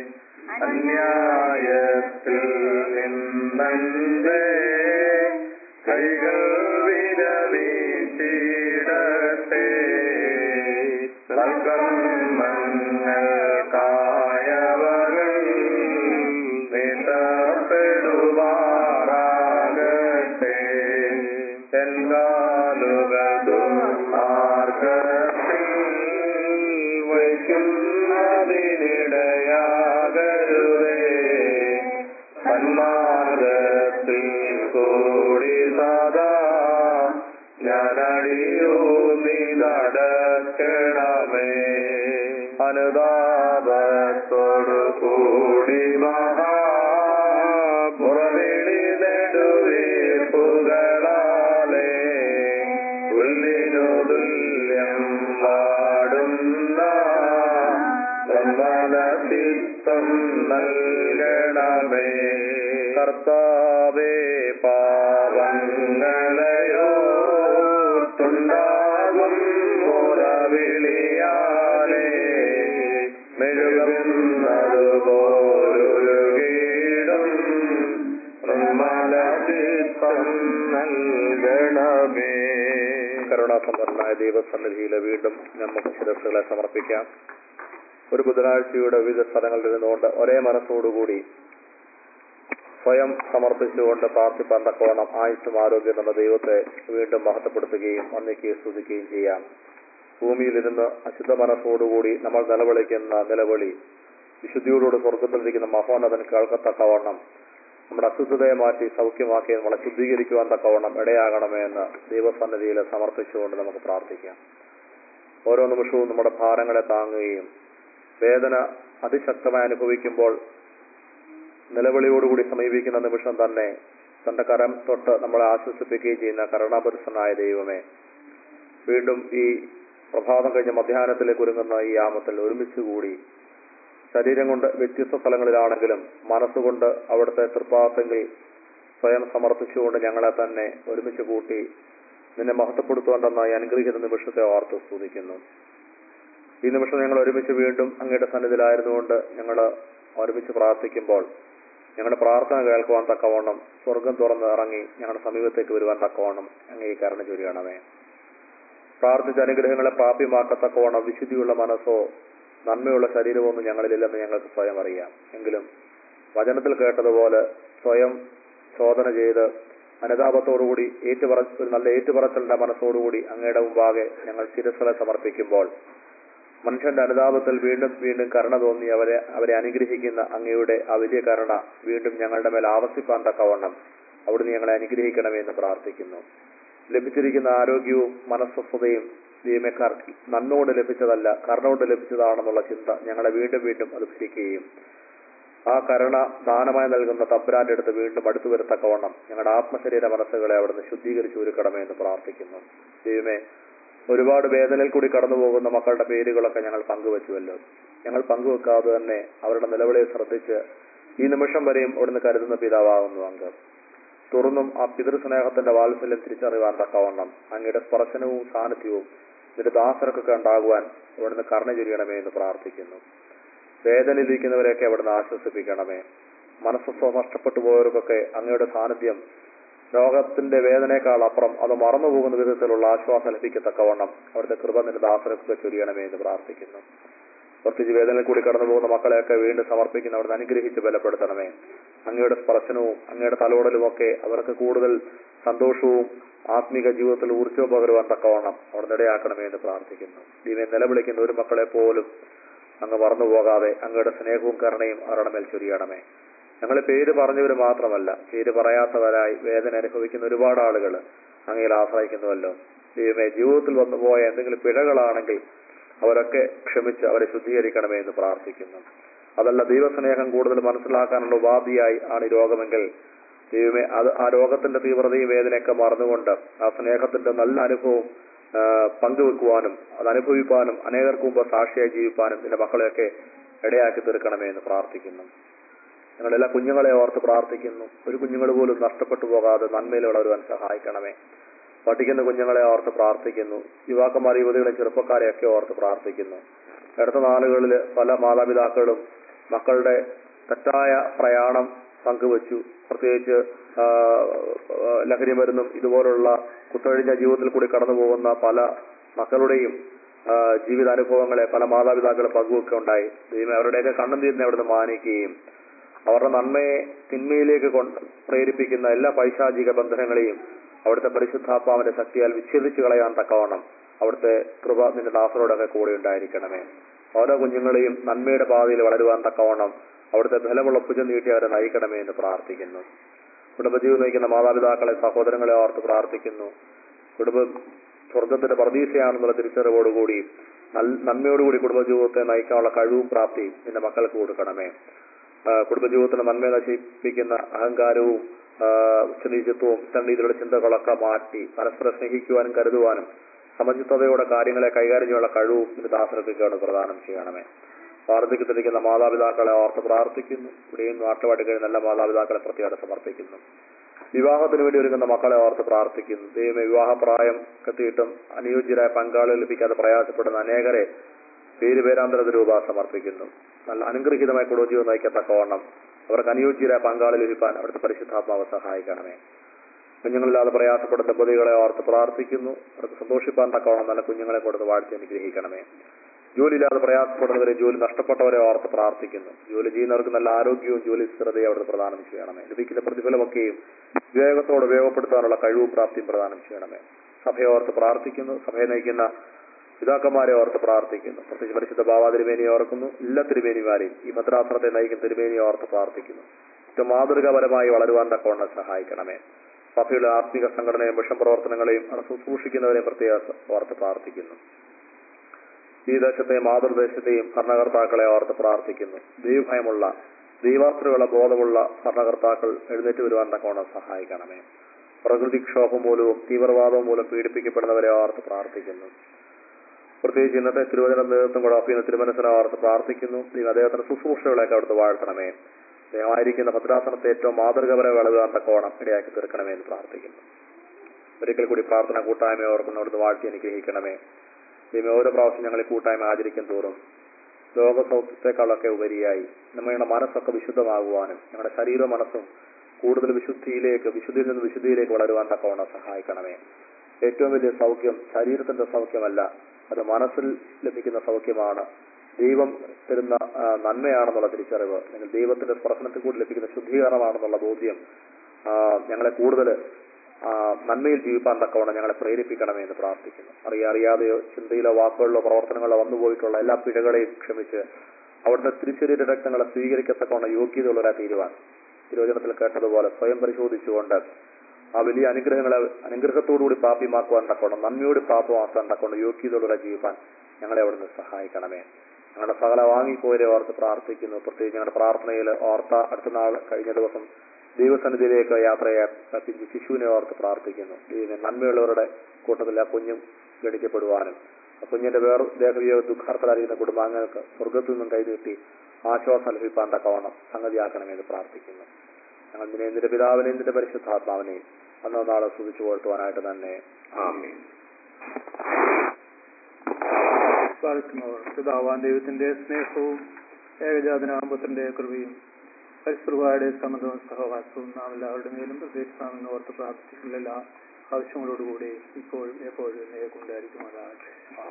അന്യായത്തിൽ നിന്നെ കൈകൾ വിരവീശിടട്ടെ സൽക്കർമ്മങ്ങൾക്കായവകൾ നിഷപ്പെടുവാറാകട്ടെ തെൻകാലുകൾ ദുർമാർഗത്തിൽ വയ്ക്കുന്നതിനിടയാകരുതേ സന്മാർഗത്തിൽ കൂടി സദാ ഞാനടിയോ നീ നടക്കണമേ അനുതാപത്തോടു കൂടി മഹാ പുറവിളി നെടുവീർപ്പുകളാലേ പുല്ലിനു തുല്യം പാടുന്ന നിർമ്മലചിത്തം നൽകണമേ കർത്താവേ പാവങ്ങളെയോ ുണ്ടാകും മുറവിളിയാലേ മെഴുകുന്നതുപോലൊരു കീടും നിർമ്മലചിത്തം നൽകണമേ കരുണാസമ്പന്നനായ ദൈവസന്നിധിയിലെ വീണ്ടും നമുക്ക് ശിരസ്സുകളെ സമർപ്പിക്കാം ഒരു ബുധനാഴ്ചയുടെ വിവിധ സ്ഥലങ്ങളിൽ നിന്നുകൊണ്ട് ഒരേ മനസ്സോടുകൂടി സ്വയം സമർപ്പിച്ചുകൊണ്ട് പ്രാർത്ഥിപ്പാൻ തക്കവണ്ണം ആയുസ്സും ആരോഗ്യം എന്ന ദൈവത്തെ വീണ്ടും മഹത്വപ്പെടുത്തുകയും വന്ദിക്കുകയും സ്തുതിക്കുകയും ചെയ്യാം ഭൂമിയിലിരുന്ന് അശുദ്ധ മനസ്സോടുകൂടി നമ്മൾ നിലവിളിക്കുന്ന നിലവിളി വിശുദ്ധിയോടുകൂടി സ്വർഗത്തിലിരിക്കുന്ന മഹോന്നതൻ കേൾക്കത്തക്കവണ്ണം നമ്മുടെ അസ്വസ്ഥതയെ മാറ്റി സൗഖ്യമാക്കി നമ്മളെ ശുദ്ധീകരിക്കുവാൻ തക്കവണ്ണം ഇടയാകണമേ എന്ന് ദൈവസന്നിധിയിൽ സമർപ്പിച്ചുകൊണ്ട് നമുക്ക് പ്രാർത്ഥിക്കാം ഓരോ നിമിഷവും നമ്മുടെ ഭാരങ്ങളെ താങ്ങുകയും വേദന അതിശക്തമായി അനുഭവിക്കുമ്പോൾ നിലവിളിയോടുകൂടി സമീപിക്കുന്ന നിമിഷം തന്നെ തന്റെ കരം തൊട്ട് നമ്മളെ ആശ്വസിപ്പിക്കുകയും ചെയ്യുന്ന കരുണാപരിസനായ ദൈവമേ വീണ്ടും ഈ പ്രഭാതം കഴിഞ്ഞ മധ്യാഹ്നത്തിലേക്ക് ഒരുങ്ങുന്ന ഈ യാമത്തിൽ ഒരുമിച്ച് കൂടി ശരീരം കൊണ്ട് വ്യത്യസ്ത സ്ഥലങ്ങളിലാണെങ്കിലും മനസ്സുകൊണ്ട് അവിടുത്തെ തൃപ്പാത്തെങ്കിൽ സ്വയം സമർപ്പിച്ചുകൊണ്ട് ഞങ്ങളെ തന്നെ ഒരുമിച്ച് കൂട്ടി നിന്നെ മഹത്വപ്പെടുത്തുകൊണ്ടെന്ന ഈ അനുഗ്രഹിക്കുന്ന നിമിഷത്തെ ഓർത്ത് സ്തുതിക്കുന്നു ഈ നിമിഷം ഞങ്ങൾ ഒരുമിച്ച് വീണ്ടും അങ്ങയുടെ സന്നിധിയിലായിരുന്നുകൊണ്ട് ഞങ്ങൾ ഒരുമിച്ച് പ്രാർത്ഥിക്കുമ്പോൾ ഞങ്ങളുടെ പ്രാർത്ഥന കേൾക്കുവാൻ തക്കവണ്ണം സ്വർഗം തുറന്ന് ഇറങ്ങി ഞങ്ങളുടെ സമീപത്തേക്ക് വരുവാൻ തക്കവണ്ണം അങ്ങേ കരുണ ചൊരിയണമേ പ്രാർത്ഥിച്ച അനുഗ്രഹങ്ങളെ പ്രാപ്യമാക്കത്തക്കവണ്ണം വിശുദ്ധിയുള്ള മനസ്സോ നന്മയുള്ള ശരീരമൊന്നും ഞങ്ങളിലില്ലെന്ന് ഞങ്ങൾക്ക് സ്വയം അറിയാം എങ്കിലും വചനത്തിൽ കേട്ടതുപോലെ സ്വയം ചോദന ചെയ്ത് അനുതാപത്തോടുകൂടി ഏറ്റുപറ ഒരു നല്ല ഏറ്റുപറച്ചലിന്റെ മനസ്സോടുകൂടി അങ്ങയുടെ മുമ്പാകെ ഞങ്ങൾ ശിരസ്സലെ സമർപ്പിക്കുമ്പോൾ മനുഷ്യന്റെ അനുതാപത്തിൽ വീണ്ടും വീണ്ടും കരുണ തോന്നി അവരെ അവരെ അനുഗ്രഹിക്കുന്ന അങ്ങയുടെ ആ വലിയ കരുണ വീണ്ടും ഞങ്ങളുടെ മേൽ ആവസിപ്പാൻ തക്കവണ്ണം അവിടുന്ന് ഞങ്ങളെ അനുഗ്രഹിക്കണമേ എന്ന് പ്രാർത്ഥിക്കുന്നു ലഭിച്ചിരിക്കുന്ന ആരോഗ്യവും മനസ്വസ്ഥതയും ദൈവമേക്കാർ നന്മ ലഭിച്ചതല്ല കരുണ കൊണ്ട് ലഭിച്ചതാണെന്നുള്ള ചിന്ത ഞങ്ങളെ വീണ്ടും വീണ്ടും അത് ഭരിക്കുകയും ആ കരുണ ദാനമായി നൽകുന്ന തമ്പുരാന്റെ അടുത്ത് വീണ്ടും അടുത്തു വരത്തക്കവണ്ണം ഞങ്ങളുടെ ആത്മശരീര മനസ്സുകളെ അവിടുന്ന് ശുദ്ധീകരിച്ചു ഒരുക്കണമേ എന്ന് പ്രാർത്ഥിക്കുന്നു ദൈവമേ ഒരുപാട് വേദനയിൽ കൂടി കടന്നു പോകുന്ന മക്കളുടെ പേരുകളൊക്കെ ഞങ്ങൾ പങ്കുവച്ചുവല്ലോ ഞങ്ങൾ പങ്കുവെക്കാതെ തന്നെ അവരുടെ നിലവിളി ശ്രദ്ധിച്ച് ഈ നിമിഷം വരെയും അവിടുന്ന് കരുതുന്ന പിതാവാകുന്നു അംഗം തുറന്നും ആ പിതൃസ്നേഹത്തിന്റെ വാത്സല്യം തിരിച്ചറിവാൻ തക്കവണ്ണം അങ്ങയുടെ സ്പർശനവും സാന്നിധ്യവും നിന്റെ ദാസർക്കൊക്കെ ഉണ്ടാകുവാൻ അവിടുന്ന് കരുണ ചൊരിയണമേ എന്ന് പ്രാർത്ഥിക്കുന്നു വേദനയിലിരിക്കുന്നവരെയൊക്കെ അവിടുന്ന് ആശ്വസിപ്പിക്കണമേ മനസ്സസ്വ നഷ്ടപ്പെട്ടു പോയവർക്കൊക്കെ അങ്ങയുടെ സാന്നിധ്യം രോഗത്തിന്റെ വേദനയേക്കാൾ അപ്പുറം അത് മറന്നു പോകുന്ന വിധത്തിലുള്ള ആശ്വാസം ലഭിക്കത്തക്കവണ്ണം അവിടുത്തെ കൃപ നിന്റെ ദാസർക്കൊക്കെ ചൊരിയണമേ എന്ന് പ്രാർത്ഥിക്കുന്നു പ്രത്യേകിച്ച് വേദനയിൽ കൂടി കടന്നു പോകുന്ന മക്കളെയൊക്കെ വീണ്ടും സമർപ്പിക്കുന്ന അവിടുന്ന് അനുഗ്രഹിച്ച് ബലപ്പെടുത്തണമേ അങ്ങയുടെ സ്പർശനവും അങ്ങയുടെ തലോടലും ഒക്കെ അവർക്ക് കൂടുതൽ സന്തോഷവും ആത്മീക ജീവിതത്തിൽ ഊർജ്ജവും പകരുവാൻ തക്കവണ്ണം അവിടെ ഇടയാക്കണമേ എന്ന് പ്രാർത്ഥിക്കുന്നു ദൈവം നിലവിളിക്കുന്ന ഒരു മക്കളെ പോലും അങ്ങ് മറന്നു പോകാതെ അങ്ങയുടെ സ്നേഹവും കരുണയും അവരുടെ മേൽ ചൊരിയണമേ ഞങ്ങൾ പേര് പറഞ്ഞവർ മാത്രമല്ല പേര് പറയാത്തവരായി വേദന അനുഭവിക്കുന്ന ഒരുപാട് ആളുകൾ അങ്ങയിൽ ആശ്രയിക്കുന്നുവല്ലോ ദൈവമേ ജീവിതത്തിൽ വന്നു പോയ എന്തെങ്കിലും പിഴകളാണെങ്കിൽ അവരൊക്കെ ക്ഷമിച്ച് അവരെ ശുദ്ധീകരിക്കണമേ എന്ന് പ്രാർത്ഥിക്കുന്നു അതല്ല ദൈവസ്നേഹം കൂടുതൽ മനസ്സിലാക്കാനുള്ള ഉപാധിയായി ആണ് ഈ രോഗമെങ്കിൽ ദൈവമേ അത് ആ രോഗത്തിന്റെ തീവ്രതയും വേദനയൊക്കെ മറന്നുകൊണ്ട് ആ സ്നേഹത്തിന്റെ നല്ല അനുഭവം ആ, പങ്കുവെക്കുവാനും അത് അനുഭവിപ്പാനും അനേകർക്ക് മുമ്പ് സാക്ഷിയായി ജീവിപ്പാനും നിന്റെ മക്കളെയൊക്കെ ഇടയാക്കി തീർക്കണമേ എന്ന് പ്രാർത്ഥിക്കുന്നു ഞങ്ങളെല്ലാ കുഞ്ഞുങ്ങളെ ഓർത്ത് പ്രാർത്ഥിക്കുന്നു ഒരു കുഞ്ഞുങ്ങൾ പോലും നഷ്ടപ്പെട്ടു പോകാതെ നന്മയിൽ വളരുവാൻ സഹായിക്കണമേ പഠിക്കുന്ന കുഞ്ഞുങ്ങളെ ഓർത്ത് പ്രാർത്ഥിക്കുന്നു യുവാക്കന്മാർ യുവതികളെ ചെറുപ്പക്കാരെയൊക്കെ ഓർത്ത് പ്രാർത്ഥിക്കുന്നു അടുത്ത നാളുകളിൽ പല മാതാപിതാക്കളും മക്കളുടെ തെറ്റായ പ്രയാണം പങ്കുവച്ചു പ്രത്യേകിച്ച് ആ, ആ, ലഹരി മരുന്നും ഇതുപോലുള്ള കുത്തഴിഞ്ഞ ജീവിതത്തിൽ കൂടി കടന്നു പോകുന്ന പല മക്കളുടെയും ആ, ജീവിതാനുഭവങ്ങളെ പല മാതാപിതാക്കളെ പങ്കുവെക്കുകയുണ്ടായി ദൈവം അവരുടെയൊക്കെ കണ്ണും തീരുന്ന അവിടുന്ന് മാനിക്കുകയും അവരുടെ നന്മയെ തിന്മയിലേക്ക് കൊണ്ട് പ്രേരിപ്പിക്കുന്ന എല്ലാ പൈശാചിക ബന്ധനങ്ങളെയും അവിടുത്തെ പരിശുദ്ധാത്മാവിന്റെ ശക്തിയാൽ വിച്ഛേദിച്ചു കളയാൻ തക്കവണ്ണം അവിടുത്തെ കൃപ നിന്റെ ദാസരോടൊക്കെ കൂടെ ഉണ്ടായിരിക്കണമേ ഓരോ കുഞ്ഞുങ്ങളെയും നന്മയുടെ പാതയിൽ വളരുവാൻ തക്കവണ്ണം അവിടുത്തെ ബലമുള്ള ഭുജം നീട്ടി അവരെ നയിക്കണമേ എന്ന് പ്രാർത്ഥിക്കുന്നു കുടുംബജീവിതം നയിക്കുന്ന മാതാപിതാക്കളെ സഹോദരങ്ങളെ ഓർത്ത് പ്രാർത്ഥിക്കുന്നു കുടുംബ സ്വർഗത്തിന്റെ പ്രതീക്ഷയാണെന്നുള്ള തിരിച്ചറിവോടുകൂടി നൽ- നന്മയോടുകൂടി കുടുംബജീവിതത്തെ നയിക്കാനുള്ള കഴിവും പ്രാപ്തി നിന്റെ മക്കൾക്ക് കൊടുക്കണമേ ആ, കുടുംബജീവിതത്തിന് നന്മ നശിപ്പിക്കുന്ന അഹങ്കാരവും ആ, ഉച്ചനീചത്വവും ഇത്തരീതിയിലുള്ള ചിന്തകളൊക്കെ മാറ്റി പരസ്പരം സ്നേഹിക്കുവാനും കരുതുവാനും സമചിത്തതയോടെ കാര്യങ്ങളെ കൈകാര്യം ചെയ്യാനുള്ള കഴിവും നിന്റെ ദാസർക്കൊക്കെയാണ് പ്രദാനം ചെയ്യണമേ വാർദ്ധക്യത്തിലിരിക്കുന്ന മാതാപിതാക്കളെ ഓർത്ത് പ്രാർത്ഥിക്കുന്നു ഇവിടെയും നാട്ടുപാടി കഴിയുന്ന എല്ലാ മാതാപിതാക്കളെ പ്രത്യേകം സമർപ്പിക്കുന്നു വിവാഹത്തിന് വേണ്ടി ഒരുങ്ങുന്ന മക്കളെ ഓർത്ത് പ്രാർത്ഥിക്കുന്നു ദൈവമേ വിവാഹപ്രായം എത്തിയിട്ടും അനുയോജ്യരായ പങ്കാളികൾ ലഭിക്കാതെ പ്രയാസപ്പെടുന്ന അനേകരെ പേര് പേരാന്തര രൂപ സമർപ്പിക്കുന്നു നല്ല അനുഗ്രഹീതമായ കുടുംബജീവൻ നയിക്കത്തക്കവണ്ണം അവർക്ക് അനുയോജ്യരായ പങ്കാളി ലഭിക്കാൻ അവിടുത്തെ പരിശുദ്ധാത്മാവ് സഹായിക്കണമേ കുഞ്ഞുങ്ങളില്ലാതെ പ്രയാസപ്പെടുന്ന ദമ്പതികളെ ഓർത്ത് പ്രാർത്ഥിക്കുന്നു അവർക്ക് സന്തോഷിപ്പാൻ തക്കവണ്ണം നല്ല കുഞ്ഞുങ്ങളെ കൊടുത്ത് വാഴ്ത്തി അനുഗ്രഹിക്കണമേ ജോലിയില്ലാതെ പ്രയാസപ്പെടുന്നവരെ ജോലി നഷ്ടപ്പെട്ടവരെ ഓർത്ത് പ്രാർത്ഥിക്കുന്നു ജോലി ചെയ്യുന്നവർക്ക് നല്ല ആരോഗ്യവും ജോലി സ്ഥിരതയും അവിടുത്തെ പ്രദാനം ചെയ്യണമേ ലഭിക്കുന്ന പ്രതിഫലമൊക്കെയും വിവേകത്തോടെ ഉപയോഗപ്പെടുത്താനുള്ള കഴിവും പ്രാപ്തിയും പ്രദാനം ചെയ്യണമേ സഭയെ ഓർത്ത് പ്രാർത്ഥിക്കുന്നു സഭയെ നയിക്കുന്ന പിതാക്കന്മാരെ ഓർത്ത് പ്രാർത്ഥിക്കുന്നു പ്രത്യേകിച്ച് പരിശുദ്ധ ബാബാ തിരുമേനിയെ ഓർക്കുന്നു എല്ലാ തിരുമേനിമാരെയും ഈ ഭദ്രാസനത്തെ നയിക്കുന്ന തിരുമേനിയെ ഓർത്ത് പ്രാർത്ഥിക്കുന്നു ഏറ്റവും മാതൃകാപരമായി വളരുവാൻ തക്കവണ്ണം സഹായിക്കണമേ സഭയുടെ ആത്മിക സംഘടനയും മിഷൻ പ്രവർത്തനങ്ങളെയും അത് ശുശ്രൂഷിക്കുന്നവരെയും പ്രത്യേക ഓർത്ത് പ്രാർത്ഥിക്കുന്നു ഈ ദേശത്തെയും മാതൃദേശത്തെയും ഭരണകർത്താക്കളെ ഓർത്ത് പ്രാർത്ഥിക്കുന്നു ദൈവഭയമുള്ള ദൈവാസ്ത്രയുള്ള ബോധമുള്ള ഭരണകർത്താക്കൾ എഴുന്നേറ്റ് വരുവാൻ തക്കവണ്ണം സഹായിക്കണമേ പ്രകൃതിക്ഷോഭം മൂലവും തീവ്രവാദവും മൂലം പീഡിപ്പിക്കപ്പെടുന്നവരെ ഓർത്ത് പ്രാർത്ഥിക്കുന്നു പ്രത്യേകിച്ച് ഇന്നത്തെ തിരുവചന നേതൃത്വം കൂടെ അപ്പീന തിരുമനസിനെ ഓർത്ത് പ്രാർത്ഥിക്കുന്നു ദൈവം അദ്ദേഹത്തിന്റെ ശുശ്രൂഷകളെയൊക്കെ അവിടുത്തെ വാഴ്ത്തണമേ അദ്ദേഹമായിരിക്കുന്ന ഭദ്രാസനത്തെ ഏറ്റവും മാതൃകപര വളരുവാൻ തക്കോണം ഇടയാക്കി തീർക്കണമേ എന്ന് പ്രാർത്ഥിക്കുന്നു ഒരിക്കൽ കൂടി പ്രാർത്ഥന കൂട്ടായ്മ ഓർക്കുന്ന അവിടുന്ന് വാഴ്ത്തി അനുഗ്രഹിക്കണമേ ദൈവം ഓരോ പ്രാവശ്യം ഞങ്ങൾ ഈ കൂട്ടായ്മ ആചരിക്കും തോറും ലോകസൗത്യത്തെക്കാളൊക്കെ ഉപരിയായി നമ്മുടെ മനസ്സൊക്കെ വിശുദ്ധമാകുവാനും ഞങ്ങളുടെ ശരീര മനസ്സും കൂടുതൽ വിശുദ്ധിയിലേക്ക് വിശുദ്ധിയിൽ നിന്ന് വിശുദ്ധിയിലേക്ക് വളരുവാൻ തക്കവണ്ണം സഹായിക്കണമേ ഏറ്റവും വലിയ സൗഖ്യം ശരീരത്തിന്റെ സൗഖ്യമല്ല അത് മനസ്സിൽ ലഭിക്കുന്ന സൗഖ്യമാണ് ദൈവം തരുന്ന ആ, നന്മയാണെന്നുള്ള തിരിച്ചറിവ് അല്ലെങ്കിൽ ദൈവത്തിന്റെ സ്പർശനത്തിൽ കൂടി ലഭിക്കുന്ന ശുദ്ധീകരണമാണെന്നുള്ള ബോധ്യം ആ, ഞങ്ങളെ കൂടുതൽ ആ, നന്മയിൽ ജീവിപ്പാൻ തക്കവണ്ണം ഞങ്ങളെ പ്രേരിപ്പിക്കണമേ എന്ന് പ്രാർത്ഥിക്കുന്നു അറിയാ അറിയാതെയോ ചിന്തയിലോ വാക്കുകളിലോ പ്രവർത്തനങ്ങളിലോ വന്നുപോയിട്ടുള്ള എല്ലാ പിഴകളെയും ക്ഷമിച്ച് അവിടുത്തെ തിരിച്ചറിയ രക്തങ്ങളെ സ്വീകരിക്കത്തക്കവണ്ണം യോഗ്യതയുള്ളവരാ തീരുവാൻ തിരുവചനത്തിൽ കേട്ടതുപോലെ സ്വയം പരിശോധിച്ചുകൊണ്ട് ആ വലിയ അനുഗ്രഹങ്ങളെ അനുഗ്രഹത്തോടുകൂടി പ്രാപ്യമാക്കുവാൻ തക്കവണ്ണം നന്മയോട് പ്രാപ്യമാക്കാൻ തക്കവണ്ണം യോഗ്യതയുള്ളവരെ ജീവിപ്പാൻ ഞങ്ങളെ അവിടുന്ന് സഹായിക്കണമേ ഞങ്ങളുടെ സകല വാങ്ങിപ്പോയരെ ഓർത്ത് പ്രാർത്ഥിക്കുന്നു പ്രത്യേകിച്ച് ഞങ്ങളുടെ പ്രാർത്ഥനയിൽ ഓർത്ത അടുത്ത നാൾ കഴിഞ്ഞ ദിവസം ദൈവസന്നിധിയിലേക്ക് യാത്രയായ പിഞ്ചു ശിശുവിനെ ഓർത്ത് പ്രാർത്ഥിക്കുന്നു ദൈവം നന്മയുള്ളവരുടെ കൂട്ടത്തിൽ ആ കുഞ്ഞും ഗണിക്കപ്പെടുവാനും ആ കുഞ്ഞിന്റെ വേറെ ദേഹവിയോ ദുഃഖാർത്ഥരായിരിക്കുന്ന കുടുംബാംഗങ്ങൾക്ക് സ്വർഗത്തു നിന്നും കൈനീട്ടി ആശ്വാസം ലഭിപ്പാൻ തക്കവണ്ണം സംഗതിയാക്കണമെന്ന് പ്രാർത്ഥിക്കുന്നു ഞങ്ങൾ നിന്നെ നിന്റെ പിതാവിനെയും നിന്റെ പരിശുദ്ധാത്മാവിനെയും അന്നോ നാളെ സ്തുതിച്ചു പോഴ്ത്തുവാനായിട്ട് തന്നെ ആമേൻ പാലിക്കുന്നവർ പിതാവാൻ ദൈവത്തിന്റെ സ്നേഹവും ഏകജാതനാമ്പത്തിന്റെ കൃപയും പരിശുദ്ധയുടെ സമ്മതവും സഹവാസവും നാം എല്ലാവരുടെ മേലും പ്രത്യേകിച്ച് നാം ഇന്ന് ഓർത്ത് പ്രാർത്ഥിക്കുന്ന എല്ലാ ആവശ്യങ്ങളോടുകൂടി ഇപ്പോഴും എപ്പോഴും നേക്കുണ്ടായിരിക്കുമാറാകട്ടെ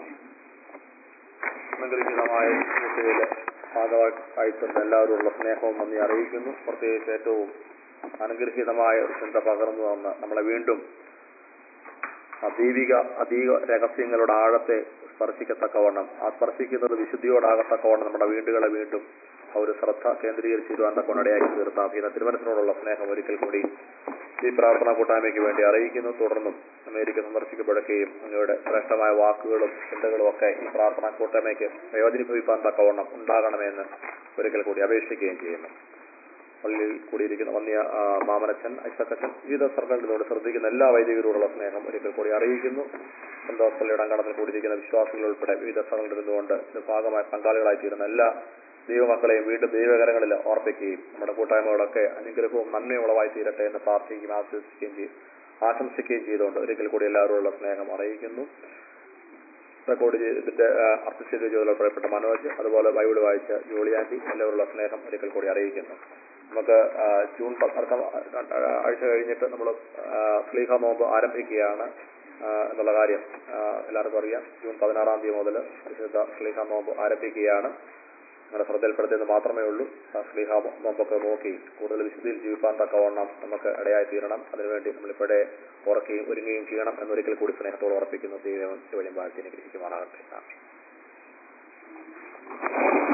അനുഗ്രഹീതമായ വിഷയത്തിലെ ഭാഗമായിട്ടുള്ള എല്ലാവരോടുള്ള സ്നേഹവും നന്ദി അറിയിക്കുന്നു പ്രത്യേകിച്ച് ഏറ്റവും അനുഗ്രഹീതമായ ഒരു ചിന്ത പകർന്നു തന്ന് നമ്മളെ വീണ്ടും ആ ദൈവിക അതീക രഹസ്യങ്ങളുടെ ആഴത്തെ സ്പർശിക്കത്തക്കവണ്ണം ആ സ്പർശിക്കുന്നത് വിശുദ്ധിയോടാകത്തക്കവണ്ണം നമ്മുടെ വീണ്ടുകളെ വീണ്ടും ആ ഒരു ശ്രദ്ധ കേന്ദ്രീകരിച്ച് ഇരുവാൻ തക്കവണ്ണം ഇടയാക്കി തീർത്ത അഭീന തിരുമനസിനോടുള്ള സ്നേഹം ഒരിക്കൽ കൂടി ഈ പ്രാർത്ഥനാ കൂട്ടായ്മയ്ക്ക് വേണ്ടി അറിയിക്കുന്നു തുടർന്നും അമേരിക്ക സന്ദർശിക്കപ്പെടുകയും അങ്ങയുടെ ശ്രേഷ്ഠമായ വാക്കുകളും ചിന്തകളും ഒക്കെ ഈ പ്രാർത്ഥനാ കൂട്ടായ്മയ്ക്ക് പ്രയോജനഭവിപ്പാൻ തക്കവണ്ണം ഉണ്ടാകണമെന്ന് ഒരിക്കൽ കൂടി അപേക്ഷിക്കുകയും ചെയ്യുന്നു പള്ളിയിൽ കൂടിയിരിക്കുന്ന വന്യ ആ, മാമനച്ചൻ ഐസക്കച്ചൻ വിവിധ സർക്കാരിനോട് ശ്രദ്ധിക്കുന്ന എല്ലാ വൈദികരോടുള്ള സ്നേഹം ഒരിക്കൽ കൂടി അറിയിക്കുന്നു സന്തോഷ് പള്ളിയുടെ അങ്കണത്തിൽ കൂടിയിരിക്കുന്ന വിശ്വാസികൾ ഉൾപ്പെടെ വിവിധ സ്ഥലങ്ങളിൽ നിന്നുകൊണ്ട് ഇതിന്റെ ഭാഗമായി പങ്കാളികളായി തീരുന്ന എല്ലാ ദൈവമക്കളെയും വീണ്ടും ദൈവകരങ്ങളിൽ ഓർപ്പിക്കുകയും നമ്മുടെ കൂട്ടായ്മകളൊക്കെ അനുഗ്രഹവും നന്മയും ഉളവായി തീരട്ടെ എന്ന് പ്രാർത്ഥിക്കുകയും ആശ്വസിക്കുകയും ചെയ്യും ആശംസിക്കുകയും ചെയ്തുകൊണ്ട് ഒരിക്കൽ കൂടി എല്ലാവരോടുള്ള സ്നേഹം അറിയിക്കുന്നു റെക്കോർഡ് ചെയ്ത് ഇതിന്റെ അർത്ഥ ചെയ്ത് ചുമതലപ്പെടപ്പെട്ട മനോജ് അതുപോലെ ബൈബിൾ വായിച്ച ജോളിയാൻറ്റി എല്ലാവരുള്ള സ്നേഹം ഒരിക്കൽ കൂടി അറിയിക്കുന്നു നമുക്ക് ആ, ജൂൺ പ- അടുത്ത ആ, ആഴ്ച കഴിഞ്ഞിട്ട് നമ്മൾ സ്ലീഹ നോമ്പ് ആരംഭിക്കുകയാണ് ആ, എന്നുള്ള കാര്യം ആ, എല്ലാവർക്കും അറിയാം ജൂൺ പതിനാറാം തീയതി മുതൽ പരിശുദ്ധ സ്ലീഹ നോമ്പ് ആരംഭിക്കുകയാണ് നിങ്ങളുടെ ശ്രദ്ധയിൽപ്പെടുത്തിയത് മാത്രമേ ഉള്ളൂ ആ സ്ലീഹ നോമ്പൊക്കെ നോക്കി കൂടുതൽ വിശുദ്ധിയിൽ ജീവിക്കാൻ തക്കവണ്ണം നമുക്ക് ഇടയായി തീരണം അതിനുവേണ്ടി നമ്മളിപ്പോഴേ ഉറക്കുകയും ഒരുങ്ങുകയും ചെയ്യണം എന്നൊരിക്കൽ കൂടി സ്നേഹത്തോട് ഉറപ്പിക്കുന്നു ദൈവം വഴി വാഴ്ത്തി അനുഗ്രഹിക്കുമാറാകട്ടെ ആമേൻ.